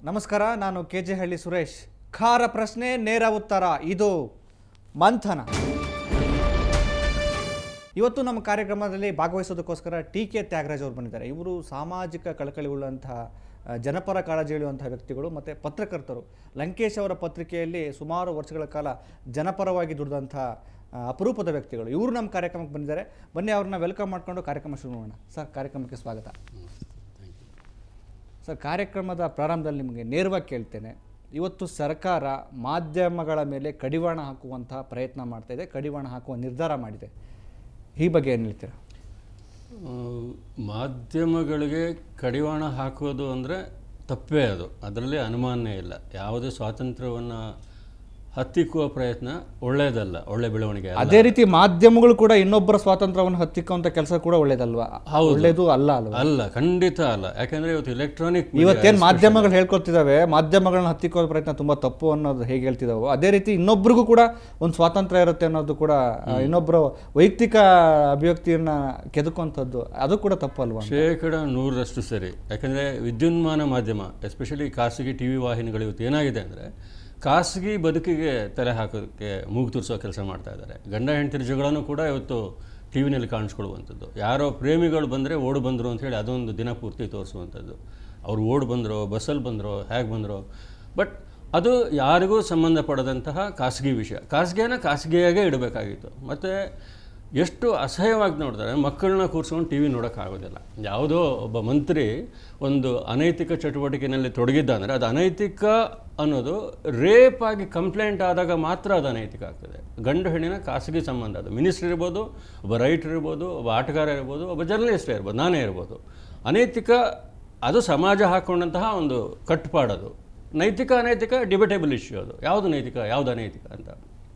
ನಮಸ್ಕಾರ ನಾನು K J ಹಳ್ಳಿ ಸುರೇಶ್ ಖಾರ ಪ್ರಶ್ನೆ ನೇರ ಉತ್ತರ ಇದು ಮಂಥನ ಇವತ್ತು ನಮ್ಮ ಕಾರ್ಯಕ್ರಮದಲ್ಲಿ ಭಾಗವಹಿಸೋದಕ್ಕೋಸ್ಕರ ಟಿ ಕೆ ತ್ಯಾಗರಾಜ್ ಅವರು ಬಂದಿದ್ದಾರೆ ಇವರು ಸಾಮಾಜಿಕ ಕಳಕಳಿಯುಳ್ಳಂತಹ ಆ, ಜನಪರ ಕಾಳಜಿ ಎಳೆಯುವಂತಹ ವ್ಯಕ್ತಿಗಳು ಮತ್ತು ಪತ್ರಕರ್ತರು ಲಂಕೇಶ್ ಅವರ ಪತ್ರಿಕೆಯಲ್ಲಿ ಸುಮಾರು ವರ್ಷಗಳ ಕಾಲ ಜನಪರವಾಗಿ ದುಡಿದಂಥ ಆ, ಅಪರೂಪದ ವ್ಯಕ್ತಿಗಳು ಇವರು ನಮ್ಮ ಕಾರ್ಯಕ್ರಮಕ್ಕೆ ಬಂದಿದ್ದಾರೆ ಬನ್ನಿ ಅವ್ರನ್ನ ವೆಲ್ಕಮ್ ಮಾಡ್ಕೊಂಡು ಕಾರ್ಯಕ್ರಮ ಶುರು ಮಾಡೋಣ ಸರ್ ಕಾರ್ಯಕ್ರಮಕ್ಕೆ ಸ್ವಾಗತ ಸರ್ ಕಾರ್ಯಕ್ರಮದ ಪ್ರಾರಂಭದಲ್ಲಿ ನಿಮಗೆ ನೇರವಾಗಿ ಕೇಳ್ತೇನೆ ಇವತ್ತು ಸರ್ಕಾರ ಮಾಧ್ಯಮಗಳ ಮೇಲೆ ಕಡಿವಾಣ ಹಾಕುವಂತಹ ಪ್ರಯತ್ನ ಮಾಡ್ತಾ ಇದೆ ಕಡಿವಾಣ ಹಾಕುವ ನಿರ್ಧಾರ ಮಾಡಿದೆ ಈ ಬಗ್ಗೆ ಏನು ಹೇಳ್ತೀರಾ ಆ, ಮಾಧ್ಯಮಗಳಿಗೆ ಕಡಿವಾಣ ಹಾಕೋದು ಅಂದರೆ ತಪ್ಪೇ ಅದು ಅದರಲ್ಲಿ ಅನುಮಾನನೇ ಇಲ್ಲ ಯಾವುದೇ ಸ್ವಾತಂತ್ರ್ಯವನ್ನು ಹತ್ತಿಕ್ಕುವ ಪ್ರಯತ್ನ ಒಳ್ಳೆಯದಲ್ಲ ಒಳ್ಳೆ ಬೆಳವಣಿಗೆ ಅಲ್ಲ ಅದೇ ರೀತಿ ಮಾಧ್ಯಮಗಳು ಕೂಡ ಇನ್ನೊಬ್ಬರ ಸ್ವಾತಂತ್ರ್ಯವನ್ನು ಹತ್ತಿಕ್ಕುವಂಥ ಕೆಲಸ ಕೂಡ ಒಳ್ಳೇದಲ್ವಾ ಒಳ್ಳೇದು ಅಲ್ಲ ಅಲ್ವಾ ಅಲ್ಲ ಖಂಡಿತ ಅಲ್ಲ ಯಾಕಂದರೆ ಇವತ್ತು ಎಲೆಕ್ಟ್ರಾನಿಕ್ ಇವತ್ತೇನು ಮಾಧ್ಯಮಗಳು ಹೇಳ್ಕೊಳ್ತಿದ್ದಾವೆ ಮಾಧ್ಯಮಗಳನ್ನ ಹತ್ತಿಕ್ಕೋ ಪ್ರಯತ್ನ ತುಂಬಾ ತಪ್ಪು ಅನ್ನೋದು ಹೇಗೆ ಹೇಳ್ತಿದಾವೋ ಅದೇ ರೀತಿ ಇನ್ನೊಬ್ರಿಗೂ ಕೂಡ ಒಂದು ಸ್ವಾತಂತ್ರ್ಯ ಇರುತ್ತೆ ಅನ್ನೋದು ಕೂಡ ಆ, ಇನ್ನೊಬ್ಬರ ವೈಯಕ್ತಿಕ ಅಭಿವ್ಯಕ್ತಿಯನ್ನ ಕೆದಕುವಂಥದ್ದು ಅದು ಕೂಡ ತಪ್ಪು ಅಲ್ವಾ ಶೇಕಡ ನೂರರಷ್ಟು ಸರಿ ಯಾಕಂದರೆ ವಿದ್ಯುನ್ಮಾನ ಮಾಧ್ಯಮ ಎಸ್ಪೆಷಲಿ ಖಾಸಗಿ ಟಿ ವಿ ವಾಹಿನಿಗಳು ಇವತ್ತು ಏನಾಗಿದೆ ಅಂದರೆ ಖಾಸಗಿ ಬದುಕಿಗೆ ತಲೆ ಹಾಕೋದಕ್ಕೆ ಮೂಗು ತುರಿಸೋ ಕೆಲಸ ಮಾಡ್ತಾ ಇದ್ದಾರೆ ಗಂಡ ಹೆಂಡತಿರ ಜಗಳನೂ ಕೂಡ ಇವತ್ತು ಟಿ ವಿನಲ್ಲಿ ಕಾಣಿಸ್ಕೊಳ್ಳುವಂಥದ್ದು ಯಾರೋ ಪ್ರೇಮಿಗಳು ಬಂದರೆ ಓಡು ಬಂದರು ಅಂತೇಳಿ ಅದೊಂದು ದಿನ ಪೂರ್ತಿ ತೋರಿಸುವಂಥದ್ದು ಅವ್ರು ಓಡ್ ಬಂದರೋ ಬಸ್ಸಲ್ಲಿ ಬಂದರೋ ಹೇಗೆ ಬಂದರೋ ಬಟ್ ಅದು ಯಾರಿಗೂ ಸಂಬಂಧಪಡದಂತಹ ಖಾಸಗಿ ವಿಷಯ ಖಾಸಗಿಯನ್ನು ಖಾಸಗಿಯಾಗೇ ಇಡಬೇಕಾಗಿತ್ತು ಮತ್ತು ಎಷ್ಟು ಅಸಹ್ಯವಾಗಿ ನೋಡ್ತಾರೆ ಮಕ್ಕಳನ್ನ ಕೂರಿಸ್ಕೊಂಡು ಟಿ ವಿ ನೋಡೋಕ್ಕಾಗೋದಿಲ್ಲ ಯಾವುದೋ ಒಬ್ಬ ಮಂತ್ರಿ ಒಂದು ಅನೈತಿಕ ಚಟುವಟಿಕೆಯಲ್ಲಿ ತೊಡಗಿದ್ದ ಅಂದರೆ ಅದು ಅನೈತಿಕ ಅನ್ನೋದು ರೇಪ್ ಆಗಿ ಕಂಪ್ಲೇಂಟ್ ಆದಾಗ ಮಾತ್ರ ಅದು ಅನೈತಿಕ ಆಗ್ತದೆ ಗಂಡು ಹೆಣ್ಣಿನ ಖಾಸಗಿ ಸಂಬಂಧ ಅದು ಮಿನಿಸ್ಟರ್ ಇರ್ಬೋದು ಒಬ್ಬ ರೈಟರ್ ಇರ್ಬೋದು ಒಬ್ಬ ಆಟಗಾರ ಇರ್ಬೋದು ಒಬ್ಬ ಜರ್ನಲಿಸ್ಟ್ ಇರ್ಬೋದು ನಾನೇ ಇರ್ಬೋದು ಅನೈತಿಕ ಅದು ಸಮಾಜ ಹಾಕ್ಕೊಂಡಂತಹ ಒಂದು ಕಟ್ಟುಪಾಡದು ನೈತಿಕ ಅನೈತಿಕ ಡಿಬೇಟೇಬಲ್ ಇಶ್ಯೂ ಅದು ಯಾವುದು ನೈತಿಕ ಯಾವುದು ಅನೈತಿಕ ಅಂತ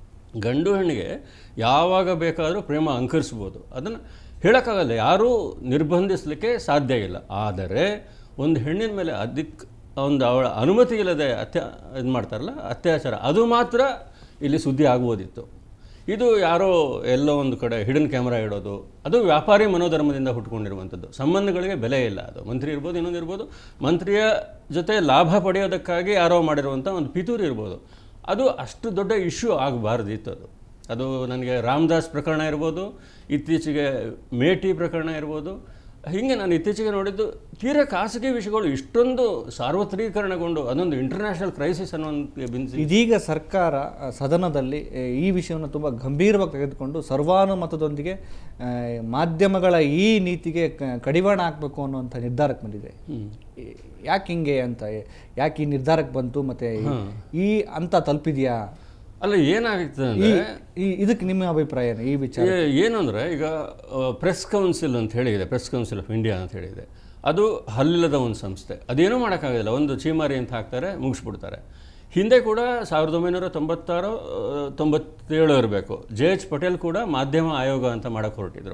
ಗಂಡು ಹೆಣ್ಣಿಗೆ ಯಾವಾಗ ಬೇಕಾದರೂ ಪ್ರೇಮ ಅಂಕರಿಸ್ಬೋದು ಅದನ್ನು ಹೇಳೋಕ್ಕಾಗಲ್ಲ ಯಾರೂ ನಿರ್ಬಂಧಿಸಲಿಕ್ಕೆ ಸಾಧ್ಯ ಇಲ್ಲ ಆದರೆ ಒಂದು ಹೆಣ್ಣಿನ ಮೇಲೆ ಅದಕ್ಕೆ ಒಂದು ಅವಳ ಅನುಮತಿ ಇಲ್ಲದೆ ಅತ್ಯಾ ಇದು ಮಾಡ್ತಾರಲ್ಲ ಅತ್ಯಾಚಾರ ಅದು ಮಾತ್ರ ಇಲ್ಲಿ ಸುದ್ದಿ ಆಗ್ಬೋದಿತ್ತು ಇದು ಯಾರೋ ಎಲ್ಲೋ ಒಂದು ಕಡೆ ಹಿಡನ್ ಕ್ಯಾಮ್ರಾ ಇಡೋದು ಅದು ವ್ಯಾಪಾರಿ ಮನೋಧರ್ಮದಿಂದ ಹುಟ್ಕೊಂಡಿರುವಂಥದ್ದು ಸಂಬಂಧಗಳಿಗೆ ಬೆಲೆ ಇಲ್ಲ ಅದು ಮಂತ್ರಿ ಇರ್ಬೋದು ಇನ್ನೊಂದು ಇರ್ಬೋದು ಮಂತ್ರಿಯ ಜೊತೆ ಲಾಭ ಪಡೆಯೋದಕ್ಕಾಗಿ ಯಾರೋ ಮಾಡಿರುವಂಥ ಒಂದು ಪಿತೂರಿ ಇರ್ಬೋದು ಅದು ಅಷ್ಟು ದೊಡ್ಡ ಇಶ್ಯೂ ಆಗಬಾರ್ದಿತ್ತು ಅದು ಅದು ನನಗೆ ರಾಮದಾಸ್ ಪ್ರಕರಣ ಇರ್ಬೋದು ಇತ್ತೀಚೆಗೆ ಮೇಟಿ ಪ್ರಕರಣ ಇರ್ಬೋದು ಹೀಗೆ ನಾನು ಇತ್ತೀಚೆಗೆ ನೋಡಿದ್ದು ತೀರಾ ಖಾಸಗಿ ವಿಷಯಗಳು ಇಷ್ಟೊಂದು ಸಾರ್ವತ್ರೀಕರಣಗೊಂಡು ಅದೊಂದು ಇಂಟರ್ನ್ಯಾಷನಲ್ ಕ್ರೈಸಿಸ್ ಅನ್ನೋಂಥ ಬಿಂಸಿ ಇದೀಗ ಸರ್ಕಾರ ಆ, ಸದನದಲ್ಲಿ ಆ, ಈ ವಿಷಯವನ್ನು ತುಂಬ ಗಂಭೀರವಾಗಿ ತೆಗೆದುಕೊಂಡು ಸರ್ವಾನುಮತದೊಂದಿಗೆ ಆ, ಮಾಧ್ಯಮಗಳ ಈ ನೀತಿಗೆ ಕ- ಕಡಿವಾಣ ಹಾಕಬೇಕು ಅನ್ನುವಂಥ ನಿರ್ಧಾರಕ್ಕೆ ಬಂದಿದೆ ಈ- ಯಾಕೆ ಹಿಂಗೆ ಅಂತ ಯಾಕೆ ಈ ನಿರ್ಧಾರಕ್ಕೆ ಬಂತು ಮತ್ತೆ ಈ ಅಂತ ತಲುಪಿದೆಯಾ ಅಲ್ಲ ಏನಾಗ್ತದೆ ಈ ಅಂದರೆ ಈ- ಇದಕ್ಕೆ ನಿಮ್ಮ ಅಭಿಪ್ರಾಯ ಏನು ಈ ವಿಚಾರ ಏ- ಏನು ಅಂದರೆ ಈಗ ಪ್ರೆಸ್ ಕೌನ್ಸಿಲ್ ಅಂತ ಹೇಳಿದೆ ಪ್ರೆಸ್ ಕೌನ್ಸಿಲ್ ಆಫ್ ಇಂಡಿಯಾ ಅಂತ ಹೇಳಿದೆ ಅದು ಹಲ್ಲಿಲ್ಲದ ಒಂದು ಸಂಸ್ಥೆ ಅದೇನೂ ಮಾಡೋಕ್ಕಾಗೋದಿಲ್ಲ ಒಂದು ಚೀಮಾರಿ ಅಂತ ಹಾಕ್ತಾರೆ ಮುಗಿಸ್ಬಿಡ್ತಾರೆ ಹಿಂದೆ ಕೂಡ ಸಾವಿರದ ಒಂಬೈನೂರ ತೊಂಬತ್ತಾರು ಆ, ತೊಂಬತ್ತೇಳು ಇರಬೇಕು ಜೆ ಎಚ್ ಪಟೇಲ್ ಕೂಡ ಮಾಧ್ಯಮ ಆಯೋಗ ಅಂತ ಮಾಡೋಕ್ಕೆ ಹೊರಟಿದ್ರು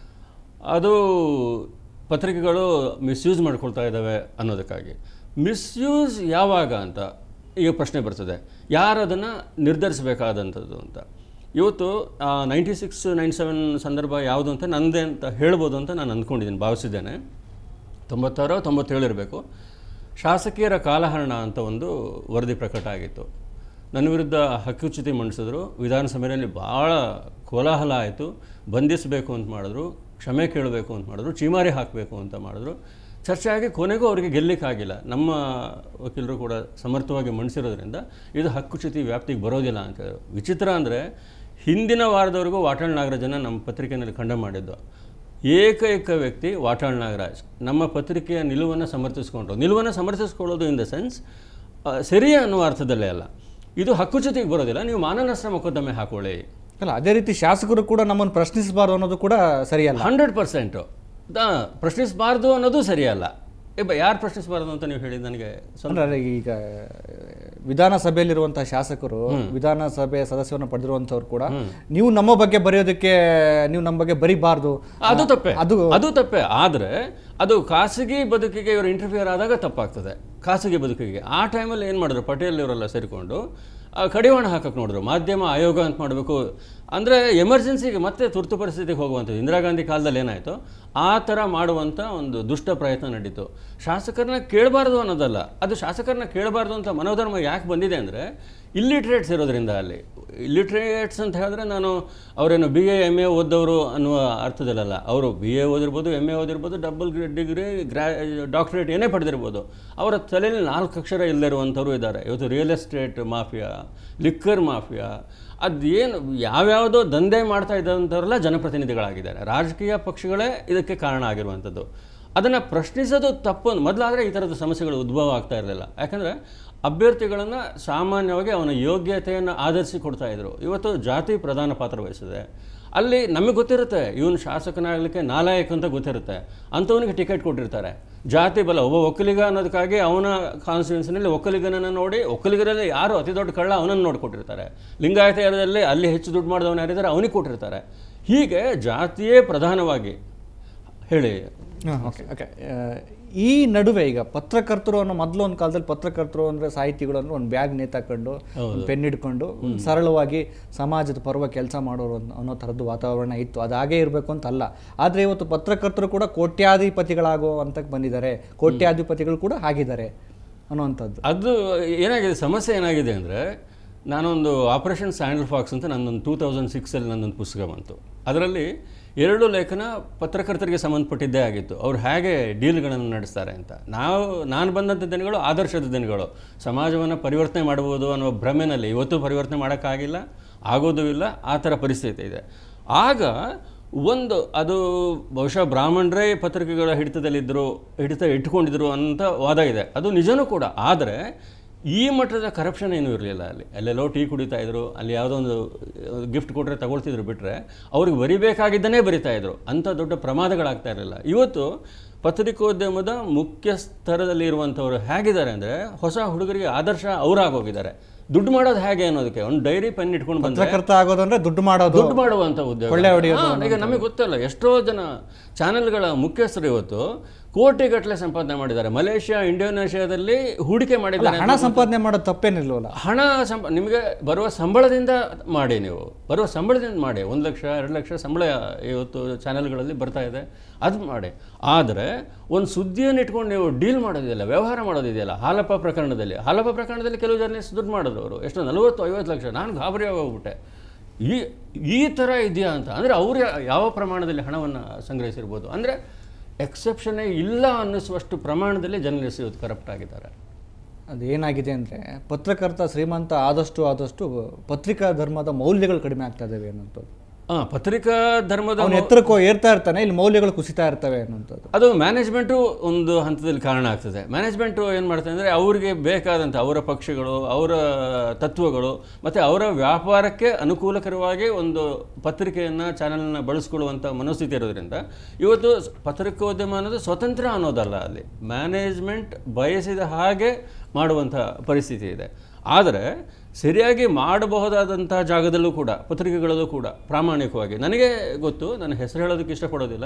ಅದು ಪತ್ರಿಕೆಗಳು ಮಿಸ್ಯೂಸ್ ಮಾಡ್ಕೊಳ್ತಾ ಇದ್ದಾವೆ ಅನ್ನೋದಕ್ಕಾಗಿ ಮಿಸ್ಯೂಸ್ ಯಾವಾಗ ಅಂತ ಈಗ ಪ್ರಶ್ನೆ ಬರ್ತದೆ ಯಾರು ಅದನ್ನು ನಿರ್ಧರಿಸಬೇಕಾದಂಥದ್ದು ಅಂತ ಇವತ್ತು ನೈಂಟಿ ಸಿಕ್ಸ್ ನೈಂಟಿ ಸೆವೆನ್ ಸಂದರ್ಭ ಯಾವುದು ಅಂತ ನಂದೇ ಅಂತ ಹೇಳ್ಬೋದು ಅಂತ ನಾನು ಅಂದ್ಕೊಂಡಿದ್ದೀನಿ ಭಾವಿಸಿದ್ದೇನೆ ತೊಂಬತ್ತಾರು ತೊಂಬತ್ತೇಳು ಇರಬೇಕು ಶಾಸಕಿಯರ ಕಾಲಹರಣ ಅಂತ ಒಂದು ವರದಿ ಪ್ರಕಟ ಆಗಿತ್ತು ನನ್ನ ವಿರುದ್ಧ ಹಕ್ಕುಚ್ಯುತಿ ಮಂಡಿಸಿದ್ರು ವಿಧಾನಸಭೆಯಲ್ಲಿ ಭಾಳ ಕೋಲಾಹಲ ಆಯಿತು ಬಂಧಿಸಬೇಕು ಅಂತ ಮಾಡಿದ್ರು ಕ್ಷಮೆ ಕೇಳಬೇಕು ಅಂತ ಮಾಡಿದ್ರು ಚೀಮಾರಿ ಹಾಕಬೇಕು ಅಂತ ಮಾಡಿದ್ರು ಚರ್ಚೆ ಆಗಿ ಕೊನೆಗೂ ಅವರಿಗೆ ಗೆಲ್ಲಕ್ಕಾಗಿಲ್ಲ ನಮ್ಮ ವಕೀಲರು ಕೂಡ ಸಮರ್ಥವಾಗಿ ಮಂಡಿಸಿರೋದ್ರಿಂದ ಇದು ಹಕ್ಕುಚ್ಯುತಿ ವ್ಯಾಪ್ತಿಗೆ ಬರೋದಿಲ್ಲ ಅಂತ ಹೇಳಿದ್ರು ವಿಚಿತ್ರ ಅಂದರೆ ಹಿಂದಿನ ವಾರದವರೆಗೂ ವಾಟಾಳ್ ನಾಗರಾಜನ ನಮ್ಮ ಪತ್ರಿಕೆಯಲ್ಲಿ ಖಂಡ ಮಾಡಿದ್ದು ಏಕೈಕ ವ್ಯಕ್ತಿ ವಾಟಾಳ್ ನಾಗರಾಜ್ ನಮ್ಮ ಪತ್ರಿಕೆಯ ನಿಲುವನ್ನು ಸಮರ್ಥಿಸ್ಕೊಂಡ್ರು ನಿಲುವನ್ನು ಸಮರ್ಥಿಸ್ಕೊಳ್ಳೋದು ಇನ್ ದ ಸೆನ್ಸ್ ಸರಿ ಅನ್ನುವ ಅರ್ಥದಲ್ಲೇ ಅಲ್ಲ ಇದು ಹಕ್ಕುಚ್ಯುತಿಗೆ ಬರೋದಿಲ್ಲ ನೀವು ಮಾನನಷ್ಟ ಮೊಕದ್ದಮೆ ಹಾಕೊಳ್ಳಿ ಅಲ್ಲ ಅದೇ ರೀತಿ ಶಾಸಕರು ಕೂಡ ನಮ್ಮನ್ನು ಪ್ರಶ್ನಿಸಬಾರ್ದು ಅನ್ನೋದು ಕೂಡ ಸರಿಯಲ್ಲ ಹಂಡ್ರೆಡ್ ಪರ್ಸೆಂಟು ಪ್ರಶ್ನಿಸಬಾರ್ದು ಅನ್ನೋದು ಸರಿಯಲ್ಲ ಏ ಬ ಯಾರು ಪ್ರಶ್ನಿಸಬಾರ್ದು ಅಂತ ನೀವು ಹೇಳಿದ್ದು ನನಗೆ ಸ್ವಲ್ಪ ಅಂದ್ರೆ ಈಗ ವಿಧಾನಸಭೆಯಲ್ಲಿರುವಂತಹ ಶಾಸಕರು ವಿಧಾನಸಭೆ ಸದಸ್ಯರನ್ನು ಪಡೆದಿರುವಂತವ್ರು ಕೂಡ ನೀವು ನಮ್ಮ ಬಗ್ಗೆ ಬರೆಯೋದಕ್ಕೆ ನೀವು ನಮ್ಮ ಬಗ್ಗೆ ಬರಿಬಾರ್ದು ಅದು ತಪ್ಪೆ ಅದು ಅದು ತಪ್ಪೆ ಆದರೆ ಅದು ಖಾಸಗಿ ಬದುಕಿಗೆ ಇವರು ಇಂಟರ್ಫಿಯರ್ ಆದಾಗ ತಪ್ಪಾಗ್ತದೆ ಖಾಸಗಿ ಬದುಕಿಗೆ ಆ ಟೈಮಲ್ಲಿ ಏನು ಮಾಡಿದ್ರು ಪಟೇಲ್ ಇವರೆಲ್ಲ ಸೇರಿಕೊಂಡು ಆ, ಕಡಿವಾಣ ಹಾಕಕ್ಕೆ ನೋಡಿದ್ರು ಮಾಧ್ಯಮ ಆಯೋಗ ಅಂತ ಮಾಡಬೇಕು ಅಂದರೆ ಎಮರ್ಜೆನ್ಸಿಗೆ ಮತ್ತೆ ತುರ್ತು ಪರಿಸ್ಥಿತಿಗೆ ಹೋಗುವಂಥದ್ದು ಇಂದಿರಾ ಗಾಂಧಿ ಕಾಲದಲ್ಲಿ ಏನಾಯಿತು ಆ ಥರ ಮಾಡುವಂಥ ಒಂದು ದುಷ್ಟ ಪ್ರಯತ್ನ ನಡೀತು ಶಾಸಕರನ್ನ ಕೇಳಬಾರ್ದು ಅನ್ನೋದಲ್ಲ ಅದು ಶಾಸಕರನ್ನ ಕೇಳಬಾರ್ದು ಅಂತ ಮನೋಧರ್ಮ ಯಾಕೆ ಬಂದಿದೆ ಅಂದರೆ ಇಲ್ಲಿಟ್ರೇಟ್ಸ್ ಇರೋದ್ರಿಂದ ಅಲ್ಲಿ ಇಲ್ಲಿಟ್ರೇಟ್ಸ್ ಅಂತ ಹೇಳಿದ್ರೆ ನಾನು ಅವರೇನು ಬಿ ಎ ಎಮ್ ಎ ಓದೋರು ಅನ್ನುವ ಅರ್ಥದಲ್ಲಲ್ಲ ಅವರು ಬಿ ಎ ಓದಿರ್ಬೋದು ಎಮ್ ಎ ಓದಿರ್ಬೋದು ಡಬಲ್ ಡಿಗ್ರಿ ಗ್ರಾ ಡಾಕ್ಟರೇಟ್ ಏನೇ ಪಡೆದಿರ್ಬೋದು ಅವರ ತಲೆಯಲ್ಲಿ ನಾಲ್ಕು ಅಕ್ಷರ ಇಲ್ಲದೆ ಇರುವಂಥವ್ರು ಇದ್ದಾರೆ ಇವತ್ತು real estate mafia liquor mafia ಅದೇನು ಯಾವ್ಯಾವುದೋ ದಂಧೆ ಮಾಡ್ತಾ ಇದ್ದಂಥವರೆಲ್ಲ ಜನಪ್ರತಿನಿಧಿಗಳಾಗಿದ್ದಾರೆ ರಾಜಕೀಯ ಪಕ್ಷಗಳೇ ಇದಕ್ಕೆ ಕಾರಣ ಆಗಿರುವಂಥದ್ದು ಅದನ್ನು ಪ್ರಶ್ನಿಸೋದು ತಪ್ಪು ಮೊದಲಾದರೆ ಈ ಥರದ ಸಮಸ್ಯೆಗಳು ಉದ್ಭವ ಆಗ್ತಾ ಇರಲಿಲ್ಲ ಯಾಕಂದರೆ ಅಭ್ಯರ್ಥಿಗಳನ್ನು ಸಾಮಾನ್ಯವಾಗಿ ಅವನ ಯೋಗ್ಯತೆಯನ್ನು ಆಧರಿಸಿ ಕೊಡ್ತಾ ಇದ್ರು ಇವತ್ತು ಜಾತಿ ಪ್ರಧಾನ ಪಾತ್ರ ವಹಿಸಿದೆ ಅಲ್ಲಿ ನಮಗೆ ಗೊತ್ತಿರುತ್ತೆ ಇವನು ಶಾಸಕನಾಗಲಿಕ್ಕೆ ನಾಲಾಯಕ್ ಅಂತ ಗೊತ್ತಿರುತ್ತೆ ಅಂಥವನಿಗೆ ಟಿಕೆಟ್ ಕೊಟ್ಟಿರ್ತಾರೆ ಜಾತಿ ಬಲ ಒಬ್ಬ ಒಕ್ಕಲಿಗ ಅನ್ನೋದಕ್ಕಾಗಿ ಅವನ ಕಾನ್ಸ್ಟಿಟ್ಯೂನ್ಸಿನಲ್ಲಿ ಒಕ್ಕಲಿಗನನ್ನು ನೋಡಿ ಒಕ್ಕಲಿಗರಲ್ಲಿ ಯಾರು ಅತಿ ದೊಡ್ಡ ಕಳ್ಳ ಅವನನ್ನು ನೋಡಿಕೊಟ್ಟಿರ್ತಾರೆ ಲಿಂಗಾಯತದಲ್ಲಿ ಅಲ್ಲಿ ಹೆಚ್ಚು ದುಡ್ಡು ಮಾಡಿದವನು ಯಾರಿದ್ದಾರೆ ಅವನಿಗೆ ಕೊಟ್ಟಿರ್ತಾರೆ ಹೀಗೆ ಜಾತಿಯೇ ಪ್ರಧಾನವಾಗಿ ಹೇಳಿ ಓಕೆ ಓಕೆ ಈ ನಡುವೆ ಈಗ ಪತ್ರಕರ್ತರು ಅನ್ನೋ ಮೊದಲು ಒಂದು ಕಾಲದಲ್ಲಿ ಪತ್ರಕರ್ತರು ಅಂದರೆ ಸಾಹಿತಿಗಳು ಅಂದ್ರೆ ಒಂದು ಬ್ಯಾಗ್ ನೇತಾಕೊಂಡು ಒಂದು ಪೆನ್ ಹಿಡ್ಕೊಂಡು ಒಂದು ಸರಳವಾಗಿ ಸಮಾಜದ ಪರ್ವ ಕೆಲಸ ಮಾಡೋರು ಅನ್ನೋ- ಅನ್ನೋ ಥರದ್ದು ವಾತಾವರಣ ಇತ್ತು ಅದು ಹಾಗೇ ಇರಬೇಕು ಅಂತ ಅಲ್ಲ ಆದರೆ ಇವತ್ತು ಪತ್ರಕರ್ತರು ಕೂಡ ಕೋಟ್ಯಾಧಿಪತಿಗಳಾಗೋ ಅಂತಕ್ಕೆ ಬಂದಿದ್ದಾರೆ ಕೋಟ್ಯಾಧಿಪತಿಗಳು ಕೂಡ ಆಗಿದ್ದಾರೆ ಅನ್ನೋವಂಥದ್ದು ಅದು ಏನಾಗಿದೆ ಸಮಸ್ಯೆ ಏನಾಗಿದೆ ಅಂದರೆ ನಾನೊಂದು ಆಪರೇಷನ್ ಸ್ಯಾಂಡಲ್ ಫಾಕ್ಸ್ ಅಂತ ನನ್ನೊಂದು ಟೂ ತೌಸಂಡ್ ಸಿಕ್ಸಲ್ಲಿ ನನ್ನೊಂದು ಪುಸ್ತಕ ಬಂತು ಅದರಲ್ಲಿ ಎರಡು ಲೇಖನ ಪತ್ರಕರ್ತರಿಗೆ ಸಂಬಂಧಪಟ್ಟಿದ್ದೇ ಆಗಿತ್ತು ಅವ್ರು ಹೇಗೆ ಡೀಲ್ಗಳನ್ನು ನಡೆಸ್ತಾರೆ ಅಂತ ನಾವು ನಾನು ಬಂದಂಥ ದಿನಗಳು ಆದರ್ಶದ ದಿನಗಳು ಸಮಾಜವನ್ನು ಪರಿವರ್ತನೆ ಮಾಡ್ಬೋದು ಅನ್ನೋ ಭ್ರಮೆನಲ್ಲಿ ಇವತ್ತು ಪರಿವರ್ತನೆ ಮಾಡೋಕ್ಕಾಗಿಲ್ಲ ಆಗೋದೂ ಇಲ್ಲ ಆ ಥರ ಪರಿಸ್ಥಿತಿ ಇದೆ ಆಗ ಒಂದು ಅದು ಬಹುಶಃ ಬ್ರಾಹ್ಮಣರೇ ಪತ್ರಿಕೆಗಳ ಹಿಡಿತದಲ್ಲಿದ್ದರು ಹಿಡಿತ ಇಟ್ಕೊಂಡಿದ್ರು ಅಂತ ವಾದ ಇದೆ ಅದು ನಿಜನೂ ಕೂಡ ಆದರೆ ಈ ಮಟ್ಟದ ಕರಪ್ಷನ್ ಏನೂ ಇರಲಿಲ್ಲ ಅಲ್ಲಿ ಅಲ್ಲೆಲ್ಲೋ ಟೀ ಕುಡಿತಾ ಇದ್ರು ಅಲ್ಲಿ ಯಾವುದೋ ಒಂದು ಗಿಫ್ಟ್ ಕೊಟ್ಟರೆ ತಗೊಳ್ತಿದ್ರು ಬಿಟ್ಟರೆ ಅವ್ರಿಗೆ ಬರಿಬೇಕಾಗಿದ್ದನ್ನೇ ಬರಿತಾ ಇದ್ರು ಅಂಥ ದೊಡ್ಡ ಪ್ರಮಾದಗಳಾಗ್ತಾ ಇರಲಿಲ್ಲ ಇವತ್ತು ಪತ್ರಿಕೋದ್ಯಮದ ಮುಖ್ಯ ಸ್ತರದಲ್ಲಿ ಇರುವಂಥವ್ರು ಹೇಗಿದ್ದಾರೆ ಅಂದರೆ ಹೊಸ ಹುಡುಗರಿಗೆ ಆದರ್ಶ ಅವರಾಗೋಗಿದ್ದಾರೆ ದುಡ್ಡು ಮಾಡೋದು ಹೇಗೆ ಅನ್ನೋದಕ್ಕೆ ಒಂದು ಡೈರಿ ಪೆನ್ ಇಟ್ಕೊಂಡು ಬಂದರೆ ಪತ್ರಕರ್ತ ಆಗೋದಂದ್ರೆ ದುಡ್ಡು ಮಾಡೋದು ದುಡ್ಡು ಮಾಡುವಂಥ ಉದ್ಯೋಗ ಕೊಳ್ಳೆ ಹೊಡೆಯೋದು ಹಾ, ಈಗ ನಮಗೆ ಗೊತ್ತಲ್ಲ ಎಷ್ಟೋ ಜನ ಚಾನೆಲ್ಗಳ ಮುಖ್ಯಸ್ಥರು ಇವತ್ತು ಕೋಟಿಗಟ್ಟಲೆ ಸಂಪಾದನೆ ಮಾಡಿದ್ದಾರೆ ಮಲೇಷ್ಯಾ ಇಂಡೋನೇಷ್ಯಾದಲ್ಲಿ ಹೂಡಿಕೆ ಮಾಡಿದ್ದಾರೆ ಹಣ ಸಂಪಾದನೆ ಮಾಡೋದು ತಪ್ಪೇನಿಲ್ವಲ್ಲ ಹಣ ಸಂಪ ನಿಮಗೆ ಬರುವ ಸಂಬಳದಿಂದ ಮಾಡಿ ನೀವು ಬರುವ ಸಂಬಳದಿಂದ ಮಾಡಿ ಒಂದು ಲಕ್ಷ ಎರಡು ಲಕ್ಷ ಸಂಬಳ ಇವತ್ತು ಚಾನೆಲ್ಗಳಲ್ಲಿ ಬರ್ತಾ ಇದೆ ಅದು ಮಾಡಿ ಆದರೆ ಒಂದು ಸುದ್ದಿಯನ್ನು ಇಟ್ಕೊಂಡು ನೀವು ಡೀಲ್ ಮಾಡೋದಿದೆಯಲ್ಲ ವ್ಯವಹಾರ ಮಾಡೋದಿದೆಯಲ್ಲ ಹಾಲಪ್ಪ ಪ್ರಕರಣದಲ್ಲಿ ಹಾಲಪ್ಪ ಪ್ರಕರಣದಲ್ಲಿ ಕೆಲವು ಜರ್ನಲಿಸ್ಟ್ ದುಡ್ಡು ಮಾಡಿದ್ರು ಅವರು ಎಷ್ಟು ನಲವತ್ತು ಐವತ್ತು ಲಕ್ಷ ನಾನು ಗಾಬರಿ ಆಗೋಗ್ಬಿಟ್ಟೆ ಈ ಈ ಥರ ಇದೆಯಾ ಅಂತ ಅಂದರೆ ಅವರು ಯಾವ ಪ್ರಮಾಣದಲ್ಲಿ ಹಣವನ್ನು ಸಂಗ್ರಹಿಸಿರ್ಬೋದು ಅಂದರೆ ಎಕ್ಸೆಪ್ಷನ್ನೇ ಇಲ್ಲ ಅನ್ನಿಸುವಷ್ಟು ಪ್ರಮಾಣದಲ್ಲಿ ಜರ್ನಲಿಸ್ಟ್ ಇವತ್ತು ಕರಪ್ಟ್ ಆಗಿದ್ದಾರೆ ಅದೇನಾಗಿದೆ ಅಂದರೆ ಪತ್ರಕರ್ತ ಶ್ರೀಮಂತ ಆದಷ್ಟು ಆದಷ್ಟು ಪತ್ರಿಕಾ ಧರ್ಮದ ಮೌಲ್ಯಗಳು ಕಡಿಮೆ ಆಗ್ತಾ ಇದ್ದಾವೆ ಅನ್ನೋಂಥದ್ದು ಹಾಂ ಪತ್ರಿಕಾ ಧರ್ಮದ ಅವನು ಎತ್ತರಕ್ಕೋ ಏರ್ತಾ ಇರ್ತಾನೆ ಇಲ್ಲಿ ಮೌಲ್ಯಗಳು ಕುಸಿತಾ ಇರ್ತವೆ ಅನ್ನೋಂಥದ್ದು ಅದು ಮ್ಯಾನೇಜ್ಮೆಂಟು ಒಂದು ಹಂತದಲ್ಲಿ ಕಾರಣ ಆಗ್ತದೆ ಮ್ಯಾನೇಜ್ಮೆಂಟು ಏನು ಮಾಡ್ತಾರೆ ಅಂದರೆ ಅವರಿಗೆ ಬೇಕಾದಂಥ ಅವರ ಪಕ್ಷಗಳು ಅವರ ತತ್ವಗಳು ಮತ್ತು ಅವರ ವ್ಯಾಪಾರಕ್ಕೆ ಅನುಕೂಲಕರವಾಗಿ ಒಂದು ಪತ್ರಿಕೆಯನ್ನು ಚಾನಲನ್ನು ಬಳಸ್ಕೊಳ್ಳುವಂಥ ಮನಸ್ಥಿತಿ ಇರೋದ್ರಿಂದ ಇವತ್ತು ಸ್- ಪತ್ರಿಕೋದ್ಯಮ ಅನ್ನೋದು ಸ್ವತಂತ್ರ ಅನ್ನೋದಲ್ಲ ಅಲ್ಲಿ ಮ್ಯಾನೇಜ್ಮೆಂಟ್ ಬಯಸಿದ ಹಾಗೆ ಮಾಡುವಂಥ ಪರಿಸ್ಥಿತಿ ಇದೆ ಆದರೆ ಸರಿಯಾಗಿ ಮಾಡಬಹುದಾದಂಥ ಜಾಗದಲ್ಲೂ ಕೂಡ ಪತ್ರಿಕೆಗಳಲ್ಲೂ ಕೂಡ ಪ್ರಾಮಾಣಿಕವಾಗಿ ನನಗೆ ಗೊತ್ತು ನನ್ನ ಹೆಸರು ಹೇಳೋದಕ್ಕೆ ಇಷ್ಟಪಡೋದಿಲ್ಲ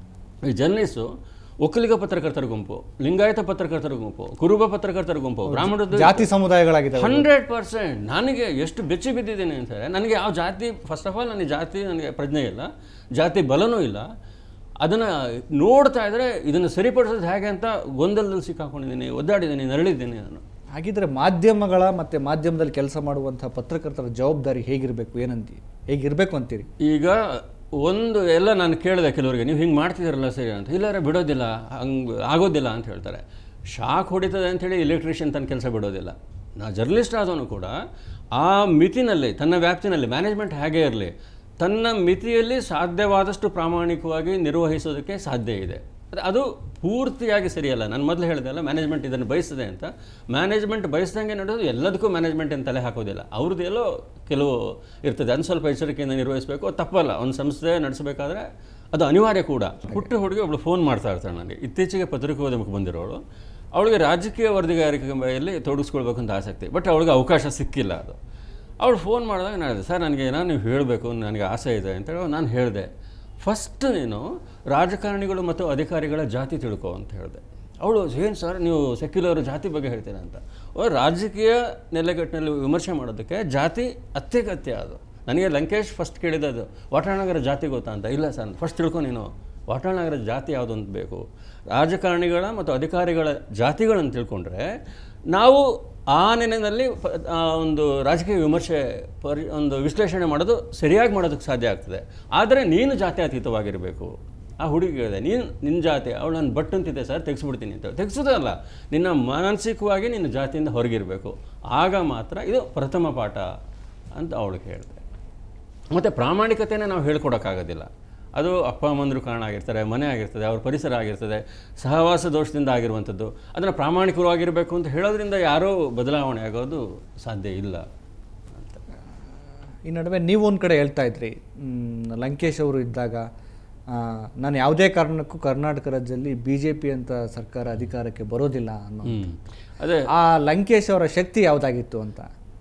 ಈ ಜರ್ನಲಿಸ್ಟು ಒಕ್ಕಲಿಗ ಪತ್ರಕರ್ತರ ಗುಂಪು ಲಿಂಗಾಯತ ಪತ್ರಕರ್ತರ ಗುಂಪು ಕುರುಬ ಪತ್ರಕರ್ತರ ಗುಂಪು ಬ್ರಾಹ್ಮಣರದ್ದು ಜಾತಿ ಸಮುದಾಯಗಳಾಗಿದ್ದಾವೆ ಹಂಡ್ರೆಡ್ ಪರ್ಸೆಂಟ್ ನನಗೆ ಎಷ್ಟು ಬೆಚ್ಚಿ ಬಿದ್ದಿದ್ದೀನಿ ಅಂತಾರೆ ನನಗೆ ಯಾವ ಜಾತಿ ಫಸ್ಟ್ ಆಫ್ ಆಲ್ ನನಗೆ ಜಾತಿ ನನಗೆ ಪ್ರಜ್ಞೆ ಇಲ್ಲ ಜಾತಿ ಬಲನೂ ಇಲ್ಲ ಅದನ್ನು ನೋಡ್ತಾ ಇದ್ದರೆ ಇದನ್ನು ಸರಿಪಡಿಸೋದು ಹೇಗೆ ಅಂತ ಗೊಂದಲದಲ್ಲಿ ಸಿಕ್ಕಾಕೊಂಡಿದ್ದೀನಿ ಒದ್ದಾಡಿದ್ದೀನಿ ನರಳಿದ್ದೀನಿ ನಾನು ಹಾಗಿದ್ರೆ ಮಾಧ್ಯಮಗಳ ಮತ್ತೆ ಮಾಧ್ಯಮದಲ್ಲಿ ಕೆಲಸ ಮಾಡುವಂಥ ಪತ್ರಕರ್ತರ ಜವಾಬ್ದಾರಿ ಹೇಗಿರಬೇಕು ಏನಂತಿ ಹೇಗಿರಬೇಕು ಅಂತೀರಿ ಈಗ ಒಂದು ಎಲ್ಲ ನಾನು ಕೇಳಿದೆ ಕೆಲವರಿಗೆ ನೀವು ಹಿಂಗೆ ಮಾಡ್ತಿದ್ದೀರಲ್ಲ ಸರಿ ಅಂತ ಇಲ್ಲಾರೆ ಬಿಡೋದಿಲ್ಲ ಹಂಗೆ ಆಗೋದಿಲ್ಲ ಅಂತ ಹೇಳ್ತಾರೆ ಶಾಕ್ ಹೊಡಿತದೆ ಅಂಥೇಳಿ ಎಲೆಕ್ಟ್ರಿಷಿಯನ್ ತನ್ನ ಕೆಲಸ ಬಿಡೋದಿಲ್ಲ ನಾ ಜರ್ನಲಿಸ್ಟ್ ಆದವನು ಕೂಡ ಆ ಮಿತಿನಲ್ಲಿ ತನ್ನ ವ್ಯಾಪ್ತಿನಲ್ಲಿ ಮ್ಯಾನೇಜ್ಮೆಂಟ್ ಹೇಗೆ ಇರಲಿ ತನ್ನ ಮಿತಿಯಲ್ಲಿ ಸಾಧ್ಯವಾದಷ್ಟು ಪ್ರಾಮಾಣಿಕವಾಗಿ ನಿರ್ವಹಿಸೋದಕ್ಕೆ ಸಾಧ್ಯ ಇದೆ ಅದು- ಅದು ಪೂರ್ತಿಯಾಗಿ ಸರಿಯಲ್ಲ ನಾನು ಮೊದಲು ಹೇಳಿದೆ ಅಲ್ಲ ಮ್ಯಾನೇಜ್ಮೆಂಟ್ ಇದನ್ನು ಬಯಸ್ತದೆ ಅಂತ ಮ್ಯಾನೇಜ್ಮೆಂಟ್ ಬಯಸ್ದಂಗೆ ನಡೆಯೋದು ಎಲ್ಲದಕ್ಕೂ ಮ್ಯಾನೇಜ್ಮೆಂಟ್ ಅಂತ ತಲೆ ಹಾಕೋದಿಲ್ಲ ಅವ್ರದ್ದು ಎಲ್ಲೋ ಕೆಲವು ಇರ್ತದೆ ಅದು ಸ್ವಲ್ಪ ಎಚ್ಚರಿಕೆಯಿಂದ ನಿರ್ವಹಿಸಬೇಕು ಅದು ತಪ್ಪಲ್ಲ ಒಂದು ಸಂಸ್ಥೆ ನಡೆಸಬೇಕಾದ್ರೆ ಅದು ಅನಿವಾರ್ಯ ಕೂಡ ಪುಟ್ಟ ಹುಡುಗಿ ಒಬ್ಳು ಫೋನ್ ಮಾಡ್ತಾ ಇರ್ತಾಳೆ ನನಗೆ ಇತ್ತೀಚೆಗೆ ಪತ್ರಿಕೋದ್ಯಮಕ್ಕೆ ಬಂದಿರೋಳು ಅವಳಿಗೆ ರಾಜಕೀಯ ವರದಿಗಾರಿಕೆಯಲ್ಲಿ ತೊಡಗಿಸ್ಕೊಳ್ಬೇಕು ಅಂತ ಆಸಕ್ತಿ ಬಟ್ ಅವಳಿಗೆ ಅವಕಾಶ ಸಿಕ್ಕಿಲ್ಲ ಅದು ಅವಳು ಫೋನ್ ಮಾಡಿದಾಗ ನಾನು ಹೇಳಿದೆ ಸರ್ ನನಗೆ ಏನೋ ನೀವು ಹೇಳಬೇಕು ನನಗೆ ಆಸೆ ಇದೆ ಅಂತೇಳಿ ನಾನು ಹೇಳಿದೆ ಫಸ್ಟ್ ನೀನು ರಾಜಕಾರಣಿಗಳು ಮತ್ತು ಅಧಿಕಾರಿಗಳ ಜಾತಿ ತಿಳ್ಕೊ ಅಂತ ಹೇಳಿದೆ ಅವಳು ಏನು ಸರ್ ನೀವು ಸೆಕ್ಯುಲರ್ ಜಾತಿ ಬಗ್ಗೆ ಹೇಳ್ತೀರಾ ಅಂತ ಓ, ರಾಜಕೀಯ ನೆಲೆಗಟ್ಟಿನಲ್ಲಿ ವಿಮರ್ಶೆ ಮಾಡೋದಕ್ಕೆ ಜಾತಿ ಅತ್ಯಗತ್ಯ ಅದು ನನಗೆ ಲಂಕೇಶ್ ಫಸ್ಟ್ ಕೇಳಿದ್ದು ವಾಟಾಳನಗರ ಜಾತಿ ಗೊತ್ತಾ ಅಂತ ಇಲ್ಲ ಸರ್ ಫಸ್ಟ್ ತಿಳ್ಕೊ ನೀನು ವಾಟಾಳನಗರ ಜಾತಿ ಯಾವುದು ಅಂತ ಬೇಕು ರಾಜಕಾರಣಿಗಳ ಮತ್ತು ಅಧಿಕಾರಿಗಳ ಜಾತಿಗಳನ್ನು ತಿಳ್ಕೊಂಡ್ರೆ ನಾವು ಆ ನೆನೆಯಲ್ಲಿ ಪ- ಆ ಒಂದು ರಾಜಕೀಯ ವಿಮರ್ಶೆ ಪರಿ ಒಂದು ವಿಶ್ಲೇಷಣೆ ಮಾಡೋದು ಸರಿಯಾಗಿ ಮಾಡೋದಕ್ಕೆ ಸಾಧ್ಯ ಆಗ್ತದೆ ಆದರೆ ನೀನು ಜಾತ್ಯತೀತವಾಗಿರಬೇಕು ಆ ಹುಡುಗಿ ಹೇಳಿದೆ ನೀನು ನಿನ್ನ ಜಾತಿ ಅವಳು ನಾನು ಬಟ್ ಅಂತಿದ್ದೆ ಸರ್ ತೆಗೆಸ್ಬಿಡ್ತೀನಿ ಅಂತ ತೆಗೆಸೋದಲ್ಲ ನಿನ್ನ ಮಾನಸಿಕವಾಗಿ ನಿನ್ನ ಜಾತಿಯಿಂದ ಹೊರಗಿರಬೇಕು ಆಗ ಮಾತ್ರ ಇದು ಪ್ರಥಮ ಪಾಠ ಅಂತ ಅವಳಿಗೆ ಹೇಳಿದೆ ಮತ್ತು ಪ್ರಾಮಾಣಿಕತೆಯನ್ನು ನಾವು ಹೇಳ್ಕೊಡೋಕ್ಕಾಗೋದಿಲ್ಲ ಅದು ಅಪ್ಪ ಅಮ್ಮಂದರು ಕಾರಣ ಆಗಿರ್ತಾರೆ ಮನೆ ಆಗಿರ್ತದೆ ಅವ್ರ ಪರಿಸರ ಆಗಿರ್ತದೆ ಸಹವಾಸ ದೋಷದಿಂದ ಆಗಿರುವಂಥದ್ದು ಅದನ್ನು ಪ್ರಾಮಾಣಿಕವಾಗಿರಬೇಕು ಅಂತ ಹೇಳೋದ್ರಿಂದ ಯಾರೂ ಬದಲಾವಣೆ ಆಗೋದು ಸಾಧ್ಯ ಇಲ್ಲ ಅಂತ ಈ ನಡುವೆ ನೀವು ಒಂದು ಕಡೆ ಹೇಳ್ತಾ ಇದ್ರಿ ಮ್, ಲಂಕೇಶ್ ಅವರು ಇದ್ದಾಗ ಆ, ನಾನು ಯಾವುದೇ ಕಾರಣಕ್ಕೂ ಕರ್ನಾಟಕ ರಾಜ್ಯದಲ್ಲಿ ಬಿ ಜೆ ಪಿ ಅಂತ ಸರ್ಕಾರ ಅಧಿಕಾರಕ್ಕೆ ಬರೋದಿಲ್ಲ ಅನ್ನೋ ಹ್ಞೂ ಅದೇ ಆ ಲಂಕೇಶ್ ಅವರ ಶಕ್ತಿ ಯಾವುದಾಗಿತ್ತು ಅಂತ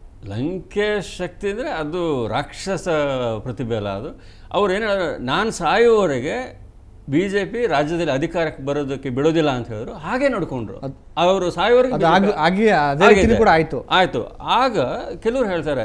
ಲಂಕೇಶ್ ಶಕ್ತಿ ಅಂದರೆ ಅದು ರಾಕ್ಷಸ ಪ್ರತಿಭೆ ಅಲ್ಲ ಅದು ಅವ್ರು ಏನು ನಾನು ಸಾಯುವವರೆಗೆ ಬಿ ಜೆ ಪಿ ರಾಜ್ಯದಲ್ಲಿ ಅಧಿಕಾರಕ್ಕೆ ಬರೋದಕ್ಕೆ ಬಿಡೋದಿಲ್ಲ ಅಂತ ಹೇಳಿದ್ರು ಹಾಗೆ ನಡ್ಕೊಂಡ್ರು ಅವರು ಸಾಯುವವರೆಗೆ ಅದು ಆಗ ಆಗಿ ಅದೇ ರೀತಿ ಕೂಡ ಆಯಿತು ಆಯಿತು ಆಗ ಕೆಲವರು ಹೇಳ್ತಾರೆ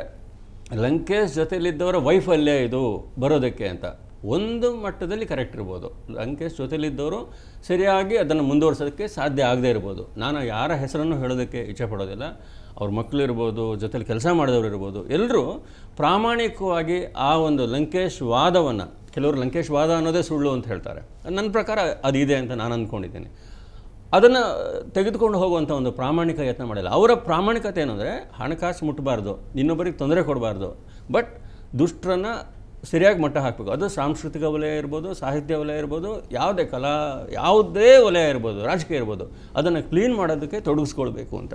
ಲಂಕೇಶ್ ಜೊತೆಲಿದ್ದವರ ವೈಫಲ್ಯ ಇದು ಬರೋದಕ್ಕೆ ಅಂತ ಒಂದು ಮಟ್ಟದಲ್ಲಿ ಕರೆಕ್ಟ್ ಇರ್ಬೋದು ಲಂಕೇಶ್ ಜೊತೆಲಿದ್ದವರು ಸರಿಯಾಗಿ ಅದನ್ನು ಮುಂದುವರ್ಸೋದಕ್ಕೆ ಸಾಧ್ಯ ಆಗದೇ ಇರ್ಬೋದು ನಾನು ಯಾರ ಹೆಸರನ್ನು ಹೇಳೋದಕ್ಕೆ ಇಚ್ಛೆ ಪಡೋದಿಲ್ಲ ಅವ್ರ ಮಕ್ಕಳು ಇರ್ಬೋದು ಜೊತೆಲಿ ಕೆಲಸ ಮಾಡಿದವರು ಇರ್ಬೋದು ಎಲ್ಲರೂ ಪ್ರಾಮಾಣಿಕವಾಗಿ ಆ ಒಂದು ಲಂಕೇಶ್ ವಾದವನ್ನು ಕೆಲವರು ಲಂಕೇಶ್ ವಾದ ಅನ್ನೋದೇ ಸುಳ್ಳು ಅಂತ ಹೇಳ್ತಾರೆ ನನ್ನ ಪ್ರಕಾರ ಅದಿದೆ ಅಂತ ನಾನು ಅಂದ್ಕೊಂಡಿದ್ದೀನಿ ಅದನ್ನು ತೆಗೆದುಕೊಂಡು ಹೋಗುವಂಥ ಒಂದು ಪ್ರಾಮಾಣಿಕ ಯತ್ನ ಮಾಡಿಲ್ಲ ಅವರ ಪ್ರಾಮಾಣಿಕತೆ ಏನು ಅಂದರೆ ಹಣಕಾಸು ಮುಟ್ಟಬಾರ್ದು ಇನ್ನೊಬ್ಬರಿಗೆ ತೊಂದರೆ ಕೊಡಬಾರ್ದು ಬಟ್ ದುಷ್ಟರನ್ನು ಸರಿಯಾಗಿ ಮಟ್ಟ ಹಾಕಬೇಕು ಅದು ಸಾಂಸ್ಕೃತಿಕ ವಲಯ ಇರ್ಬೋದು ಸಾಹಿತ್ಯ ವಲಯ ಇರ್ಬೋದು ಯಾವುದೇ ಕಲಾ ಯಾವುದೇ ವಲಯ ಇರ್ಬೋದು ರಾಜಕೀಯ ಇರ್ಬೋದು ಅದನ್ನು ಕ್ಲೀನ್ ಮಾಡೋದಕ್ಕೆ ತೊಡಗಿಸ್ಕೊಳ್ಬೇಕು ಅಂತ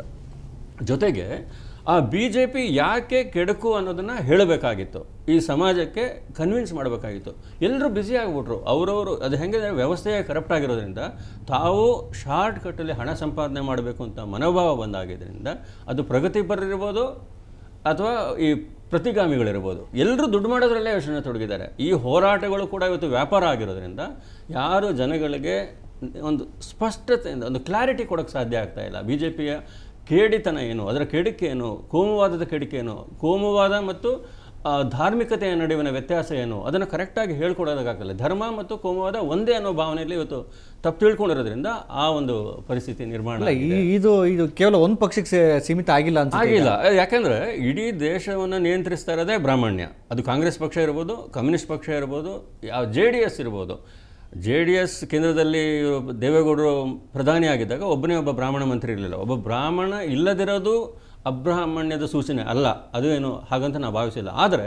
ಜೊತೆಗೆ ಆ ಬಿ ಜೆ ಪಿ ಯಾಕೆ ಕೆಡಕು ಅನ್ನೋದನ್ನು ಹೇಳಬೇಕಾಗಿತ್ತು ಈ ಸಮಾಜಕ್ಕೆ ಕನ್ವಿನ್ಸ್ ಮಾಡಬೇಕಾಗಿತ್ತು ಎಲ್ಲರೂ ಬ್ಯುಸಿ ಆಗಿಬಿಟ್ರು ಅವರವರು ಅದು ಹೆಂಗೆ ವ್ಯವಸ್ಥೆಯೇ ಕರಪ್ಟ್ ಆಗಿರೋದ್ರಿಂದ ತಾವು ಶಾರ್ಟ್ ಕಟ್ಟಲ್ಲಿ ಹಣ ಸಂಪಾದನೆ ಮಾಡಬೇಕು ಅಂತ ಮನೋಭಾವ ಬಂದಾಗಿದ್ದರಿಂದ ಅದು ಪ್ರಗತಿಪರರಿರ್ಬೋದು ಅಥವಾ ಈ ಪ್ರತಿಗಾಮಿಗಳಿರ್ಬೋದು ಎಲ್ಲರೂ ದುಡ್ಡು ಮಾಡೋದ್ರಲ್ಲೇ ಯೋಚನೆ ತೊಡಗಿದ್ದಾರೆ ಈ ಹೋರಾಟಗಳು ಕೂಡ ಇವತ್ತು ವ್ಯಾಪಾರ ಆಗಿರೋದ್ರಿಂದ ಯಾರು ಜನಗಳಿಗೆ ಒಂದು ಸ್ಪಷ್ಟತೆಯಿಂದ ಒಂದು ಕ್ಲಾರಿಟಿ ಕೊಡೋಕ್ಕೆ ಸಾಧ್ಯ ಆಗ್ತಾ ಇಲ್ಲ ಬಿ ಜೆ ಪಿಯ ಕೇಡಿತನ ಏನು ಅದರ ಕೆಡಿಕೆ ಏನು ಕೋಮುವಾದದ ಕೆಡಿಕೆ ಏನು ಕೋಮುವಾದ ಮತ್ತು ಆ, ಧಾರ್ಮಿಕತೆಯ ನಡುವಿನ ವ್ಯತ್ಯಾಸ ಏನು ಅದನ್ನು ಕರೆಕ್ಟಾಗಿ ಹೇಳ್ಕೊಡೋದಕ್ಕಾಗಲ್ಲ ಧರ್ಮ ಮತ್ತು ಕೋಮುವಾದ ಒಂದೇ ಅನ್ನೋ ಭಾವನೆಯಲ್ಲಿ ಇವತ್ತು ತಪ್ಪು ತಿಳ್ಕೊಂಡಿರೋದ್ರಿಂದ ಆ ಒಂದು ಪರಿಸ್ಥಿತಿ ನಿರ್ಮಾಣ ಅಲ್ಲ ಈ ಇದು ಇದು ಕೇವಲ ಒಂದು ಪಕ್ಷಕ್ಕೆ ಸೀ- ಸೀಮಿತ ಆಗಿಲ್ಲ ಅಂತ ಆಗಿಲ್ಲ ಯಾಕಂದ್ರೆ ಇಡೀ ದೇಶವನ್ನು ನಿಯಂತ್ರಿಸ್ತಾ ಇರೋದೇ ಬ್ರಾಹ್ಮಣ್ಯ ಅದು ಕಾಂಗ್ರೆಸ್ ಪಕ್ಷ ಇರ್ಬೋದು ಕಮ್ಯುನಿಸ್ಟ್ ಪಕ್ಷ ಇರ್ಬೋದು ಯಾವ ಜೆ ಡಿ ಎಸ್ ಇರ್ಬೋದು ಜೆ ಡಿ ಎಸ್ ಕೇಂದ್ರದಲ್ಲಿ ದೇವೇಗೌಡರು ಪ್ರಧಾನಿ ಆಗಿದ್ದಾಗ ಒಬ್ಬನೇ ಒಬ್ಬ ಬ್ರಾಹ್ಮಣ ಮಂತ್ರಿ ಇರಲಿಲ್ಲ ಒಬ್ಬ ಬ್ರಾಹ್ಮಣ ಇಲ್ಲದಿರೋದು ಅಬ್ರಾಹ್ಮಣ್ಯದ ಸೂಚನೆ ಅಲ್ಲ ಅದು ಏನು ಹಾಗಂತ ನಾನು ಭಾವಿಸಿಲ್ಲ ಆದರೆ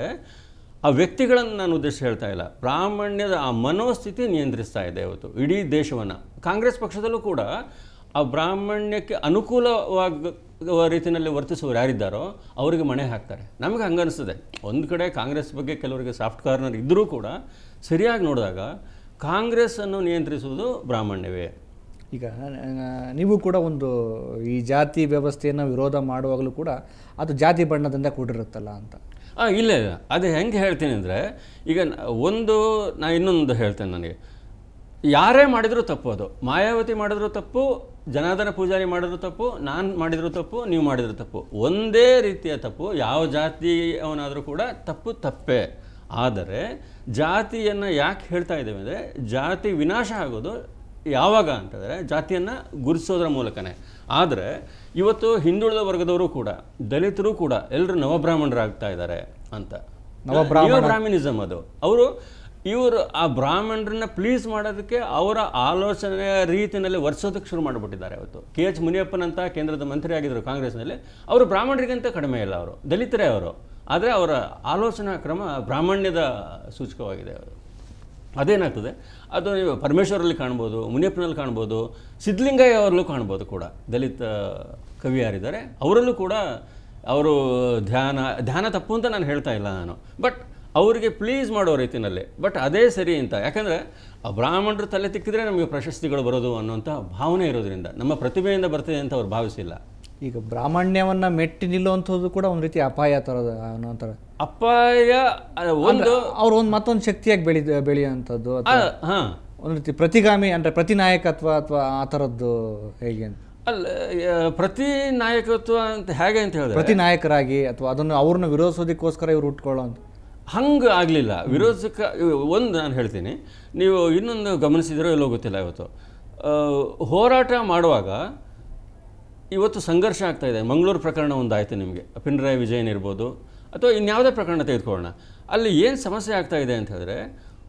ಆ ವ್ಯಕ್ತಿಗಳನ್ನು ನಾನು ಉದ್ದೇಶ ಹೇಳ್ತಾ ಇಲ್ಲ ಬ್ರಾಹ್ಮಣ್ಯದ ಆ ಮನೋಸ್ಥಿತಿ ನಿಯಂತ್ರಿಸ್ತಾ ಇದೆ ಇವತ್ತು ಇಡೀ ದೇಶವನ್ನು ಕಾಂಗ್ರೆಸ್ ಪಕ್ಷದಲ್ಲೂ ಕೂಡ ಆ ಬ್ರಾಹ್ಮಣ್ಯಕ್ಕೆ ಅನುಕೂಲವಾಗುವ ರೀತಿಯಲ್ಲಿ ವರ್ತಿಸುವವರು ಯಾರಿದ್ದಾರೋ ಅವರಿಗೆ ಮಣೆ ಹಾಕ್ತಾರೆ ನಮಗೆ ಹಂಗನಿಸ್ತದೆ ಒಂದು ಕಡೆ ಕಾಂಗ್ರೆಸ್ ಬಗ್ಗೆ ಕೆಲವರಿಗೆ ಸಾಫ್ಟ್ ಕಾರ್ನರ್ ಇದ್ದರೂ ಕೂಡ ಸರಿಯಾಗಿ ನೋಡಿದಾಗ ಕಾಂಗ್ರೆಸ್ಸನ್ನು ನಿಯಂತ್ರಿಸುವುದು ಬ್ರಾಹ್ಮಣ್ಯವೇ ಈಗ ಆ, ನೀವು ಕೂಡ ಒಂದು ಈ ಜಾತಿ ವ್ಯವಸ್ಥೆಯನ್ನು ವಿರೋಧ ಮಾಡುವಾಗಲೂ ಕೂಡ ಅದು ಜಾತಿ ಬಣ್ಣದಿಂದ ಕೂಡಿರುತ್ತಲ್ಲ ಅಂತ ಹಾಂ ಇಲ್ಲ ಇಲ್ಲ ಅದು ಹೆಂಗೆ ಹೇಳ್ತೀನಿ ಅಂದರೆ ಈಗ ನ- ಒಂದು ನಾ ಇನ್ನೊಂದು ಹೇಳ್ತೇನೆ ನನಗೆ ಯಾರೇ ಮಾಡಿದರೂ ತಪ್ಪು ಅದು ಮಾಯಾವತಿ ಮಾಡಿದ್ರು ತಪ್ಪು ಜನಾರ್ದನ ಪೂಜಾರಿ ಮಾಡಿದ್ರು ತಪ್ಪು ನಾನು ಮಾಡಿದ್ರು ತಪ್ಪು ನೀವು ಮಾಡಿದ್ರು ತಪ್ಪು ಒಂದೇ ರೀತಿಯ ತಪ್ಪು ಯಾವ ಜಾತಿಯವನಾದರೂ ಕೂಡ ತಪ್ಪು ತಪ್ಪೇ ಆದರೆ ಜಾತಿಯನ್ನು ಯಾಕೆ ಹೇಳ್ತಾ ಇದ್ದೇವೆ ಅಂದರೆ ಜಾತಿ ವಿನಾಶ ಆಗೋದು ಯಾವಾಗ ಅಂತಂದರೆ ಜಾತಿಯನ್ನು ಗುರುತಿಸೋದ್ರ ಮೂಲಕನೇ ಆದರೆ ಇವತ್ತು ಹಿಂದುಳಿದ ವರ್ಗದವರು ಕೂಡ ದಲಿತರು ಕೂಡ ಎಲ್ಲರೂ ನವಬ್ರಾಹ್ಮಣರಾಗ್ತಾ ಇದ್ದಾರೆ ಅಂತ ಬ್ರಾಹ್ಮಣಿಸಮ್ ಅದು ಅವರು ಇವರು ಆ ಬ್ರಾಹ್ಮಣರನ್ನ ಪ್ಲೀಸ್ ಮಾಡೋದಕ್ಕೆ ಅವರ ಆಲೋಚನೆಯ ರೀತಿಯಲ್ಲಿ ವರ್ಸೋದಕ್ಕೆ ಶುರು ಮಾಡಿಬಿಟ್ಟಿದ್ದಾರೆ ಇವತ್ತು ಕೆ ಎಚ್ ಮುನಿಯಪ್ಪನಂತ ಕೇಂದ್ರದ ಮಂತ್ರಿ ಆಗಿದ್ದರು ಕಾಂಗ್ರೆಸ್ನಲ್ಲಿ ಅವರು ಬ್ರಾಹ್ಮಣರಿಗಿಂತ ಕಡಿಮೆ ಇಲ್ಲ ಅವರು ದಲಿತರೇ ಅವರು ಆದರೆ ಅವರ ಆಲೋಚನಾ ಕ್ರಮ ಬ್ರಾಹ್ಮಣ್ಯದ ಸೂಚಕವಾಗಿದೆ ಅವರು ಅದೇನಾಗ್ತದೆ ಅದು ನೀವು ಪರಮೇಶ್ವರಲ್ಲಿ ಕಾಣ್ಬೋದು ಮುನಿಯಪ್ಪನಲ್ಲಿ ಕಾಣ್ಬೋದು ಸಿದ್ಧಲಿಂಗಯ್ಯ ಅವರಲ್ಲೂ ಕಾಣ್ಬೋದು ಕೂಡ ದಲಿತ ಕವಿ ಯಾರಿದ್ದಾರೆ ಅವರಲ್ಲೂ ಕೂಡ ಅವರು ಧ್ಯಾನ ಧ್ಯಾನ ತಪ್ಪು ಅಂತ ನಾನು ಹೇಳ್ತಾ ಇಲ್ಲ ನಾನು ಬಟ್ ಅವರಿಗೆ ಪ್ಲೀಸ್ ಮಾಡೋ ರೀತಿಯಲ್ಲಿ ಬಟ್ ಅದೇ ಸರಿ ಅಂತ ಯಾಕಂದರೆ ಆ ಬ್ರಾಹ್ಮಣರು ತಲೆ ತಿಕ್ಕಿದ್ರೆ ನಮಗೆ ಪ್ರಶಸ್ತಿಗಳು ಬರೋದು ಅನ್ನೋಂಥ ಭಾವನೆ ಇರೋದ್ರಿಂದ ನಮ್ಮ ಪ್ರತಿಭೆಯಿಂದ ಬರ್ತಿದೆ ಅಂತ ಅವ್ರು ಭಾವಿಸಿಲ್ಲ ಈಗ ಬ್ರಾಹ್ಮಣ್ಯವನ್ನ ಮೆಟ್ಟಿ ನಿಲ್ಲುವಂಥದ್ದು ಕೂಡ ಒಂದು ರೀತಿ ಅಪಾಯ ಥರದ ಅನ್ನೋ ಥರ ಅಪಾಯ ಆ, ಒಂದು ಅವ್ರು ಒಂದು ಮತ್ತೊಂದು ಶಕ್ತಿಯಾಗಿ ಬೆಳಿ ಬೆಳೆಯುವಂಥದ್ದು ಅಥವಾ ಹಾಂ ಒಂದು ರೀತಿ ಪ್ರತಿಗಾಮಿ ಅಂದರೆ ಪ್ರತಿ ನಾಯಕತ್ವ ಅಥವಾ ಆ ಥರದ್ದು ಹೇಗೆ ಅಂತ ಅಲ್ಲ ಆ, ಪ್ರತಿ ನಾಯಕತ್ವ ಅಂತ ಹೇಗೆ ಅಂತ ಹೇಳಿದ್ರೆ ಪ್ರತಿ ನಾಯಕರಾಗಿ ಅಥವಾ ಅದನ್ನು ಅವ್ರನ್ನ ವಿರೋಧಿಸೋದಕ್ಕೋಸ್ಕರ ಇವ್ರು ಹುಟ್ಕೊಳ್ಳೋ ಅಂತ ಹಂಗೆ ಆಗಲಿಲ್ಲ ವಿರೋಧಕ ಒಂದು ನಾನು ಹೇಳ್ತೀನಿ ನೀವು ಇನ್ನೊಂದು ಗಮನಿಸಿದಿರೋ ಎಲ್ಲೋ ಗೊತ್ತಿಲ್ಲ ಇವತ್ತು ಆ, ಹೋರಾಟ ಮಾಡುವಾಗ ಇವತ್ತು ಸಂಘರ್ಷ ಆಗ್ತಾ ಇದೆ ಮಂಗಳೂರು ಪ್ರಕರಣ ಒಂದು ಆಯಿತು ನಿಮಗೆ ಪಿಣರಾಯಿ ವಿಜಯನ್ ಇರ್ಬೋದು ಅಥವಾ ಇನ್ಯಾವುದೇ ಪ್ರಕರಣ ತೆಗೆದುಕೊಳ್ಳೋಣ ಅಲ್ಲಿ ಏನು ಸಮಸ್ಯೆ ಆಗ್ತಾ ಇದೆ ಅಂತ ಹೇಳಿದ್ರೆ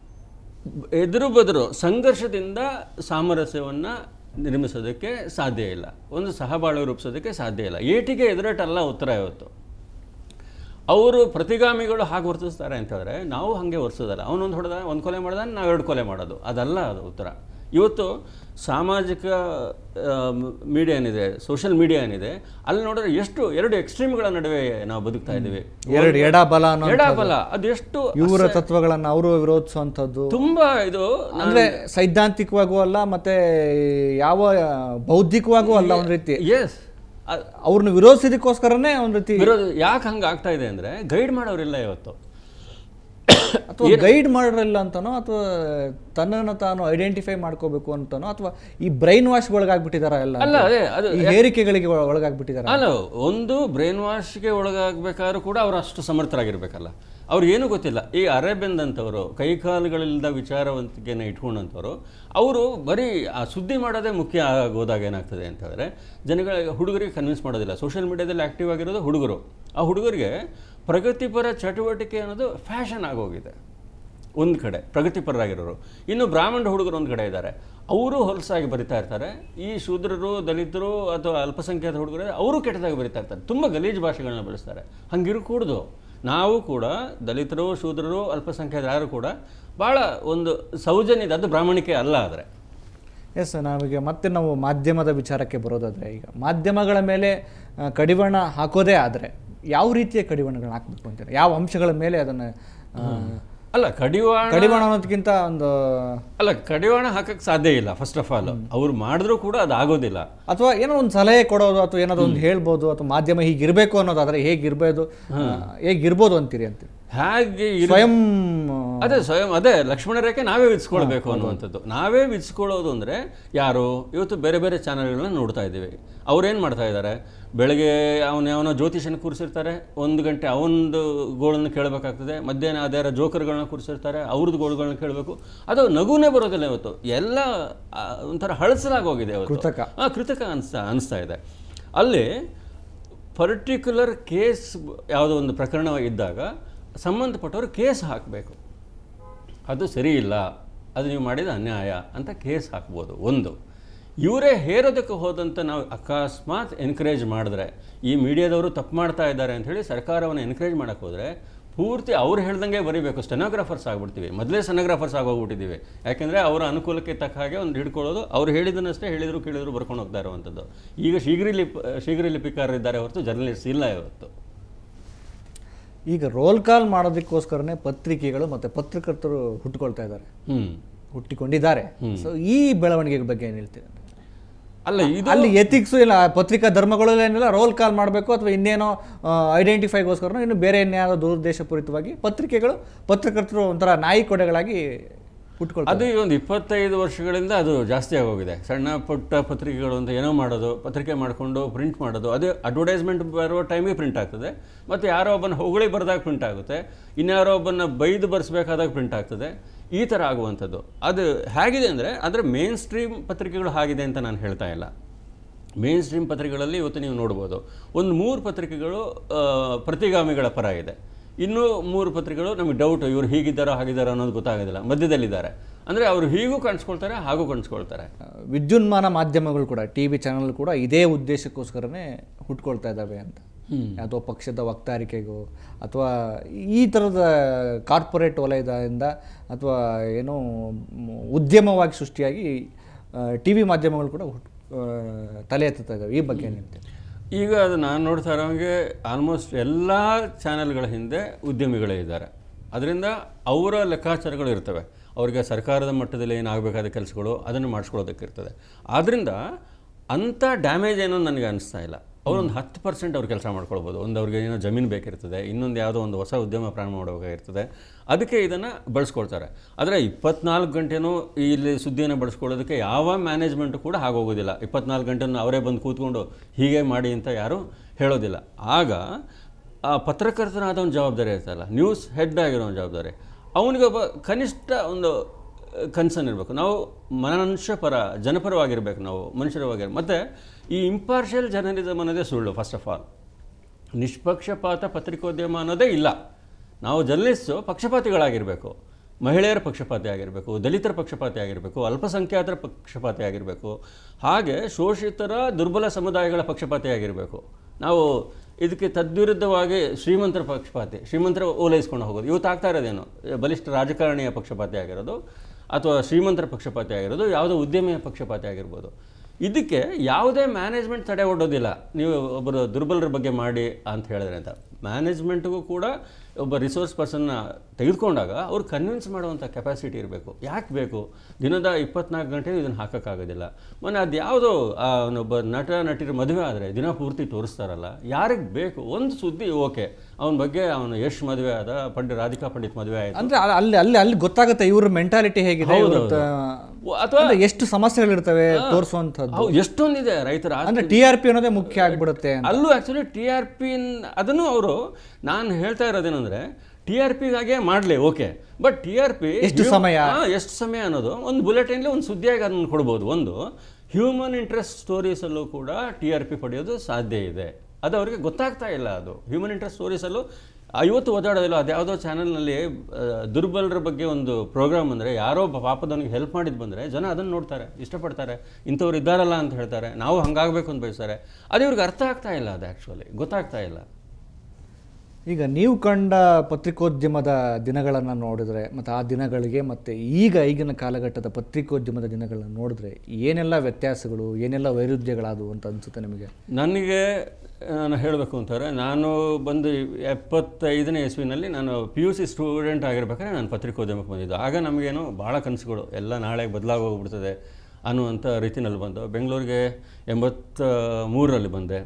ಎದುರು ಬದರು ಸಂಘರ್ಷದಿಂದ ಸಾಮರಸ್ಯವನ್ನು ನಿರ್ಮಿಸೋದಕ್ಕೆ ಸಾಧ್ಯ ಇಲ್ಲ ಒಂದು ಸಹಬಾಳ್ವೆ ರೂಪಿಸೋದಕ್ಕೆ ಸಾಧ್ಯ ಇಲ್ಲ ಏಟಿಗೆ ಎದುರೇಟಲ್ಲ ಉತ್ತರ ಇವತ್ತು ಅವರು ಪ್ರತಿಗಾಮಿಗಳು ಹಾಗೆ ವರ್ತಿಸ್ತಾರೆ ಅಂತಂದರೆ ನಾವು ಹಾಗೆ ವರ್ತಿಸೋದಲ್ಲ ಅವನೊಂದು ಹೊಡೆದ ಒಂದು ಕೊಲೆ ಮಾಡ್ದ ನಾವು ಎರಡು ಕೊಲೆ ಮಾಡೋದು ಅದಲ್ಲ ಅದು ಉತ್ತರ ಇವತ್ತು ಸಾಮಾಜಿಕ ಮೀಡಿಯಾ ಏನಿದೆ ಸೋಷಿಯಲ್ ಮೀಡಿಯಾ ಏನಿದೆ ಅಲ್ಲಿ ನೋಡಿದ್ರೆ ಎಷ್ಟು ಎರಡು ಎಕ್ಸ್ಟ್ರೀಮ್ಗಳ ನಡುವೆ ನಾವು ಬದುಕ್ತಾ ಇದ್ದೀವಿ ಎರಡು ಎಡ ಬಲ ಅನ್ನೋ ಎಡಬಲ ಅದೆಷ್ಟು ಇವರ ತತ್ವಗಳನ್ನು ಅವರು ವಿರೋಧಿಸುವಂಥದ್ದು ತುಂಬಾ ಇದು ಅಂದ್ರೆ ಸೈದ್ಧಾಂತಿಕವಾಗೂ ಅಲ್ಲ ಮತ್ತೆ ಯಾವ ಬೌದ್ಧಿಕವಾಗೂ ಅಲ್ಲ ಒಂದು ರೀತಿ ಎಸ್ ಅವ್ರನ್ನ ವಿರೋಧಿಸೋದಕ್ಕೋಸ್ಕರನೇ ಒಂದು ರೀತಿ ವಿರೋಧ ಯಾಕೆ ಹಂಗೆ ಆಗ್ತಾ ಇದೆ ಅಂದರೆ ಗೈಡ್ ಮಾಡೋರಿಲ್ಲ ಇವತ್ತು ಅಥವಾ ಗೈಡ್ ಮಾಡಿರಲ್ಲ ಅಂತನೋ ಅಥವಾ ತನ್ನನ್ನು ತಾನು ಐಡೆಂಟಿಫೈ ಮಾಡ್ಕೋಬೇಕು ಅಂತನೋ ಅಥವಾ ಈ ಬ್ರೈನ್ ವಾಶ್ ಒಳಗಾಗ್ಬಿಟ್ಟಿದಾರ ಎಲ್ಲ ಅಲ್ಲ ಅದೇ ಅದು ಈ ಹೇರಿಕೆಗಳಿಗೆ ಒಳ- ಒಳಗಾಗ್ಬಿಟ್ಟಿದಾರ ಅಲ್ಲ ಒಂದು ಬ್ರೈನ್ ವಾಶ್ಗೆ ಒಳಗಾಗಬೇಕಾದ್ರೂ ಕೂಡ ಅವರು ಅಷ್ಟು ಸಮರ್ಥರಾಗಿರ್ಬೇಕಲ್ಲ ಅವ್ರಿಗೆ ಏನೂ ಗೊತ್ತಿಲ್ಲ ಈ ಅರೆಬೆಂದಂಥವರು ಕೈಕಾಲುಗಳಿಲ್ಲದ ವಿಚಾರವಂತಿಕೆಯನ್ನು ಇಟ್ಕೊಂಡಂಥವ್ರು ಅವರು ಬರೀ ಆ ಸುದ್ದಿ ಮಾಡೋದೇ ಮುಖ್ಯ ಆಗೋದಾಗ ಏನಾಗ್ತದೆ ಅಂತ ಹೇಳಿದ್ರೆ ಜನಗಳ ಹುಡುಗರಿಗೆ ಕನ್ವಿನ್ಸ್ ಮಾಡೋದಿಲ್ಲ ಸೋಷಿಯಲ್ ಮೀಡಿಯಾದಲ್ಲಿ ಆ್ಯಕ್ಟಿವ್ ಆಗಿರೋದು ಹುಡುಗರು ಆ ಹುಡುಗರಿಗೆ ಪ್ರಗತಿಪರ ಚಟುವಟಿಕೆ ಅನ್ನೋದು ಫ್ಯಾಷನ್ ಆಗೋಗಿದೆ ಒಂದು ಕಡೆ ಪ್ರಗತಿಪರರಾಗಿರೋರು ಇನ್ನು ಬ್ರಾಹ್ಮಣ ಹುಡುಗರು ಒಂದು ಕಡೆ ಇದ್ದಾರೆ ಅವರು ಹೊಲಸಾಗಿ ಬರಿತಾ ಇರ್ತಾರೆ ಈ ಶೂದ್ರರು ದಲಿತರು ಅಥವಾ ಅಲ್ಪಸಂಖ್ಯಾತ ಹುಡುಗರು ಅವರು ಕೆಟ್ಟದಾಗಿ ಬರಿತಾ ಇರ್ತಾರೆ ತುಂಬ ಗಲೀಜು ಭಾಷೆಗಳನ್ನ ಬಳಸ್ತಾರೆ ಹಂಗಿರಕೂಡ್ದು ನಾವು ಕೂಡ ದಲಿತರು ಶೂದ್ರರು ಅಲ್ಪಸಂಖ್ಯಾತರು ಯಾರು ಕೂಡ ಭಾಳ ಒಂದು ಸೌಜನ್ಯದ ಅದು ಬ್ರಾಹ್ಮಣಿಕೆ ಅಲ್ಲ ಆದರೆ ಎಸ್ ನಾವೀಗ ಮತ್ತೆ ನಾವು ಮಾಧ್ಯಮದ ವಿಚಾರಕ್ಕೆ ಬರೋದಾದ್ರೆ ಈಗ ಮಾಧ್ಯಮಗಳ ಮೇಲೆ ಆ, ಕಡಿವಾಣ ಹಾಕೋದೇ ಆದರೆ ಯಾವ ರೀತಿಯ ಕಡಿವಾಣಗಳನ್ನ ಹಾಕಬೇಕು ಅಂತಾರೆ ಯಾವ ಅಂಶಗಳ ಮೇಲೆ ಅದನ್ನು ಅಲ್ಲ ಕಡಿವಾಣ ಕಡಿವಾಣ ಅನ್ನೋದಕ್ಕಿಂತ ಒಂದು ಅಲ್ಲ ಕಡಿವಾಣ ಹಾಕಕ್ಕೆ ಸಾಧ್ಯ ಇಲ್ಲ ಫಸ್ಟ್ ಆಫ್ ಆಲ್ ಅವ್ರು ಮಾಡಿದ್ರೂ ಕೂಡ ಅದು ಆಗೋದಿಲ್ಲ ಅಥವಾ ಏನೋ ಒಂದು ಸಲಹೆ ಕೊಡೋದು ಅಥವಾ ಏನಾದ್ರು ಒಂದು ಹೇಳ್ಬೋದು ಅಥವಾ ಮಾಧ್ಯಮ ಹೀಗಿರಬೇಕು ಅನ್ನೋದಾದ್ರೆ ಹೇಗಿರ್ಬೋದು ಹೇಗಿರ್ಬೋದು ಅಂತೀರಿ ಅಂತೀರಿ ಹೇಗೆ ಇರ್- ಸ್ವಯಂ ಅದೇ ಸ್ವಯಂ ಅದೇ ಲಕ್ಷ್ಮಣ ರೇಖೆ ನಾವೇ ವಿಧಿಸ್ಕೊಳ್ಬೇಕು ಅನ್ನುವಂಥದ್ದು ನಾವೇ ವಿಧಿಸ್ಕೊಳ್ಳೋದು ಅಂದರೆ ಯಾರು ಇವತ್ತು ಬೇರೆ ಬೇರೆ ಚಾನಲ್ಗಳನ್ನ ನೋಡ್ತಾ ಇದ್ದೀವಿ ಅವ್ರೇನು ಮಾಡ್ತಾ ಇದ್ದಾರೆ ಬೆಳಗ್ಗೆ ಅವನ ಯಾವನೋ ಜ್ಯೋತಿಷನ ಕೂರಿಸಿರ್ತಾರೆ ಒಂದು ಗಂಟೆ ಅವನದು ಗೋಳನ್ನು ಕೇಳಬೇಕಾಗ್ತದೆ ಮಧ್ಯಾಹ್ನ ಅದ್ಯಾರ ಜೋಕರ್ಗಳನ್ನ ಕೂರಿಸಿರ್ತಾರೆ ಅವ್ರದ್ದು ಗೋಳುಗಳನ್ನ ಕೇಳಬೇಕು ಅದು ನಗುನೇ ಬರೋದಿಲ್ಲ ಇವತ್ತು ಎಲ್ಲ ಆ, ಒಂಥರ ಹಳಸಲಾಗೋಗಿದೆ ಇವತ್ತು ಕೃತಕ. ಹಾಂ ಕೃತಕ ಅನಿಸ್ತಾ ಅನಿಸ್ತಾ ಇದೆ ಅಲ್ಲಿ ಪರ್ಟಿಕ್ಯುಲರ್ ಕೇಸ್ ಯಾವುದೋ ಒಂದು ಪ್ರಕರಣ ಇದ್ದಾಗ ಸಂಬಂಧಪಟ್ಟವರು ಕೇಸ್ ಹಾಕಬೇಕು ಅದು ಸರಿ ಇಲ್ಲ ಅದು ನೀವು ಮಾಡಿದ ಅನ್ಯಾಯ ಅಂತ ಕೇಸ್ ಹಾಕ್ಬೋದು ಒಂದು ಇವರೇ ಹೇರೋದಕ್ಕೆ ಹೋದಂತ ನಾವು ಅಕಸ್ಮಾತ್ ಎನ್ಕರೇಜ್ ಮಾಡಿದ್ರೆ ಈ ಮೀಡಿಯಾದವರು ತಪ್ಪು ಮಾಡ್ತಾ ಇದ್ದಾರೆ ಅಂತ ಹೇಳಿ ಸರ್ಕಾರವನ್ನು ಎನ್ಕರೇಜ್ ಮಾಡಕ್ಕೆ ಹೋದರೆ ಪೂರ್ತಿ ಅವ್ರು ಹೇಳ್ದಂಗೆ ಬರೀಬೇಕು ಸ್ಟೆನೋಗ್ರಾಫರ್ಸ್ ಆಗ್ಬಿಡ್ತೀವಿ ಮೊದಲೇ ಸ್ಟೆನೋಗ್ರಾಫರ್ಸ್ ಆಗೋಗ್ಬಿಟ್ಟಿದ್ದೀವಿ ಯಾಕೆಂದರೆ ಅವರ ಅನುಕೂಲಕ್ಕೆ ತಕ್ಕ ಹಾಗೆ ಒಂದು ಹಿಡ್ಕೊಳ್ಳೋದು ಅವ್ರು ಹೇಳಿದ್ದನ್ನಷ್ಟೇ ಹೇಳಿದ್ರು ಕೇಳಿದ್ರು ಬರ್ಕೊಂಡು ಹೋಗ್ತಾ ಇರುವಂಥದ್ದು ಈಗ ಶೀಘ್ರ ಲಿಪ್ ಶೀಘ್ರ ಲಿಪಿಕಾರರಿದ್ದಾರೆ ಹೊರತು ಜರ್ನಲಿಸ್ಟ್ ಇಲ್ಲ ಇವತ್ತು ಈಗ ರೋಲ್ ಕಾಲ್ ಮಾಡೋದಕ್ಕೋಸ್ಕರನೇ ಪತ್ರಿಕೆಗಳು ಮತ್ತೆ ಪತ್ರಕರ್ತರು ಹುಟ್ಟುಕೊಳ್ತಾ ಇದ್ದಾರೆ ಹ್ಞೂ ಹುಟ್ಟಿಕೊಂಡಿದ್ದಾರೆ ಸೊ ಈ ಬೆಳವಣಿಗೆ ಬಗ್ಗೆ ಏನು ಹೇಳ್ತೀರಿ ಅಲ್ಲ ಇದು ಅಲ್ಲಿ ಎಥಿಕ್ಸ್ ಇಲ್ಲ ಪತ್ರಿಕಾ ಧರ್ಮಗಳು ಏನಿಲ್ಲ ರೋಲ್ ಕಾಲ್ ಮಾಡಬೇಕು ಅಥವಾ ಇನ್ನೇನೋ ಐಡೆಂಟಿಫೈಗೋಸ್ಕರ ಇನ್ನು ಬೇರೆ ಇನ್ಯಾವುದೋ ದುರುದ್ದೇಶಪೂರಿತವಾಗಿ ಪತ್ರಿಕೆಗಳು ಪತ್ರಕರ್ತರು ಒಂಥರ ನಾಯಿ ಕೊಡೆಗಳಾಗಿ ಹುಟ್ಕೊಳ್ತಾರೆ ಅದು ಈ ಒಂದು ಇಪ್ಪತ್ತೈದು ವರ್ಷಗಳಿಂದ ಅದು ಜಾಸ್ತಿ ಆಗೋಗಿದೆ ಸಣ್ಣ ಪುಟ್ಟ ಪತ್ರಿಕೆಗಳು ಅಂತ ಏನೋ ಮಾಡೋದು ಪತ್ರಿಕೆ ಮಾಡಿಕೊಂಡು ಪ್ರಿಂಟ್ ಮಾಡೋದು ಅದು ಅಡ್ವರ್ಟೈಸ್ಮೆಂಟ್ ಬರುವ ಟೈಮಿಗೆ ಪ್ರಿಂಟ್ ಆಗ್ತದೆ ಮತ್ತು ಯಾರೋ ಒಬ್ಬನ ಹೊಗಳಿ ಬರೆದಾಗ ಪ್ರಿಂಟ್ ಆಗುತ್ತೆ ಇನ್ಯಾರೋ ಒಬ್ಬನ ಬೈದು ಬರೆಸ್ಬೇಕಾದಾಗ ಪ್ರಿಂಟ್ ಆಗ್ತದೆ ಈ ಥರ ಆಗುವಂಥದ್ದು ಅದು ಹೇಗಿದೆ ಅಂದರೆ ಅದರ ಮೇನ್ ಸ್ಟ್ರೀಮ್ ಪತ್ರಿಕೆಗಳು ಹಾಗಿದೆ ಅಂತ ನಾನು ಹೇಳ್ತಾ ಇಲ್ಲ ಮೇನ್ ಸ್ಟ್ರೀಮ್ ಪತ್ರಿಕೆಗಳಲ್ಲಿ ಇವತ್ತು ನೀವು ನೋಡ್ಬೋದು ಒಂದು ಮೂರು ಪತ್ರಿಕೆಗಳು ಆ, ಪ್ರತಿಗಾಮಿಗಳ ಪರ ಇದೆ ಇನ್ನೂ ಮೂರು ಪತ್ರಿಕೆಗಳು ನಮಗೆ ಡೌಟ್ ಇವರು ಹೀಗಿದ್ದಾರೋ ಹಾಗಿದ್ದಾರೋ ಅನ್ನೋದು ಗೊತ್ತಾಗೋದಿಲ್ಲ ಮಧ್ಯದಲ್ಲಿದ್ದಾರೆ ಅಂದರೆ ಅವರು ಹೀಗೂ ಕಾಣಿಸ್ಕೊಳ್ತಾರೆ ಹಾಗೂ ಕಾಣಿಸ್ಕೊಳ್ತಾರೆ ವಿದ್ಯುನ್ಮಾನ ಮಾಧ್ಯಮಗಳು ಕೂಡ ಟಿ ವಿ ಚಾನಲ್ ಕೂಡ ಇದೇ ಉದ್ದೇಶಕ್ಕೋಸ್ಕರನೇ ಹುಟ್ಕೊಳ್ತಾ ಇದ್ದಾವೆ ಅಂತ ಅಥವಾ ಪಕ್ಷದ ವಕ್ತಾರಿಕೆಗೋ ಅಥವಾ ಈ ಥರದ ಕಾರ್ಪೊರೇಟ್ ವಲಯದಿಂದ ಅಥವಾ ಏನೋ ಮ್, ಉದ್ಯಮವಾಗಿ ಸೃಷ್ಟಿಯಾಗಿ ಟಿ ವಿ ಮಾಧ್ಯಮಗಳು ಕೂಡ ಹುಟ್ ಆ, ತಲೆ ಎತ್ತುತ್ತಾ ಇದ್ದಾವೆ ಈ ಬಗ್ಗೆ ಏನು ಹೇಳ್ತೀರಿ ಈಗ ಅದು ನಾನು ನೋಡ್ತಾ ಇರೋಂಗೆ ಆಲ್ಮೋಸ್ಟ್ ಎಲ್ಲ ಚಾನೆಲ್ಗಳ ಹಿಂದೆ ಉದ್ಯಮಿಗಳೇ ಇದ್ದಾರೆ ಅದರಿಂದ ಅವರ ಲೆಕ್ಕಾಚಾರಗಳು ಇರ್ತವೆ ಅವರಿಗೆ ಸರ್ಕಾರದ ಮಟ್ಟದಲ್ಲಿ ಏನಾಗಬೇಕಾದ ಕೆಲಸಗಳು ಅದನ್ನು ಮಾಡಿಸ್ಕೊಳ್ಳೋದಕ್ಕೆ ಇರ್ತದೆ ಆದ್ದರಿಂದ ಅಂಥ ಡ್ಯಾಮೇಜ್ ಏನೋ ನನಗೆ ಅನಿಸ್ತಾ ಇಲ್ಲ ಅವರೊಂದು ಹತ್ತು ಪರ್ಸೆಂಟ್ ಅವ್ರು ಕೆಲಸ ಮಾಡ್ಕೊಳ್ಬೋದು ಒಂದು ಅವ್ರಿಗೆ ಏನೋ ಜಮೀನು ಬೇಕಿರ್ತದೆ ಇನ್ನೊಂದು ಯಾವುದೋ ಒಂದು ಹೊಸ ಉದ್ಯಮ ಪ್ರಾರಂಭ ಮಾಡಬೇಕಾಗಿರ್ತದೆ ಅದಕ್ಕೆ ಇದನ್ನು ಬಳಸ್ಕೊಳ್ತಾರೆ ಆದರೆ ಇಪ್ಪತ್ನಾಲ್ಕು ಗಂಟೆನೂ ಇಲ್ಲಿ ಸುದ್ದಿಯನ್ನು ಬಳಸ್ಕೊಳ್ಳೋದಕ್ಕೆ ಯಾವ ಮ್ಯಾನೇಜ್ಮೆಂಟು ಕೂಡ ಆಗೋಗೋದಿಲ್ಲ ಇಪ್ಪತ್ನಾಲ್ಕು ಗಂಟೆನೂ ಅವರೇ ಬಂದು ಕೂತ್ಕೊಂಡು ಹೀಗೆ ಮಾಡಿ ಅಂತ ಯಾರೂ ಹೇಳೋದಿಲ್ಲ ಆಗ ಆ ಪತ್ರಕರ್ತನಾದ ಒಂದು ಜವಾಬ್ದಾರಿ ಇರ್ತಲ್ಲ ನ್ಯೂಸ್ ಹೆಡ್ ಆಗಿರೋ ಒಂದು ಜವಾಬ್ದಾರಿ ಅವನಿಗೆ ಒಬ್ಬ ಕನಿಷ್ಠ ಒಂದು ಕನ್ಸರ್ನ್ ಇರಬೇಕು ನಾವು ಮನುಷ್ಯ ಪರ ಜನಪರವಾಗಿರ್ಬೇಕು ನಾವು ಮನುಷ್ಯರವಾಗಿರ್ ಮತ್ತು ಈ ಇಂಪಾರ್ಷಿಯಲ್ ಜರ್ನಲಿಸಮ್ ಅನ್ನೋದೇ ಸುಳ್ಳು ಫಸ್ಟ್ ಆಫ್ ಆಲ್ ನಿಷ್ಪಕ್ಷಪಾತ ಪತ್ರಿಕೋದ್ಯಮ ಅನ್ನೋದೇ ಇಲ್ಲ ನಾವು ಜರ್ನಲಿಸ್ಟು ಪಕ್ಷಪಾತಿಗಳಾಗಿರಬೇಕು ಮಹಿಳೆಯರ ಪಕ್ಷಪಾತಿ ಆಗಿರಬೇಕು ದಲಿತರ ಪಕ್ಷಪಾತಿ ಆಗಿರಬೇಕು ಅಲ್ಪಸಂಖ್ಯಾತರ ಪಕ್ಷಪಾತಿ ಆಗಿರಬೇಕು ಹಾಗೆ ಶೋಷಿತರ ದುರ್ಬಲ ಸಮುದಾಯಗಳ ಪಕ್ಷಪಾತಿ ಆಗಿರಬೇಕು ನಾವು ಇದಕ್ಕೆ ತದ್ವಿರುದ್ಧವಾಗಿ ಶ್ರೀಮಂತರ ಪಕ್ಷಪಾತಿ ಶ್ರೀಮಂತರ ಓಲೈಸ್ಕೊಂಡು ಹೋಗೋದು ಇವತ್ತು ಆಗ್ತಾ ಇರೋದೇನು ಬಲಿಷ್ಠ ರಾಜಕಾರಣಿಯ ಪಕ್ಷಪಾತಿ ಆಗಿರೋದು ಅಥವಾ ಶ್ರೀಮಂತರ ಪಕ್ಷಪಾತಿ ಆಗಿರೋದು ಯಾವುದೋ ಉದ್ಯಮಿಯ ಪಕ್ಷಪಾತಿ ಆಗಿರ್ಬೋದು ಇದಕ್ಕೆ ಯಾವುದೇ ಮ್ಯಾನೇಜ್ಮೆಂಟ್ ತಡೆ ಒಡ್ಡೋದಿಲ್ಲ ನೀವು ಒಬ್ಬರು ದುರ್ಬಲರ ಬಗ್ಗೆ ಮಾಡಿ ಅಂತ ಹೇಳಿದ್ರೆ ಅಂತ ಮ್ಯಾನೇಜ್ಮೆಂಟ್ಗೂ ಕೂಡ ಒಬ್ಬ ರಿಸೋರ್ಸ್ ಪರ್ಸನ್ನ ತೆಗೆದುಕೊಂಡಾಗ ಅವ್ರು ಕನ್ವಿನ್ಸ್ ಮಾಡುವಂಥ ಕೆಪಾಸಿಟಿ ಇರಬೇಕು ಯಾಕೆ ಬೇಕು ದಿನದ ಇಪ್ಪತ್ನಾಲ್ಕು ಗಂಟೆ ಇದನ್ನು ಹಾಕೋಕ್ಕಾಗೋದಿಲ್ಲ ಮೊನ್ನೆ ಅದು ಯಾವುದೋ ಆ ಅವನೊಬ್ಬ ನಟ ನಟಿರ ಮದುವೆ ಆದರೆ ದಿನ ಪೂರ್ತಿ ತೋರಿಸ್ತಾರಲ್ಲ ಯಾರಿಗೆ ಬೇಕು ಒಂದು ಸುದ್ದಿ ಓಕೆ ಅವನ ಬಗ್ಗೆ ಅವನು ಯಶ್ ಮದುವೆ ಆದ ಪಂಡಿತ್ ರಾಧಿಕಾ ಪಂಡಿತ್ ಮದುವೆ ಆಯಿತು ಅಂದ್ರೆ ಅ- ಅಲ್ಲಿ ಅಲ್ಲಿ ಅಲ್ಲಿ ಗೊತ್ತಾಗುತ್ತೆ ಇವ್ರ ಮೆಂಟಾಲಿಟಿ ಹೇಗಿದೆ ಇವ್ರ ತ- ಅಥವಾ ಅಂದ್ರೆ ಎಷ್ಟು ಸಮಸ್ಯೆಗಳಿರ್ತವೆ ತೋರಿಸುವಂಥದ್ದು ಅವು ಎಷ್ಟೊಂದಿದೆ ರೈತರ ಅಂದ್ರೆ ಟಿ ಆರ್ ಪಿ ಅನ್ನೋದೇ ಮುಖ್ಯ ಆಗ್ಬಿಡುತ್ತೆ ಅಂತ. ಅಲ್ಲೂ ಆ್ಯಕ್ಚುಲಿ ಟಿ ಆರ್ ಪಿ ಅದನ್ನು ಅವರು ನಾನು ಹೇಳ್ತಾ ಇರೋದೇನೆಂದರೆ ಟಿ ಆರ್ ಪಿಗಾಗೆ ಮಾಡಲಿ okay but T R P ಎಷ್ಟು ಸಮಯ? ಎಷ್ಟು ಸಮಯ ಅನ್ನೋದು ಒಂದು ಬುಲೆಟಿನ್ಲಿ ಒಂದು ಸುದ್ದಿಯಾಗಿ ಅದನ್ನು ಕೊಡ್ಬೋದು ಒಂದು ಹ್ಯೂಮನ್ ಇಂಟ್ರೆಸ್ಟ್ ಸ್ಟೋರೀಸಲ್ಲೂ ಕೂಡ ಟಿ ಆರ್ ಪಿ ಪಡೆಯೋದು ಸಾಧ್ಯ ಇದೆ ಅದು ಅವರಿಗೆ ಗೊತ್ತಾಗ್ತಾ ಇಲ್ಲ ಅದು ಹ್ಯೂಮನ್ ಇಂಟ್ರೆಸ್ಟ್ ಸ್ಟೋರೀಸಲ್ಲೂ ಇವತ್ತು ಓದಾಡೋದಿಲ್ಲ ಅದು ಯಾವುದೋ ಚಾನಲ್ನಲ್ಲಿ ದುರ್ಬಲರ ಬಗ್ಗೆ ಒಂದು ಪ್ರೋಗ್ರಾಮ್ ಅಂದರೆ ಯಾರೋ ಒಬ್ಬ ಪಾಪದವನಿಗೆ ಹೆಲ್ಪ್ ಮಾಡಿದ್ದು ಬಂದರೆ ಜನ ಅದನ್ನು ನೋಡ್ತಾರೆ ಇಷ್ಟಪಡ್ತಾರೆ ಇಂಥವ್ರು ಇದ್ದಾರಲ್ಲ ಅಂತ ಹೇಳ್ತಾರೆ ನಾವು ಹಂಗಾಗಬೇಕು ಅಂತ ಬಯಸ್ತಾರೆ ಅದು ಇವ್ರಿಗೆ ಅರ್ಥ ಆಗ್ತಾ ಇಲ್ಲ ಅದು ಆ್ಯಕ್ಚುಲಿ ಗೊತ್ತಾಗ್ತಾ ಇಲ್ಲ ಈಗ ನೀವು ಕಂಡ ಪತ್ರಿಕೋದ್ಯಮದ ದಿನಗಳನ್ನು ನೋಡಿದ್ರೆ ಮತ್ತು ಆ ದಿನಗಳಿಗೆ ಮತ್ತು ಈಗ ಈಗಿನ ಕಾಲಘಟ್ಟದ ಪತ್ರಿಕೋದ್ಯಮದ ದಿನಗಳನ್ನ ನೋಡಿದ್ರೆ ಏನೆಲ್ಲ ವ್ಯತ್ಯಾಸಗಳು ಏನೆಲ್ಲ ವೈರುಧ್ಯಗಳಾದವು ಅಂತ ಅನ್ಸುತ್ತೆ ನಿಮಗೆ ನನಗೆ ನಾನು ಹೇಳಬೇಕು ಅಂತಾರೆ ನಾನು ಬಂದು ಎಪ್ಪತ್ತೈದನೇ ಇಸ್ವಿನಲ್ಲಿ ನಾನು ಪಿ ಯು ಸಿ ಸ್ಟೂಡೆಂಟ್ ಆಗಿರ್ಬೇಕಾದ್ರೆ ನಾನು ಪತ್ರಿಕೋದ್ಯಮಕ್ಕೆ ಬಂದಿದ್ದು ಆಗ ನಮಗೇನು ಭಾಳ ಕನಸುಗಳು ಎಲ್ಲ ನಾಳೆ ಬದಲಾಗೋಗ್ಬಿಡ್ತದೆ ಅನ್ನುವಂಥ ರೀತಿನಲ್ಲಿ ಬಂದು ಬೆಂಗಳೂರಿಗೆ ಎಂಬತ್ತ ಮೂರರಲ್ಲಿ ಬಂದೆ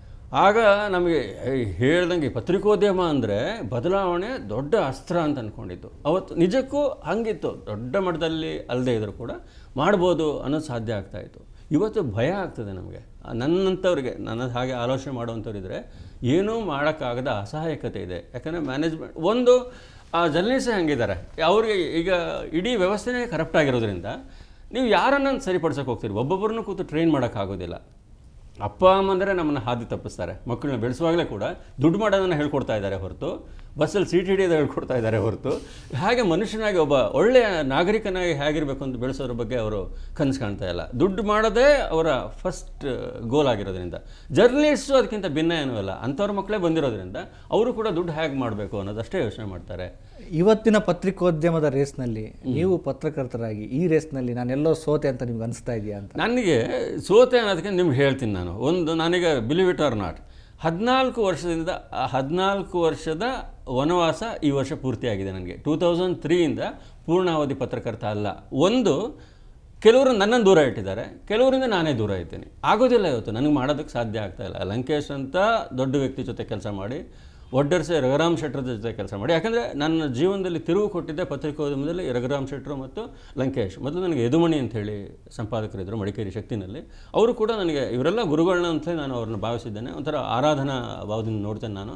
ಆಗ ನಮಗೆ ಏಯ್ ಹೇಳ್ದಂಗೆ ಪತ್ರಿಕೋದ್ಯಮ ಅಂದರೆ ಬದಲಾವಣೆ ದೊಡ್ಡ ಅಸ್ತ್ರ ಅಂತ ಅಂದ್ಕೊಂಡಿದ್ದು ಅವತ್ತು ನಿಜಕ್ಕೂ ಹಂಗಿತ್ತು ದೊಡ್ಡ ಮಟ್ಟದಲ್ಲಿ ಅಲ್ಲದೆ ಇದ್ರೂ ಕೂಡ ಮಾಡ್ಬೋದು ಅನ್ನೋದು ಸಾಧ್ಯ ಆಗ್ತಾಯಿತ್ತು ಇವತ್ತು ಭಯ ಆಗ್ತದೆ ನಮಗೆ ನನ್ನಂಥವ್ರಿಗೆ ನನ್ನ ಹಾಗೆ ಆಲೋಚನೆ ಮಾಡುವಂಥವ್ರಿದ್ರೆ ಏನೂ ಮಾಡೋಕ್ಕಾಗದ ಅಸಹಾಯಕತೆ ಇದೆ ಯಾಕಂದರೆ ಮ್ಯಾನೇಜ್ಮೆಂಟ್ ಒಂದು ಆ ಜರ್ನಲಿಸ್ಟೇ ಹಂಗಿದ್ದಾರೆ ಅವ್ರಿಗೆ ಈಗ ಇಡೀ ವ್ಯವಸ್ಥೆನೇ ಕರಪ್ಟ್ ಆಗಿರೋದ್ರಿಂದ ನೀವು ಯಾರನ್ನ ಸರಿಪಡ್ಸೋಕೆ ಹೋಗ್ತೀರಿ ಒಬ್ಬೊಬ್ಬರನ್ನು ಕೂತು ಟ್ರೈನ್ ಮಾಡೋಕ್ಕಾಗೋದಿಲ್ಲ ಅಪ್ಪ ಅಮ್ಮಂದರೆ ನಮ್ಮನ್ನು ಹಾದಿ ತಪ್ಪಿಸ್ತಾರೆ ಮಕ್ಕಳನ್ನ ಬೆಳೆಸುವಾಗಲೇ ಕೂಡ ದುಡ್ಡು ಮಾಡೋದನ್ನು ಹೇಳ್ಕೊಡ್ತಾ ಇದ್ದಾರೆ ಹೊರತು ಬಸ್ಸಲ್ಲಿ ಸೀಟ್ ಹಿಡಿಯೋದು ಹೇಳ್ಕೊಡ್ತಾ ಇದ್ದಾರೆ ಹೊರತು ಹಾಗೆ ಮನುಷ್ಯನಾಗಿ ಒಬ್ಬ ಒಳ್ಳೆಯ ನಾಗರಿಕನಾಗಿ ಹೇಗಿರಬೇಕು ಅಂತ ಬೆಳೆಸೋದ್ರ ಬಗ್ಗೆ ಅವರು ಕನಸು ಕಾಣ್ತಾ ಇಲ್ಲ ದುಡ್ಡು ಮಾಡೋದೇ ಅವರ ಫಸ್ಟ್ ಗೋಲ್ ಆಗಿರೋದ್ರಿಂದ ಜರ್ನಲಿಸ್ಟು ಅದಕ್ಕಿಂತ ಭಿನ್ನ ಏನೂ ಇಲ್ಲ ಅಂಥವ್ರ ಮಕ್ಕಳೇ ಬಂದಿರೋದ್ರಿಂದ ಅವರು ಕೂಡ ದುಡ್ಡು ಹೇಗೆ ಮಾಡಬೇಕು ಅನ್ನೋದಷ್ಟೇ ಯೋಚನೆ ಮಾಡ್ತಾರೆ ಇವತ್ತಿನ ಪತ್ರಿಕೋದ್ಯಮದ ರೇಸ್ನಲ್ಲಿ ನೀವು ಪತ್ರಕರ್ತರಾಗಿ ಈ ರೇಸ್ನಲ್ಲಿ ನಾನೆಲ್ಲೋ ಸೋತೆ ಅಂತ ನಿಮ್ಗೆ ಅನಿಸ್ತಾ ಇದೆಯಾ ಅಂತ ನನಗೆ ಸೋತೆ ಅನ್ನೋದಕ್ಕೆ ನಿಮ್ಗೆ ಹೇಳ್ತೀನಿ ನಾನು ಒಂದು ನನಗೆ ಬಿಲಿವ್ ಇಟ್ ಆರ್ ನಾಟ್ ಹದಿನಾಲ್ಕು ವರ್ಷದಿಂದ ಆ ಹದಿನಾಲ್ಕು ವರ್ಷದ ವನವಾಸ ಈ ವರ್ಷ ಪೂರ್ತಿಯಾಗಿದೆ ನನಗೆ ಟೂ ತೌಸಂಡ್ ತ್ರೀಯಿಂದ ಪೂರ್ಣಾವಧಿ ಪತ್ರಕರ್ತ ಅಲ್ಲ ಒಂದು ಕೆಲವರು ನನ್ನನ್ನು ದೂರ ಇಟ್ಟಿದ್ದಾರೆ ಕೆಲವರಿಂದ ನಾನೇ ದೂರ ಇದ್ದೀನಿ ಆಗೋದಿಲ್ಲ ಇವತ್ತು ನನಗೆ ಮಾಡೋದಕ್ಕೆ ಸಾಧ್ಯ ಆಗ್ತಾ ಇಲ್ಲ ಲಂಕೇಶ್ ಅಂತ ದೊಡ್ಡ ವ್ಯಕ್ತಿ ಜೊತೆ ಕೆಲಸ ಮಾಡಿ ಒಡ್ಡರ್ಸೆ ರಘುರಾಮ್ ಶೆಟ್ಟರ್ ಜೊತೆ ಕೆಲಸ ಮಾಡಿ ಯಾಕಂದರೆ ನನ್ನ ಜೀವನದಲ್ಲಿ ತಿರುವು ಕೊಟ್ಟಿದ್ದೆ ಪತ್ರಿಕೋದ್ಯಮದಲ್ಲಿ ರಘುರಾಮ್ ಶೆಟ್ಟರು ಮತ್ತು ಲಂಕೇಶ್ ಮೊದಲು ನನಗೆ ಯದುಮಣಿ ಅಂತೇಳಿ ಸಂಪಾದಕರಿದ್ದರು ಮಡಿಕೇರಿ ಶಕ್ತಿನಲ್ಲಿ ಅವರು ಕೂಡ ನನಗೆ ಇವರೆಲ್ಲ ಗುರುಗಳನ್ನ ಅಂತಲೇ ನಾನು ಅವ್ರನ್ನ ಭಾವಿಸಿದ್ದೇನೆ ಒಂಥರ ಆರಾಧನಾ ಭಾವದಿಂದ ನೋಡ್ತೇನೆ ನಾನು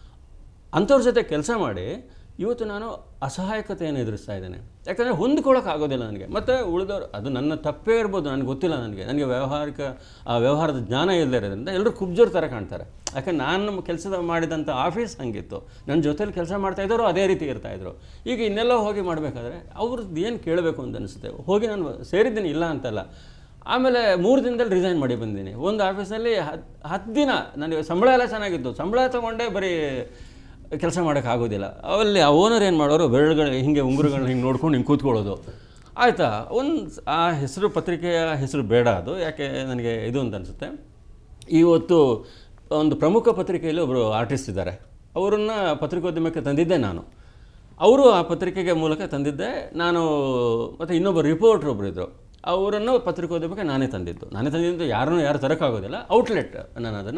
ಅಂಥವ್ರ ಜೊತೆ ಕೆಲಸ ಮಾಡಿ ಇವತ್ತು ನಾನು ಅಸಹಾಯಕತೆಯನ್ನು ಎದುರಿಸ್ತಾ ಇದ್ದೇನೆ ಯಾಕಂದರೆ ಹೊಂದ್ಕೊಳ್ಳೋಕ್ಕಾಗೋದಿಲ್ಲ ನನಗೆ ಮತ್ತು ಉಳಿದವರು ಅದು ನನ್ನ ತಪ್ಪೇ ಇರ್ಬೋದು ನನಗೆ ಗೊತ್ತಿಲ್ಲ ನನಗೆ ನನಗೆ ವ್ಯಾವಹಾರಿಕ ಆ ವ್ಯವಹಾರದ ಜ್ಞಾನ ಇಲ್ಲದೆ ಇರೋದ್ರಿಂದ ಎಲ್ಲರೂ ಕುಬ್ಜೋರ್ ಥರ ಕಾಣ್ತಾರೆ ಯಾಕಂದ್ರೆ ನಾನು ಕೆಲಸದ ಮಾಡಿದಂಥ ಆಫೀಸ್ ಹಂಗಿತ್ತು ನನ್ನ ಜೊತೆಲಿ ಕೆಲಸ ಮಾಡ್ತಾ ಇದ್ದವರು ಅದೇ ರೀತಿ ಇರ್ತಾಯಿದ್ರು ಈಗ ಇನ್ನೆಲ್ಲ ಹೋಗಿ ಮಾಡಬೇಕಾದ್ರೆ ಅವ್ರದ್ದು ಏನು ಕೇಳಬೇಕು ಅಂತ ಅನಿಸುತ್ತೆ ಹೋಗಿ ನಾನು ಸೇರಿದ್ದೀನಿ ಇಲ್ಲ ಅಂತಲ್ಲ ಆಮೇಲೆ ಮೂರು ದಿನದಲ್ಲಿ ರಿಸೈನ್ ಮಾಡಿ ಬಂದೀನಿ ಒಂದು ಆಫೀಸಲ್ಲಿ ಹತ್ತು ಹತ್ತು ದಿನ ನನಗೆ ಸಂಬಳ ಎಲ್ಲ ಚೆನ್ನಾಗಿತ್ತು ಸಂಬಳ ತೊಗೊಂಡೇ ಬರೀ ಕೆಲಸ ಮಾಡೋಕ್ಕಾಗೋದಿಲ್ಲ ಅಲ್ಲಿ ಆ ಓನರ್ ಏನು ಮಾಡೋರು ಬೆರಳುಗಳು ಹಿಂಗೆ ಉಂಗುರಗಳನ್ನ ಹಿಂಗೆ ನೋಡ್ಕೊಂಡು ಹಿಂಗೆ ಕೂತ್ಕೊಳ್ಳೋದು ಆಯಿತಾ ಒಂದು ಆ ಹೆಸರು ಪತ್ರಿಕೆಯ ಹೆಸರು ಬೇಡ ಅದು ಯಾಕೆ ನನಗೆ ಇದು ಅಂತ ಅನಿಸುತ್ತೆ ಇವತ್ತು ಒಂದು ಪ್ರಮುಖ ಪತ್ರಿಕೆಯಲ್ಲಿ ಒಬ್ಬರು ಆರ್ಟಿಸ್ಟ್ ಇದ್ದಾರೆ ಅವರನ್ನು ಪತ್ರಿಕೋದ್ಯಮಕ್ಕೆ ತಂದಿದ್ದೆ ನಾನು ಅವರು ಆ ಪತ್ರಿಕೆಗೆ ಮೂಲಕ ತಂದಿದ್ದೆ ನಾನು ಮತ್ತು ಇನ್ನೊಬ್ಬ ರಿಪೋರ್ಟ್ರ್ ಒಬ್ಬರು ಇದ್ದರು ಅವರನ್ನು ಪತ್ರಿಕೋದ್ಯಮಕ್ಕೆ ನಾನೇ ತಂದಿದ್ದು ನಾನೇ ತಂದಿದ್ದು ಯಾರನ್ನೂ ಯಾರು ತರೋಕ್ಕಾಗೋದಿಲ್ಲ ಔಟ್ಲೆಟ್ ನಾನು ಅದನ್ನು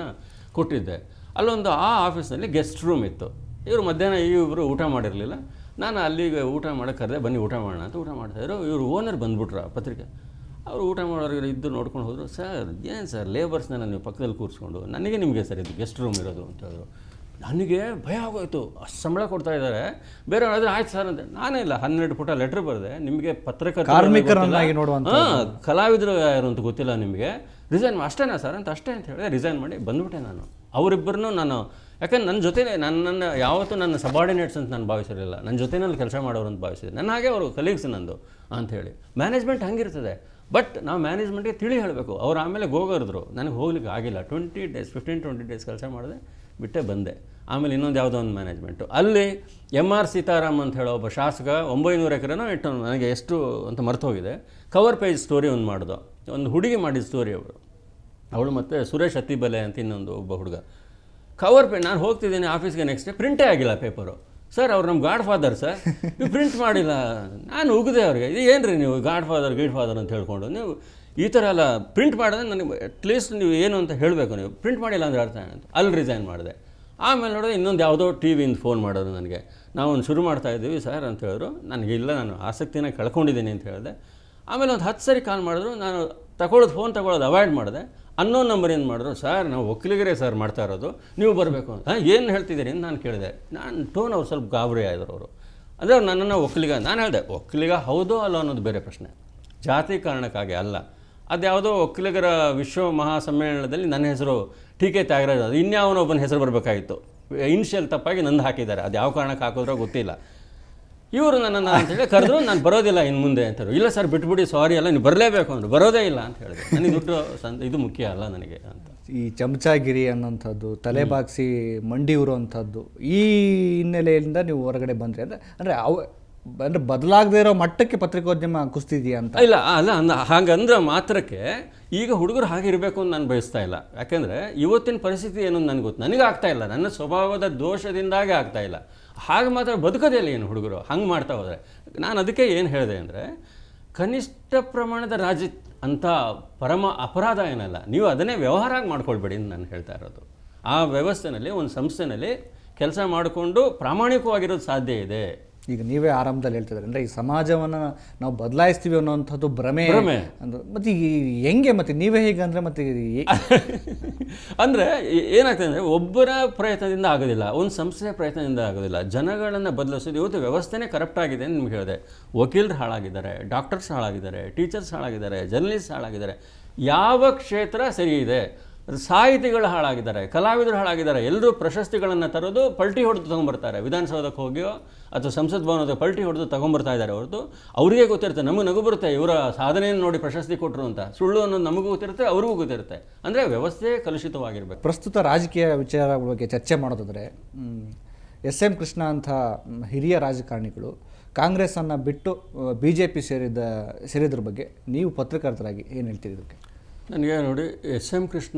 ಕೊಟ್ಟಿದ್ದೆ ಅಲ್ಲೊಂದು ಆ ಆಫೀಸ್ನಲ್ಲಿ ಗೆಸ್ಟ್ ರೂಮ್ ಇತ್ತು ಇವರು ಮಧ್ಯಾಹ್ನ ಇವರು ಊಟ ಮಾಡಿರಲಿಲ್ಲ ನಾನು ಅಲ್ಲಿಗೆ ಊಟ ಮಾಡೋಕ್ಕೆ ಕರೆದೆ ಬನ್ನಿ ಊಟ ಮಾಡೋಣ ಅಂತ ಊಟ ಮಾಡ್ತಾಯಿದ್ರು ಇವರು ಓನರ್ ಬಂದ್ಬಿಟ್ರು ಆ ಪತ್ರಿಕೆ ಅವರು ಊಟ ಮಾಡೋರಿಗೆ ಇದ್ದು ನೋಡ್ಕೊಂಡು ಹೋದರು ಸರ್ ಏನು ಸರ್ ಲೇಬರ್ಸ್ನ ನೀವು ಪಕ್ಕದಲ್ಲಿ ಕೂರಿಸ್ಕೊಂಡು ನನಗೆ ನಿಮಗೆ ಸರ್ ಇದು ಗೆಸ್ಟ್ ರೂಮ್ ಇರೋದು ಅಂತ ಹೇಳಿದ್ರು ನನಗೆ ಭಯ ಆಗೋಯ್ತು ಅಷ್ಟು ಸಂಬಳ ಕೊಡ್ತಾ ಇದ್ದಾರೆ ಬೇರೆ ಆದರೆ ಆಯ್ತು ಸರ್ ಅಂತ ನಾನೇ ಇಲ್ಲ ಹನ್ನೆರಡು ಪುಟ ಲೆಟ್ರ್ ಬರೆದೆ ನಿಮಗೆ ಪತ್ರಕರ್ತ ಕಾರ್ಮಿಕರನ್ನಾಗಿ ನೋಡುವಂಥ ಹಾಂ ಕಲಾವಿದರು ಯಾರು ಅಂತ ಗೊತ್ತಿಲ್ಲ ನಿಮಗೆ ರಿಸೈನ್ ಅಷ್ಟೇನಾ ಸರ್ ಅಂತ ಅಷ್ಟೇ ಅಂತ ಹೇಳಿದೆ ರಿಸೈನ್ ಮಾಡಿ ಬಂದ್ಬಿಟ್ಟೆ ನಾನು ಅವರಿಬ್ಬರನ್ನೂ ನಾನು ಯಾಕಂದ್ರೆ ನನ್ನ ಜೊತೆ ನನ್ನನ್ನು ಯಾವತ್ತೂ ನನ್ನ ಸಬಾರ್ಡಿನೇಟ್ಸ್ ಅಂತ ನಾನು ಭಾವಿಸಿರಲಿಲ್ಲ ನನ್ನ ಜೊತೆನಲ್ಲಿ ಕೆಲಸ ಮಾಡೋರು ಅಂತ ಭಾವಿಸಿದೆ ನನ್ನ ಹಾಗೆ ಅವರು ಕಲೀಗ್ಸ್ ನಂದು ಅಂಥೇಳಿ ಮ್ಯಾನೇಜ್ಮೆಂಟ್ ಹಂಗಿರ್ತದೆ ಬಟ್ ನಾವು ಮ್ಯಾನೇಜ್ಮೆಂಟ್ಗೆ ತಿಳಿ ಹೇಳಬೇಕು ಅವ್ರು ಆಮೇಲೆ ಗೋಗರಿದ್ರು ನನಗೆ ಹೋಗ್ಲಿಕ್ಕೆ ಆಗಿಲ್ಲ twenty days fifteen twenty days ಕೆಲಸ ಮಾಡಿದೆ ಬಿಟ್ಟೆ ಬಂದೆ ಆಮೇಲೆ ಇನ್ನೊಂದು ಯಾವುದೋ ಒಂದು ಮ್ಯಾನೇಜ್ಮೆಂಟು ಅಲ್ಲಿ ಎಮ್ ಆರ್ ಸೀತಾರಾಮ್ ಅಂತ ಹೇಳೋ ಒಬ್ಬ ಶಾಸಕ ಒಂಬೈನೂರು ಎಕರೆನೋ ಇಟ್ಟು ನನಗೆ ಎಷ್ಟು ಅಂತ ಮರ್ತೋಗಿದೆ ಕವರ್ ಪೇಜ್ ಸ್ಟೋರಿ ಒಂದು ಮಾಡಿದ ಒಂದು ಹುಡುಗಿ ಮಾಡಿದ ಸ್ಟೋರಿ ಅವರು ಅವಳು ಮತ್ತು ಸುರೇಶ್ ಅತ್ತಿಬಲೆ ಅಂತ ಇನ್ನೊಂದು ಒಬ್ಬ ಹುಡುಗ ಕವರ್ ಪೇ ನಾನು ಹೋಗ್ತಿದ್ದೀನಿ ಆಫೀಸ್ಗೆ ನೆಕ್ಸ್ಟ್ ಡೇ ಪ್ರಿಂಟೇ ಆಗಿಲ್ಲ ಪೇಪರು ಸರ್ ಅವ್ರು ನಮ್ಮ ಗಾಡ್ ಫಾದರ್ ಸರ್ ನೀವು ಪ್ರಿಂಟ್ ಮಾಡಿಲ್ಲ ನಾನು ಉಗಿದೆ ಅವ್ರಿಗೆ ಇದು ಏನು ರೀ ನೀವು ಗಾಡ್ ಫಾದರ್ ಗೈಡ್ ಫಾದರ್ ಅಂತ ಹೇಳ್ಕೊಂಡು ನೀವು ಈ ಥರ ಎಲ್ಲ ಪ್ರಿಂಟ್ ಮಾಡಿದ್ರೆ ನನಗೆ ಅಟ್ಲೀಸ್ಟ್ ನೀವು ಏನು ಅಂತ ಹೇಳಬೇಕು ನೀವು ಪ್ರಿಂಟ್ ಮಾಡಿಲ್ಲ ಅಂದರೆ ಅರ್ಥ ಅಂತ ಅಲ್ಲಿ ರಿಸೈನ್ ಮಾಡಿದೆ ಆಮೇಲೆ ನೋಡಿದ್ರೆ ಇನ್ನೊಂದು ಯಾವುದೋ ಟಿ ವಿಯಿಂದ ಫೋನ್ ಮಾಡೋರು ನನಗೆ ನಾವು ಒಂದು ಶುರು ಮಾಡ್ತಾ ಇದ್ದೀವಿ ಸರ್ ಅಂತ ಹೇಳಿದ್ರು ನನಗೆ ಇಲ್ಲ ನಾನು ಆಸಕ್ತಿನ ಕಳ್ಕೊಂಡಿದ್ದೀನಿ ಅಂತ ಹೇಳಿದೆ ಆಮೇಲೆ ಒಂದು ಹತ್ತು ಸರಿ ಕಾಲ್ ಮಾಡಿದ್ರು ನಾನು ತಗೊಳ್ಳೋದು ಫೋನ್ ತಗೊಳ್ಳೋದು ಅವಾಯ್ಡ್ ಮಾಡಿದೆ ಅನ್ನೋ ನಂಬರ್ ಏನು ಮಾಡಿದ್ರು ಸರ್ ನಾವು ಒಕ್ಕಲಿಗರೇ ಸರ್ ಮಾಡ್ತಾ ಇರೋದು ನೀವು ಬರಬೇಕು ಅಂತ ಏನು ಹೇಳ್ತಿದ್ದೀರಿ ಅಂತ ನಾನು ಕೇಳಿದೆ ನಾನು ಟೋನ್ ಅವ್ರು ಸ್ವಲ್ಪ ಗಾಬರಿ ಆದರು ಅವರು ಅಂದರೆ ಅವ್ರು ನನ್ನನ್ನು ಒಕ್ಕಲಿಗ ನಾನು ಹೇಳಿದೆ ಒಕ್ಕಲಿಗ ಹೌದೋ ಅಲ್ಲೋ ಅನ್ನೋದು ಬೇರೆ ಪ್ರಶ್ನೆ ಜಾತಿ ಕಾರಣಕ್ಕಾಗಿ ಅಲ್ಲ ಅದ್ಯಾವುದೋ ಒಕ್ಕಲಿಗರ ವಿಶ್ವ ಮಹಾಸಮ್ಮೇಳನದಲ್ಲಿ ನನ್ನ ಹೆಸರು ಟಿ ಕೆ ತ್ಯಾಗರಾಜ್ ಅದು ಇನ್ಯಾವನೊಬ್ಬನ ಹೆಸರು ಬರಬೇಕಾಗಿತ್ತು ಇನ್ಷಿಯಲ್ ತಪ್ಪಾಗಿ ನಂದು ಹಾಕಿದ್ದಾರೆ ಅದು ಯಾವ ಕಾರಣಕ್ಕೆ ಹಾಕಿದ್ರೋ ಗೊತ್ತಿಲ್ಲ ಇವರು ನನ್ನನ್ನು ಅಂತ ಹೇಳಿ ಕರೆದ್ರು ನಾನು ಬರೋದಿಲ್ಲ ಇನ್ನು ಮುಂದೆ ಅಂತಾರೆ ಇಲ್ಲ ಸರ್ ಬಿಟ್ಬಿಡಿ ಸಾರಿ ಅಲ್ಲ ನೀವು ಬರಲೇಬೇಕು ಅಂದರು ಬರೋದೇ ಇಲ್ಲ ಅಂತ ಹೇಳಿದೆ ನನಗೆ ದುಡ್ಡು ಸಂತ ಇದು ಮುಖ್ಯ ಅಲ್ಲ ನನಗೆ ಅಂತ ಈ ಚಮಚಾಗಿರಿ ಅನ್ನೋಂಥದ್ದು ತಲೆ ಬಾಗಿಸಿ ಮಂಡಿ ಉರುವಂಥದ್ದು ಈ ಹಿನ್ನೆಲೆಯಿಂದ ನೀವು ಹೊರಗಡೆ ಬಂದ್ರಿ ಅಂದರೆ ಅಂದರೆ ಅವ ಅಂದರೆ ಬದಲಾಗದೇ ಇರೋ ಮಟ್ಟಕ್ಕೆ ಪತ್ರಿಕೋದ್ಯಮ ಕುಸ್ತಿದೆಯಾ ಅಂತ ಇಲ್ಲ ಅಲ್ಲ ಅಂದ ಹಾಗಂದ್ರೆ ಮಾತ್ರಕ್ಕೆ ಈಗ ಹುಡುಗರು ಹಾಗೆ ಇರಬೇಕು ಅಂತ ನಾನು ಬಯಸ್ತಾ ಇಲ್ಲ ಯಾಕೆಂದರೆ ಇವತ್ತಿನ ಪರಿಸ್ಥಿತಿ ಏನು ಅಂತ ನನಗೆ ಗೊತ್ತು ನನಗೆ ಆಗ್ತಾ ಇಲ್ಲ ನನ್ನ ಸ್ವಭಾವದ ದೋಷದಿಂದಾಗೆ ಆಗ್ತಾ ಇಲ್ಲ ಹಾಗೆ ಮಾತ್ರ ಬದುಕೋದೇ ಇಲ್ಲ ಏನು ಹುಡುಗರು ಹಂಗೆ ಮಾಡ್ತಾ ಹೋದರೆ ನಾನು ಅದಕ್ಕೆ ಏನು ಹೇಳಿದೆ ಅಂದರೆ ಕನಿಷ್ಠ ಪ್ರಮಾಣದ ರಾಜಿ ಅಂತ ಪರಮ ಅಪರಾಧ ಏನಲ್ಲ ನೀವು ಅದನ್ನೇ ವ್ಯವಹಾರ ಆಗಿ ಮಾಡ್ಕೊಳ್ಬೇಡಿ ಅಂತ ನಾನು ಹೇಳ್ತಾ ಇರೋದು ಆ ವ್ಯವಸ್ಥೆನಲ್ಲಿ ಒಂದು ಸಂಸ್ಥೆನಲ್ಲಿ ಕೆಲಸ ಮಾಡಿಕೊಂಡು ಪ್ರಾಮಾಣಿಕವಾಗಿರೋದು ಸಾಧ್ಯ ಇದೆ ಈಗ ನೀವೇ ಆರಂಭದಲ್ಲಿ ಹೇಳ್ತಿದ್ದಾರೆ ಅಂದರೆ ಈ ಸಮಾಜವನ್ನು ನಾವು ಬದಲಾಯಿಸ್ತೀವಿ ಅನ್ನೋಂಥದ್ದು ಭ್ರಮೆ ಭ್ರಮೆ. ಅಂದ್ರೆ ಮತ್ತೆ ಈ ಹೆಂಗೆ ಮತ್ತೆ ನೀವೇ ಹೇಗೆ ಅಂದರೆ ಮತ್ತೆ ಈ- ಅಂದರೆ ಏನಾಗ್ತದೆ ಅಂದರೆ ಒಬ್ಬರ ಪ್ರಯತ್ನದಿಂದ ಆಗೋದಿಲ್ಲ ಒಂದು ಸಂಸ್ಥೆಯ ಪ್ರಯತ್ನದಿಂದ ಆಗೋದಿಲ್ಲ ಜನಗಳನ್ನು ಬದಲಿಸೋದು ಇವತ್ತು ವ್ಯವಸ್ಥೆನೇ ಕರಪ್ಟ್ ಆಗಿದೆ ಅಂತ ನಿಮ್ಗೆ ಹೇಳಿದೆ ವಕೀಲರು ಹಾಳಾಗಿದ್ದಾರೆ ಡಾಕ್ಟರ್ಸ್ ಹಾಳಾಗಿದ್ದಾರೆ ಟೀಚರ್ಸ್ ಹಾಳಾಗಿದ್ದಾರೆ ಜರ್ನಲಿಸ್ಟ್ ಹಾಳಾಗಿದ್ದಾರೆ ಯಾವ ಕ್ಷೇತ್ರ ಸರಿ ಇದೆ ಸಾಹಿತಿಗಳು ಹಾಳಾಗಿದ್ದಾರೆ ಕಲಾವಿದರು ಹಾಳಾಗಿದ್ದಾರೆ ಎಲ್ಲರೂ ಪ್ರಶಸ್ತಿಗಳನ್ನು ತರೋದು ಪಲ್ಟಿ ಹೊಡೆದು ತೊಗೊಂಬರ್ತಾರೆ ವಿಧಾನಸೌಧಕ್ಕೆ ಹೋಗಿಯೋ ಅಥವಾ ಸಂಸತ್ ಭವನದ ಪಲ್ಟಿ ಹೊಡೆದು ತೊಗೊಂಬರ್ತಾ ಇದ್ದಾರೆ ಹೊರತು ಅವರಿಗೆ ಗೊತ್ತಿರುತ್ತೆ ನಮಗೆ ನಗು ಬರುತ್ತೆ ಇವರ ಸಾಧನೆಯನ್ನು ನೋಡಿ ಪ್ರಶಸ್ತಿ ಕೊಟ್ಟರು ಅಂತ ಸುಳ್ಳು ಅನ್ನೋದು ನಮಗೂ ಗೊತ್ತಿರುತ್ತೆ ಅವ್ರಿಗೂ ಗೊತ್ತಿರುತ್ತೆ ಅಂದರೆ ವ್ಯವಸ್ಥೆ ಕಲುಷಿತವಾಗಿರಬೇಕು ಪ್ರಸ್ತುತ ರಾಜಕೀಯ ವಿಚಾರಗಳ ಬಗ್ಗೆ ಚರ್ಚೆ ಮಾಡೋದಾದರೆ ಎಸ್ ಎಂ ಕೃಷ್ಣ ಅಂತ ಮ್, ಹಿರಿಯ ರಾಜಕಾರಣಿಗಳು ಕಾಂಗ್ರೆಸ್ಸನ್ನು ಬಿಟ್ಟು ಬಿ ಜೆ ಪಿ ಸೇರಿದ ಸೇರಿದ್ರ ಬಗ್ಗೆ ನೀವು ಪತ್ರಕರ್ತರಾಗಿ ಏನು ಹೇಳ್ತೀರಿ ಇದಕ್ಕೆ ನನಗೆ ನೋಡಿ ಎಸ್ ಎಂ ಕೃಷ್ಣ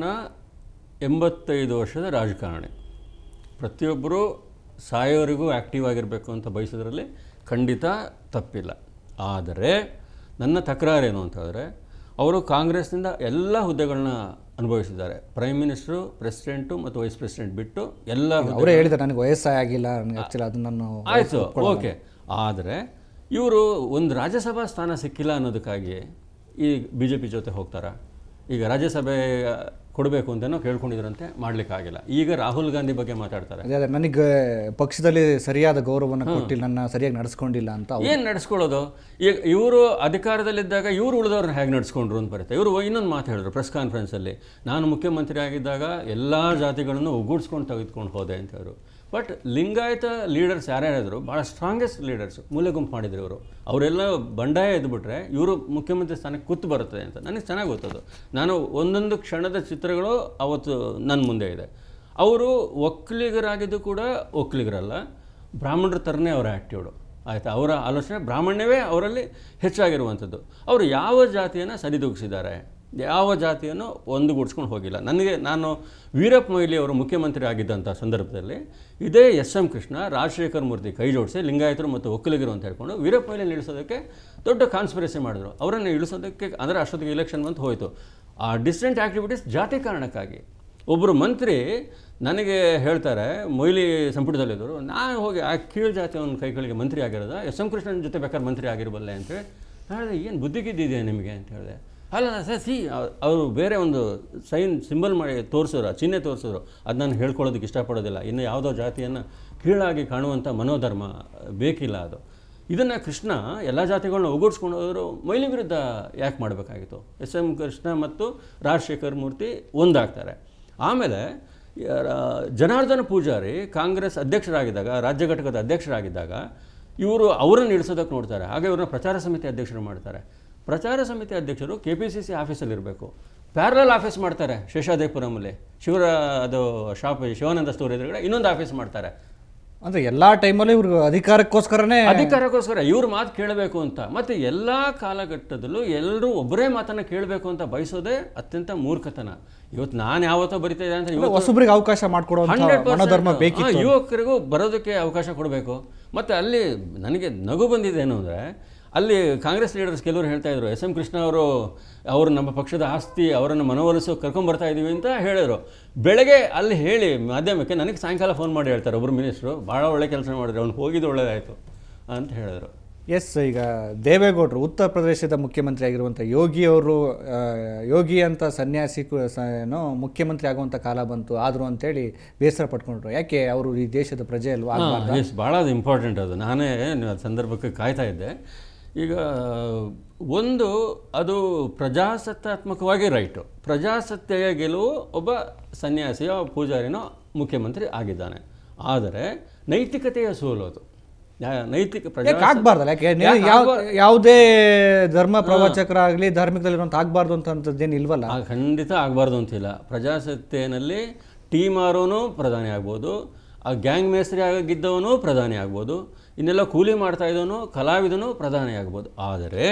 ಎಂಬತ್ತೈದು ವರ್ಷದ ರಾಜಕಾರಣಿ ಪ್ರತಿಯೊಬ್ಬರೂ ಸಾಯೋವರೆಗೂ ಆ್ಯಕ್ಟಿವ್ ಆಗಿರಬೇಕು ಅಂತ ಬಯಸೋದ್ರಲ್ಲಿ ಖಂಡಿತ ತಪ್ಪಿಲ್ಲ ಆದರೆ ನನ್ನ ತಕರಾರೇನು ಅಂತಂದರೆ ಅವರು ಕಾಂಗ್ರೆಸ್ನಿಂದ ಎಲ್ಲ ಹುದ್ದೆಗಳನ್ನ ಅನುಭವಿಸಿದ್ದಾರೆ ಪ್ರೈಮ್ ಮಿನಿಸ್ಟ್ರು ಪ್ರೆಸಿಡೆಂಟು ಮತ್ತು ವೈಸ್ ಪ್ರೆಸಿಡೆಂಟ್ ಬಿಟ್ಟು ಎಲ್ಲ ಹುದ್ದೆ ಅವರೇ ಹೇಳಿದ್ದಾರೆ ನನಗೆ ವಯಸ್ಸಾಗಿಲ್ಲ ನನಗೆ ಆ್ಯಕ್ಚುಲಿ ಅದನ್ನು ನಾನು ಆಯಿತು ಓಕೆ ಆದರೆ ಇವರು ಒಂದು ರಾಜ್ಯಸಭಾ ಸ್ಥಾನ ಸಿಕ್ಕಿಲ್ಲ ಅನ್ನೋದಕ್ಕಾಗಿ ಈ ಬಿ ಜೆ ಪಿ ಜೊತೆ ಹೋಗ್ತಾರಾ ಈಗ ರಾಜ್ಯಸಭೆ ಕೊಡಬೇಕು ಅಂತನೋ ಕೇಳ್ಕೊಂಡಿದ್ರಂತೆ ಮಾಡಲಿಕ್ಕಾಗಿಲ್ಲ ಈಗ ರಾಹುಲ್ ಗಾಂಧಿ ಬಗ್ಗೆ ಮಾತಾಡ್ತಾರೆ ಅದೇ ಅದೇ ನನಗೆ ಪಕ್ಷದಲ್ಲಿ ಸರಿಯಾದ ಗೌರವವನ್ನು ಕೊಟ್ಟಿಲ್ಲ ನನ್ನ ಸರಿಯಾಗಿ ನಡೆಸ್ಕೊಂಡಿಲ್ಲ ಅಂತ ಅವ್ರು- ಏನು ನಡೆಸ್ಕೊಳ್ಳೋದು ಈಗ ಇವರು ಅಧಿಕಾರದಲ್ಲಿದ್ದಾಗ ಇವರು ಉಳಿದವ್ರನ್ನ ಹೇಗೆ ನಡೆಸ್ಕೊಂಡ್ರು ಅಂತ ಬರುತ್ತೆ ಇವರು ಇನ್ನೊಂದು ಮಾತು ಹೇಳಿದ್ರು ಪ್ರೆಸ್ ಕಾನ್ಫರೆನ್ಸಲ್ಲಿ ನಾನು ಮುಖ್ಯಮಂತ್ರಿ ಆಗಿದ್ದಾಗ ಎಲ್ಲ ಜಾತಿಗಳನ್ನು ಒಗ್ಗೂಡಿಸ್ಕೊಂಡು ತೆಗೆದುಕೊಂಡು ಹೋದೆ ಅಂತ ಹೇಳಿದ್ರು ಬಟ್ ಲಿಂಗಾಯತ ಲೀಡರ್ಸ್ ಯಾರ್ಯಾರಿದ್ರು ಭಾಳ ಸ್ಟ್ರಾಂಗೆಸ್ಟ್ ಲೀಡರ್ಸ್ ಮೂಲೆ ಗುಂಪು ಮಾಡಿದ್ರು ಇವರು ಅವರೆಲ್ಲ ಬಂಡಾಯ ಎದ್ಬಿಟ್ರೆ ಇವರು ಮುಖ್ಯಮಂತ್ರಿ ಸ್ಥಾನಕ್ಕೆ ಕೂತು ಬರುತ್ತದೆ ಅಂತ ನನಗೆ ಚೆನ್ನಾಗಿ ಗೊತ್ತದು ನಾನು ಒಂದೊಂದು ಕ್ಷಣದ ಚಿತ್ರಗಳು ಅವತ್ತು ನನ್ನ ಮುಂದೆ ಇದೆ ಅವರು ಒಕ್ಕಲಿಗರಾಗಿದ್ದು ಕೂಡ ಒಕ್ಕಲಿಗರಲ್ಲ ಬ್ರಾಹ್ಮಣರ ಥರನೇ ಅವರ ಆ್ಯಕ್ಟಿವ್ಡು ಆಯಿತಾ ಅವರ ಆಲೋಚನೆ ಬ್ರಾಹ್ಮಣ್ಯವೇ ಅವರಲ್ಲಿ ಹೆಚ್ಚಾಗಿರುವಂಥದ್ದು ಅವರು ಯಾವ ಜಾತಿಯನ್ನು ಸರಿದೂಗಿಸಿದ್ದಾರೆ ಯಾವ ಜಾತಿಯನ್ನು ಒಂದುಗೂಡಿಸ್ಕೊಂಡು ಹೋಗಿಲ್ಲ ನನಗೆ ನಾನು ವೀರಪ್ಪ ಮೊಯ್ಲಿ ಅವರು ಮುಖ್ಯಮಂತ್ರಿ ಆಗಿದ್ದಂಥ ಸಂದರ್ಭದಲ್ಲಿ ಇದೇ ಎಸ್ ಎಂ ಕೃಷ್ಣ ರಾಜಶೇಖರ್ ಮೂರ್ತಿ ಕೈ ಜೋಡಿಸಿ ಲಿಂಗಾಯತರು ಮತ್ತು ಒಕ್ಕಲಿಗರು ಅಂತ ಹೇಳ್ಕೊಂಡು ವೀರಪ್ಪ ಮೊಯ್ಲಿ ಇಳಿಸೋದಕ್ಕೆ ದೊಡ್ಡ ಕಾನ್ಸ್ಪಿರಸಿ ಮಾಡಿದ್ರು ಅವರನ್ನು ಇಳಿಸೋದಕ್ಕೆ ಅಂದರೆ ಅಷ್ಟೊತ್ತಿಗೆ ಇಲೆಕ್ಷನ್ ಬಂತು ಹೋಯಿತು ಆ ಡಿಸ್ಟೆಂಟ್ ಆ್ಯಕ್ಟಿವಿಟೀಸ್ ಜಾತಿ ಕಾರಣಕ್ಕಾಗಿ ಒಬ್ಬರು ಮಂತ್ರಿ ನನಗೆ ಹೇಳ್ತಾರೆ ಮೊಯ್ಲಿ ಸಂಪುಟದಲ್ಲಿದ್ದರು ನಾನು ಹೋಗಿ ಆ ಕೀಳು ಜಾತಿಯವನ ಕೈಗಳಿಗೆ ಮಂತ್ರಿ ಆಗಿರೋದ ಎಸ್ ಎಂ ಕೃಷ್ಣನ ಜೊತೆ ಬೇಕಾದ್ರೆ ಮಂತ್ರಿ ಆಗಿರಬಲ್ಲೆ ಅಂತೇಳಿ ನಾನು ಹೇಳಿದೆ ಏನು ಬುದ್ಧಿಗಿದ್ದಿದೆ ನಿಮಗೆ ಅಂತ ಹೇಳಿದೆ ಅಲ್ಲ ಸರ್ ಸಿ ಅವರು ಬೇರೆ ಒಂದು ಸೈನ್ ಸಿಂಬಲ್ ಮಾಡಿ ತೋರಿಸಿದ್ರು ಆ ಚಿಹ್ನೆ ತೋರಿಸಿದ್ರು ಅದು ನಾನು ಹೇಳ್ಕೊಳ್ಳೋದಕ್ಕೆ ಇಷ್ಟಪಡೋದಿಲ್ಲ ಇನ್ನು ಯಾವುದೋ ಜಾತಿಯನ್ನು ಕೀಳಾಗಿ ಕಾಣುವಂಥ ಮನೋಧರ್ಮ ಬೇಕಿಲ್ಲ ಅದು ಇದನ್ನು ಕೃಷ್ಣ ಎಲ್ಲ ಜಾತಿಗಳನ್ನ ಒಗ್ಗೂಡಿಸ್ಕೊಂಡು ಹೋದರು ಮೈಲಿ ವಿರುದ್ಧ ಯಾಕೆ ಮಾಡಬೇಕಾಗಿತ್ತು ಎಸ್ ಎಂ ಕೃಷ್ಣ ಮತ್ತು ರಾಜಶೇಖರ್ ಮೂರ್ತಿ ಒಂದಾಗ್ತಾರೆ ಆಮೇಲೆ ಯಾರ- ಜನಾರ್ದನ ಪೂಜಾರಿ ಕಾಂಗ್ರೆಸ್ ಅಧ್ಯಕ್ಷರಾಗಿದ್ದಾಗ ರಾಜ್ಯ ಘಟಕದ ಅಧ್ಯಕ್ಷರಾಗಿದ್ದಾಗ ಇವರು ಅವರನ್ನು ಇಳಿಸೋದಕ್ಕೆ ನೋಡ್ತಾರೆ ಹಾಗೆ ಇವ್ರನ್ನ ಪ್ರಚಾರ ಸಮಿತಿ ಅಧ್ಯಕ್ಷರು ಮಾಡ್ತಾರೆ ಪ್ರಚಾರ ಸಮಿತಿ ಅಧ್ಯಕ್ಷರು ಕೆ ಪಿ ಸಿ ಸಿ ಆಫೀಸಲ್ಲಿ ಇರಬೇಕು ಪ್ಯಾರಲಲ್ ಆಫೀಸ್ ಮಾಡ್ತಾರೆ ಶೇಷಾದೇಪುರಮಲ್ಲಿ ಶಿವರ ಅದು ಶಾಪ್ ಶಿವಾನಂದ ಸ್ಟೋರ್ ಎದುರುಗಡೆ ಇನ್ನೊಂದು ಆಫೀಸ್ ಮಾಡ್ತಾರೆ ಅಂದ್ರೆ ಎಲ್ಲಾ ಟೈಮಲ್ಲೂ ಇವ್ರಿಗೆ ಅಧಿಕಾರಕ್ಕೋಸ್ಕರನೇ ಅಧಿಕಾರಕ್ಕೋಸ್ಕರ ಇವ್ರ ಮಾತು ಕೇಳಬೇಕು ಅಂತ ಮತ್ತೆ ಎಲ್ಲ ಕಾಲಘಟ್ಟದಲ್ಲೂ ಎಲ್ಲರೂ ಒಬ್ಬರೇ ಮಾತನ್ನ ಕೇಳಬೇಕು ಅಂತ ಬಯಸೋದೇ ಅತ್ಯಂತ ಮೂರ್ಖತನ ಇವತ್ತು ನಾನು ಯಾವತ್ತೋ ಬರಿತಾ ಇದ್ದೆ ಅಂತ ಇವತ್ತು ಹೊಸಬ್ರಿಗೆ ಅವಕಾಶ ಮಾಡಿಕೊಡುವಂಥ 100% ಮನೋಧರ್ಮ ಹಾ, ಬೇಕಿತ್ತು ಯುವಕರಿಗೂ ಬರೋದಕ್ಕೆ ಅವಕಾಶ ಕೊಡಬೇಕು ಮತ್ತು ಅಲ್ಲಿ ನನಗೆ ನಗು ಬಂದಿದ್ದೇನು ಅಂದರೆ ಅಲ್ಲಿ ಕಾಂಗ್ರೆಸ್ ಲೀಡರ್ಸ್ ಕೆಲವರು ಹೇಳ್ತಾ ಇದ್ರು ಎಸ್ ಎಂ ಕೃಷ್ಣ ಅವರು ಅವರು ನಮ್ಮ ಪಕ್ಷದ ಆಸ್ತಿ ಅವರನ್ನು ಮನವೊಲಿಸೋ ಕರ್ಕೊಂಬರ್ತಾ ಇದ್ದೀವಿ ಅಂತ ಹೇಳಿದರು ಬೆಳಗ್ಗೆ ಅಲ್ಲಿ ಹೇಳಿ ಮಾಧ್ಯಮಕ್ಕೆ ನನಗೆ ಸಾಯಂಕಾಲ ಫೋನ್ ಮಾಡಿ ಹೇಳ್ತಾರೆ ಒಬ್ಬರು ಮಿನಿಸ್ಟ್ರು ಭಾಳ ಒಳ್ಳೆ ಕೆಲಸ ಮಾಡಿದ್ರು ಅವ್ನು ಹೋಗಿದ್ದು ಒಳ್ಳೇದಾಯಿತು ಅಂತ ಹೇಳಿದರು ಎಸ್ ಈಗ ದೇವೇಗೌಡರು ಉತ್ತರ ಪ್ರದೇಶದ ಮುಖ್ಯಮಂತ್ರಿ ಆಗಿರುವಂಥ ಯೋಗಿ ಅವರು ಆ, ಯೋಗಿ ಅಂತ ಸನ್ಯಾಸಿ ಕು- ಸ- ಏನೋ ಮುಖ್ಯಮಂತ್ರಿ ಆಗುವಂಥ ಕಾಲ ಬಂತು ಆದರು ಅಂತೇಳಿ ಬೇಸರ ಪಟ್ಕೊಂಡ್ರು ಯಾಕೆ ಅವರು ಈ ದೇಶದ ಪ್ರಜೆ ಅಲ್ವಾ ಆಗ್ಬಾರ್ದಾ? ಎಸ್ ಭಾಳ ಅದು ಇಂಪಾರ್ಟೆಂಟ್ ಅದು ನಾನೇ ಆ ಸಂದರ್ಭಕ್ಕೆ ಕಾಯ್ತಾ ಇದ್ದೆ ಈಗ ಒಂದು ಅದು ಪ್ರಜಾಸತ್ತಾತ್ಮಕವಾಗಿ ರೈಟು ಪ್ರಜಾಸತ್ತೆಯ ಗೆಲುವು ಒಬ್ಬ ಸನ್ಯಾಸಿಯೋ ಪೂಜಾರಿನೋ ಮುಖ್ಯಮಂತ್ರಿ ಆಗಿದ್ದಾನೆ ಆದರೆ ನೈತಿಕತೆಯ ಸೋಲು ಅದು ಯಾ- ನೈತಿಕ ಪ್ರಜಾ ಯಾಕೆ ಆಗ್ಬಾರ್ದಲ್ಲ ಯಾಕೆ ನೀವು ಯಾಕೆ ಯಾವ ಯಾವುದೇ ಧರ್ಮ ಪ್ರವಚಕರಾಗಲಿ ಧಾರ್ಮಿಕದಲ್ಲಿರುವಂಥ ಆಗ್ಬಾರ್ದು ಅಂತಂಥದ್ದೇನು ಇಲ್ವಲ್ಲ ಆ, ಖಂಡಿತ ಆಗಬಾರ್ದು ಅಂತಿಲ್ಲ ಪ್ರಜಾಸತ್ತೆಯಲ್ಲಿ ಟೀ ಮಾರೋನು ಪ್ರಧಾನಿ ಆಗ್ಬೋದು ಆ ಗ್ಯಾಂಗ್ ಮೇಸ್ತ್ರಿ ಆಗಿದ್ದವನು ಪ್ರಧಾನಿ ಆಗ್ಬೋದು ಇನ್ನೆಲ್ಲ ಕೂಲಿ ಮಾಡ್ತಾ ಇದ್ದವನು ಕಲಾವಿದನು ಪ್ರಧಾನಿ ಆಗ್ಬೋದು ಆದರೆ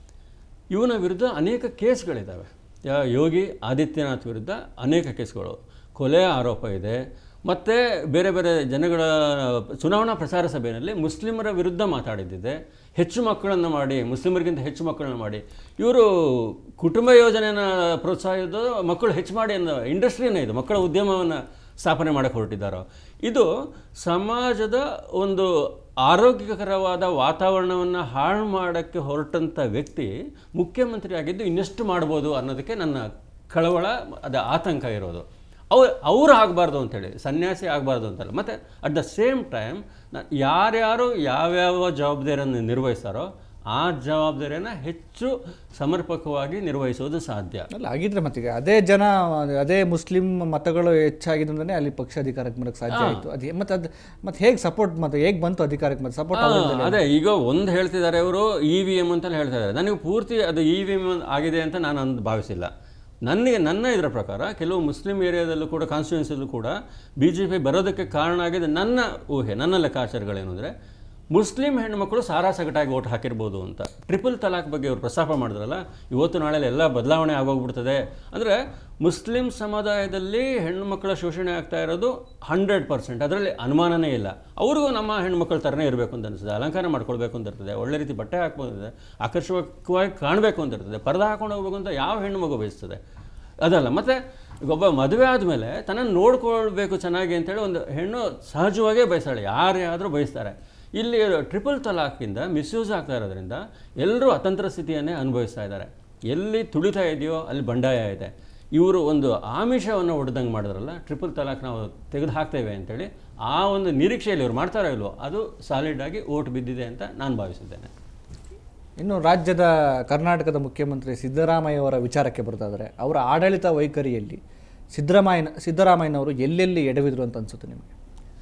ಇವನ ವಿರುದ್ಧ ಅನೇಕ ಕೇಸ್ಗಳಿದ್ದಾವೆ ಯಾ- ಯೋಗಿ ಆದಿತ್ಯನಾಥ್ ವಿರುದ್ಧ ಅನೇಕ ಕೇಸ್ಗಳು ಕೊಲೆ ಆರೋಪ ಇದೆ ಮತ್ತು ಬೇರೆ ಬೇರೆ ಜನಗಳ ಚುನಾವಣಾ ಪ್ರಚಾರ ಸಭೆಯಲ್ಲಿ ಮುಸ್ಲಿಮರ ವಿರುದ್ಧ ಮಾತಾಡಿದ್ದಿದೆ ಹೆಚ್ಚು ಮಕ್ಕಳನ್ನು ಮಾಡಿ ಮುಸ್ಲಿಮರಿಗಿಂತ ಹೆಚ್ಚು ಮಕ್ಕಳನ್ನು ಮಾಡಿ ಇವರು ಕುಟುಂಬ ಯೋಜನೆಯನ್ನು ಪ್ರೋತ್ಸಾಹಿಸಿದ ಮಕ್ಕಳು ಹೆಚ್ಚು ಮಾಡಿ ಅನ್ನೋ ಇಂಡಸ್ಟ್ರಿನೇ ಇದು ಮಕ್ಕಳ ಉದ್ಯಮವನ್ನು ಸ್ಥಾಪನೆ ಮಾಡಕ್ಕೆ ಹೊರಟಿದ್ದಾರೋ ಇದು ಸಮಾಜದ ಒಂದು ಆರೋಗ್ಯಕರವಾದ ವಾತಾವರಣವನ್ನು ಹಾಳು ಮಾಡೋಕ್ಕೆ ಹೊರಟಂಥ ವ್ಯಕ್ತಿ ಮುಖ್ಯಮಂತ್ರಿ ಆಗಿದ್ದು ಇನ್ನೆಷ್ಟು ಮಾಡ್ಬೋದು ಅನ್ನೋದಕ್ಕೆ ನನ್ನ ಕಳವಳ ಅದು ಆತಂಕ ಇರೋದು ಅವ್ರು ಅವ್ರು ಆಗಬಾರ್ದು ಅಂತೇಳಿ ಸನ್ಯಾಸಿ ಆಗಬಾರ್ದು ಅಂತಲ್ಲ ಮತ್ತು ಅಟ್ ದ ಸೇಮ್ ಟೈಮ್ ಯಾರ್ಯಾರು ಯಾವ್ಯಾವ ಜವಾಬ್ದಾರಿಯನ್ನು ನಿರ್ವಹಿಸ್ತಾರೋ ಆ ಜವಾಬ್ದಾರಿಯನ್ನು ಹೆಚ್ಚು ಸಮರ್ಪಕವಾಗಿ ನಿರ್ವಹಿಸೋದು ಸಾಧ್ಯ ಅಲ್ಲ ಆಗಿದ್ರೆ ಮತ್ತೀಗ ಅದೇ ಜನ ಅದೇ ಮುಸ್ಲಿಂ ಮತಗಳು ಹೆಚ್ಚಾಗಿದ್ದಂದ್ರೆ ಅಲ್ಲಿ ಪಕ್ಷ ಅಧಿಕಾರಕ್ಕೆ ಬರಕ್ಕೆ ಸಾಧ್ಯ ಆಯಿತು ಅದು ಮತ್ತೆ ಅದು ಮತ್ತೆ ಹೇಗೆ ಸಪೋರ್ಟ್ ಮತ್ತೆ ಹೇಗೆ ಬಂತು ಅಧಿಕಾರಕ್ಕೆ ಮತ್ತೆ ಸಪೋರ್ಟ್ ಆ, ಅದೇ ಈಗ ಒಂದು ಹೇಳ್ತಿದ್ದಾರೆ ಅವರು ಇ ವಿ ಎಮ್ ಅಂತಲೇ ಹೇಳ್ತಾ ಇದ್ದಾರೆ ನನಗೆ ಪೂರ್ತಿ ಅದು ಇ ವಿ ಎಮ್ ಆಗಿದೆ ಅಂತ ನಾನು ಅಂದ್ ಭಾವಿಸಿಲ್ಲ ನನಗೆ ನನ್ನ ಇದರ ಪ್ರಕಾರ ಕೆಲವು ಮುಸ್ಲಿಂ ಏರಿಯಾದಲ್ಲೂ ಕೂಡ ಕಾನ್ಸ್ಟಿಟ್ಯೂನ್ಸಿಯಲ್ಲೂ ಕೂಡ ಬಿ ಜೆ ಪಿ ಬರೋದಕ್ಕೆ ಕಾರಣ ಆಗಿದೆ ನನ್ನ ಊಹೆ ನನ್ನ ಲೆಕ್ಕಾಚಾರಗಳೇನು ಅಂದರೆ ಮುಸ್ಲಿಂ ಹೆಣ್ಣುಮಕ್ಕಳು ಸಾರಾಸಗಟಾಗಿ ಓಟ್ ಹಾಕಿರ್ಬೋದು ಅಂತ ಟ್ರಿಪಲ್ ತಲಾಕ್ ಬಗ್ಗೆ ಅವರು ಪ್ರಸ್ತಾಪ ಮಾಡಿದ್ರಲ್ಲ ಇವತ್ತು ನಾಳೆ ಎಲ್ಲ ಬದಲಾವಣೆ ಆಗೋಗ್ಬಿಡ್ತದೆ ಅಂದರೆ ಮುಸ್ಲಿಂ ಸಮುದಾಯದಲ್ಲಿ ಹೆಣ್ಣು ಮಕ್ಕಳ ಶೋಷಣೆ ಆಗ್ತಾ ಇರೋದು ಹಂಡ್ರೆಡ್ ಪರ್ಸೆಂಟ್ ಅದರಲ್ಲಿ ಅನುಮಾನನೇ ಇಲ್ಲ ಅವ್ರಿಗೂ ನಮ್ಮ ಹೆಣ್ಮಕ್ಳ ಥರನೇ ಇರಬೇಕು ಅಂತ ಅನಿಸ್ತದೆ ಅಲಂಕಾರ ಮಾಡ್ಕೊಳ್ಬೇಕು ಅಂತ ಇರ್ತದೆ ಒಳ್ಳೆ ರೀತಿ ಬಟ್ಟೆ ಹಾಕ್ಬೋದಿದೆ ಆಕರ್ಷಕವಾಗಿ ಕಾಣಬೇಕು ಅಂತ ಇರ್ತದೆ ಪರ್ದ ಹಾಕೊಂಡು ಹೋಗ್ಬೇಕು ಅಂತ ಯಾವ ಹೆಣ್ಣು ಮಗು ಬಯಸ್ತದೆ ಅದಲ್ಲ ಮತ್ತು ಒಬ್ಬ ಮದುವೆ ಆದಮೇಲೆ ತನ್ನನ್ನು ನೋಡ್ಕೊಳ್ಬೇಕು ಚೆನ್ನಾಗಿ ಅಂತೇಳಿ ಒಂದು ಹೆಣ್ಣು ಸಹಜವಾಗೇ ಬಯಸ್ತಾಳೆ ಯಾರೇ ಆದರೂ ಬಯಸ್ತಾರೆ ಇಲ್ಲಿ ಟ್ರಿಪಲ್ ತಲಾಖಿಂದ ಮಿಸ್ಯೂಸ್ ಆಗ್ತಾ ಇರೋದ್ರಿಂದ ಎಲ್ಲರೂ ಅತಂತ್ರ ಸ್ಥಿತಿಯನ್ನೇ ಅನುಭವಿಸ್ತಾ ಇದ್ದಾರೆ ಎಲ್ಲಿ ತುಳಿತಾ ಇದೆಯೋ ಅಲ್ಲಿ ಬಂಡಾಯ ಇದೆ ಇವರು ಒಂದು ಆಮಿಷವನ್ನು ಹೊಡೆದಂಗೆ ಮಾಡಿದ್ರಲ್ಲ ಟ್ರಿಪಲ್ ತಲಾಕ್ ನಾವು ತೆಗೆದು ಹಾಕ್ತೇವೆ ಅಂತೇಳಿ ಆ ಒಂದು ನಿರೀಕ್ಷೆಯಲ್ಲಿ ಇವ್ರು ಮಾಡ್ತಾರೋ ಇಲ್ವೋ ಅದು ಸಾಲಿಡ್ ಆಗಿ ಓಟ್ ಬಿದ್ದಿದೆ ಅಂತ ನಾನು ಭಾವಿಸಿದ್ದೇನೆ ಇನ್ನು ರಾಜ್ಯದ ಕರ್ನಾಟಕದ ಮುಖ್ಯಮಂತ್ರಿ ಸಿದ್ದರಾಮಯ್ಯ ಅವರ ವಿಚಾರಕ್ಕೆ ಬರ್ತಾದರೆ ಅವರ ಆಡಳಿತ ವೈಖರಿಯಲ್ಲಿ ಸಿದ್ದರಾಮಯ್ಯನ ಸಿದ್ದರಾಮಯ್ಯನವರು ಎಲ್ಲೆಲ್ಲಿ ಎಡವಿದ್ರು ಅಂತ ಅನ್ಸುತ್ತೆ ನಿಮಗೆ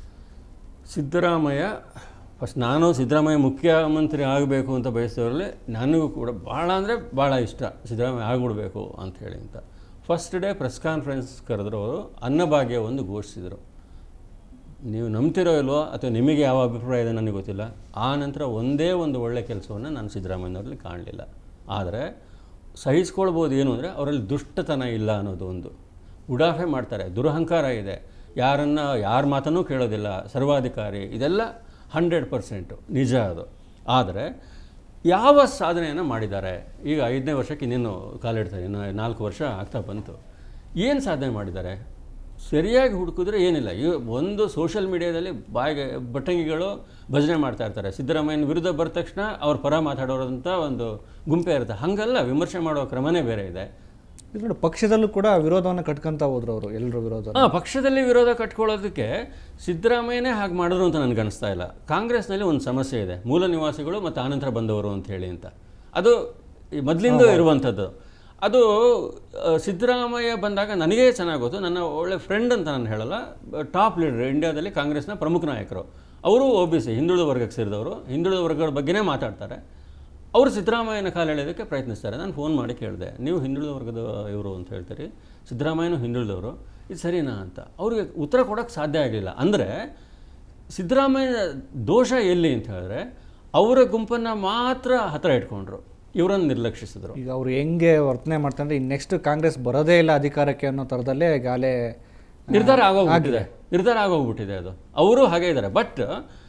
ಸಿದ್ದರಾಮಯ್ಯ ಫಸ್ಟ್ ನಾನು ಸಿದ್ದರಾಮಯ್ಯ ಮುಖ್ಯಮಂತ್ರಿ ಆಗಬೇಕು ಅಂತ ಬಯಸಿದವರಲ್ಲಿ ನನಗೂ ಕೂಡ ಭಾಳ ಅಂದರೆ ಭಾಳ ಇಷ್ಟ ಸಿದ್ದರಾಮಯ್ಯ ಆಗಿಬಿಡ್ಬೇಕು ಅಂತ ಹೇಳಿ ಅಂತ ಫಸ್ಟ್ ಡೇ ಪ್ರೆಸ್ ಕಾನ್ಫರೆನ್ಸ್ ಕರೆದ್ರು ಅವರು ಅನ್ನಭಾಗ್ಯ ಒಂದು ಘೋಷಿಸಿದರು ನೀವು ನಂಬ್ತಿರೋ ಇಲ್ವೋ ಅಥವಾ ನಿಮಗೆ ಯಾವ ಅಭಿಪ್ರಾಯ ಇದೆ ನನಗೆ ಗೊತ್ತಿಲ್ಲ ಆ ನಂತರ ಒಂದೇ ಒಂದು ಒಳ್ಳೆಯ ಕೆಲಸವನ್ನು ನಾನು ಸಿದ್ದರಾಮಯ್ಯನವರಲ್ಲಿ ಕಾಣಲಿಲ್ಲ ಆದರೆ ಸಹಿಸ್ಕೊಳ್ಬೋದು ಏನು ಅಂದರೆ ಅವರಲ್ಲಿ ದುಷ್ಟತನ ಇಲ್ಲ ಅನ್ನೋದು ಒಂದು ಉಡಾಫೆ ಮಾಡ್ತಾರೆ ದುರಹಂಕಾರ ಇದೆ ಯಾರನ್ನು ಯಾರ ಮಾತನ್ನೂ ಕೇಳೋದಿಲ್ಲ ಸರ್ವಾಧಿಕಾರಿ ಇದೆಲ್ಲ ಹಂಡ್ರೆಡ್ ಪರ್ಸೆಂಟು ನಿಜ ಅದು ಆದರೆ ಯಾವ ಸಾಧನೆಯನ್ನು ಮಾಡಿದ್ದಾರೆ ಈಗ ಐದನೇ ವರ್ಷಕ್ಕೆ ಇನ್ನೇನು ಕಾಲಿಡ್ತಾರೆ ಇನ್ನು ನಾಲ್ಕು ವರ್ಷ ಆಗ್ತಾ ಬಂತು ಏನು ಸಾಧನೆ ಮಾಡಿದ್ದಾರೆ ಸರಿಯಾಗಿ ಹುಡುಕಿದ್ರೆ ಏನಿಲ್ಲ ಇವ್ ಒಂದು ಸೋಷಿಯಲ್ ಮೀಡಿಯಾದಲ್ಲಿ ಬಾಯಿಗೆ ಬಟ್ಟಂಗಿಗಳು ಭಜನೆ ಮಾಡ್ತಾ ಇರ್ತಾರೆ ಸಿದ್ದರಾಮಯ್ಯನ ವಿರುದ್ಧ ಬರದ ತಕ್ಷಣ ಅವ್ರ ಪರ ಮಾತಾಡೋರಂಥ ಒಂದು ಗುಂಪೇ ಇರುತ್ತೆ ಹಾಗಲ್ಲ ವಿಮರ್ಶೆ ಮಾಡೋ ಕ್ರಮನೇ ಬೇರೆ ಇದೆ ಇದು ನೋಡಿ ಪಕ್ಷದಲ್ಲೂ ಕೂಡ ವಿರೋಧವನ್ನು ಕಟ್ಕೊಂತ ಹೋದ್ರು ಅವರು ಎಲ್ಲರೂ ವಿರೋಧ ಆ ಪಕ್ಷದಲ್ಲಿ ವಿರೋಧ ಕಟ್ಕೊಳ್ಳೋದಕ್ಕೆ ಸಿದ್ದರಾಮಯ್ಯನೇ ಹಾಗೆ ಮಾಡಿದ್ರು ಅಂತ ನನಗೆ ಅನಿಸ್ತಾ ಇಲ್ಲ ಕಾಂಗ್ರೆಸ್ನಲ್ಲಿ ಒಂದು ಸಮಸ್ಯೆ ಇದೆ ಮೂಲ ನಿವಾಸಿಗಳು ಮತ್ತು ಆನಂತರ ಬಂದವರು ಅಂತ ಹೇಳಿ ಅಂತ ಅದು ಈ ಮೊದಲಿಂದ ಇರುವಂಥದ್ದು ಅದು ಆ, ಸಿದ್ದರಾಮಯ್ಯ ಬಂದಾಗ ನನಗೇ ಚೆನ್ನಾಗಿ ಗೊತ್ತು ನನ್ನ ಒಳ್ಳೆ ಫ್ರೆಂಡ್ ಅಂತ ನಾನು ಹೇಳಲ್ಲ ಟಾಪ್ ಲೀಡರ್ ಇಂಡಿಯಾದಲ್ಲಿ ಕಾಂಗ್ರೆಸ್ನ ಪ್ರಮುಖ ನಾಯಕರು ಅವರು ಒ ಬಿ ಸಿ ಹಿಂದುಳಿದ ವರ್ಗಕ್ಕೆ ಸೇರಿದವರು ಹಿಂದುಳಿದ ವರ್ಗಗಳ ಬಗ್ಗೆನೇ ಮಾತಾಡ್ತಾರೆ ಅವರು ಸಿದ್ದರಾಮಯ್ಯನ ಕಾಲು ಎಳೆಯೋದಕ್ಕೆ ಪ್ರಯತ್ನಿಸ್ತಾರೆ ನಾನು ಫೋನ್ ಮಾಡಿ ಕೇಳಿದೆ ನೀವು ಹಿಂದುಳಿದ ವರ್ಗದ ಇವರು ಅಂತ ಹೇಳ್ತೀರಿ ಸಿದ್ದರಾಮಯ್ಯನೂ ಹಿಂದುಳಿದವರು ಇದು ಸರಿನಾ ಅಂತ ಅವ್ರಿಗೆ ಉತ್ತರ ಕೊಡೋಕ್ಕೆ ಸಾಧ್ಯ ಆಗಲಿಲ್ಲ ಅಂದರೆ ಸಿದ್ದರಾಮಯ್ಯ ದೋಷ ಎಲ್ಲಿ ಅಂತ ಹೇಳಿದ್ರೆ ಅವರ ಗುಂಪನ್ನು ಮಾತ್ರ ಹತ್ತಿರ ಇಟ್ಕೊಂಡ್ರು ಇವರನ್ನು ನಿರ್ಲಕ್ಷಿಸಿದ್ರು ಈಗ ಅವ್ರು ಹೆಂಗೆ ವರ್ತನೆ ಮಾಡ್ತಾರೆ ಇನ್ನು ನೆಕ್ಸ್ಟ್ ಕಾಂಗ್ರೆಸ್ ಬರೋದೇ ಇಲ್ಲ ಅಧಿಕಾರಕ್ಕೆ ಅನ್ನೋ ಥರದಲ್ಲೇ ಈಗಾಗಲೇ ನಿರ್ಧಾರ ಆಗೋಗ್ಬಿಟ್ಟಿದೆ ನಿರ್ಧಾರ ಆಗೋಗ್ಬಿಟ್ಟಿದೆ ಅದು ಅವರು ಹಾಗೆ ಇದ್ದಾರೆ ಬಟ್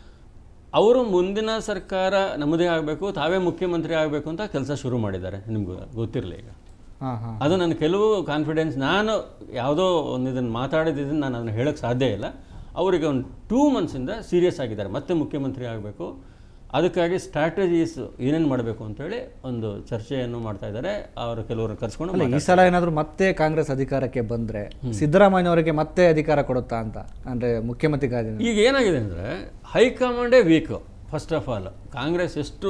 ಅವರು ಮುಂದಿನ ಸರ್ಕಾರ ನಮ್ಮದೇ ಆಗಬೇಕು ತಾವೇ ಮುಖ್ಯಮಂತ್ರಿ ಆಗಬೇಕು ಅಂತ ಕೆಲಸ ಶುರು ಮಾಡಿದ್ದಾರೆ ನಿಮ್ಗೆ ಗೊತ್ತಿರಲಿ ಈಗ ಹಾಂ ಹಾಂ ಅದು ನನ್ನ ಕೆಲವು ಕಾನ್ಫಿಡೆನ್ಸ್ ನಾನು ಯಾವುದೋ ಒಂದು ಇದನ್ನು ಮಾತಾಡಿದ್ದನ್ನು ನಾನು ಅದನ್ನು ಹೇಳೋಕ್ಕೆ ಸಾಧ್ಯ ಇಲ್ಲ ಅವರಿಗೆ ಒಂದು ಟೂ ಮಂತ್ಸಿಂದ ಸೀರಿಯಸ್ ಆಗಿದ್ದಾರೆ ಮತ್ತೆ ಮುಖ್ಯಮಂತ್ರಿ ಆಗಬೇಕು ಅದಕ್ಕಾಗಿ ಸ್ಟ್ರಾಟಜೀಸ್ ಏನೇನು ಮಾಡಬೇಕು ಅಂತೇಳಿ ಒಂದು ಚರ್ಚೆಯನ್ನು ಮಾಡ್ತಾ ಇದ್ದಾರೆ ಅವರು ಕೆಲವರು ಕರೆಸ್ಕೊಂಡು ಅಲ್ಲ ಈ ಸಲ ಏನಾದರೂ ಮತ್ತೆ ಕಾಂಗ್ರೆಸ್ ಅಧಿಕಾರಕ್ಕೆ ಬಂದರೆ ಸಿದ್ದರಾಮಯ್ಯನವರಿಗೆ ಮತ್ತೆ ಅಧಿಕಾರ ಕೊಡುತ್ತಾ ಅಂತ ಅಂದರೆ ಮುಖ್ಯಮಂತ್ರಿ ಗಾದಿ ಈಗ ಏನಾಗಿದೆ ಅಂದರೆ ಹೈಕಮಾಂಡೇ weak first of all Congress ಎಷ್ಟು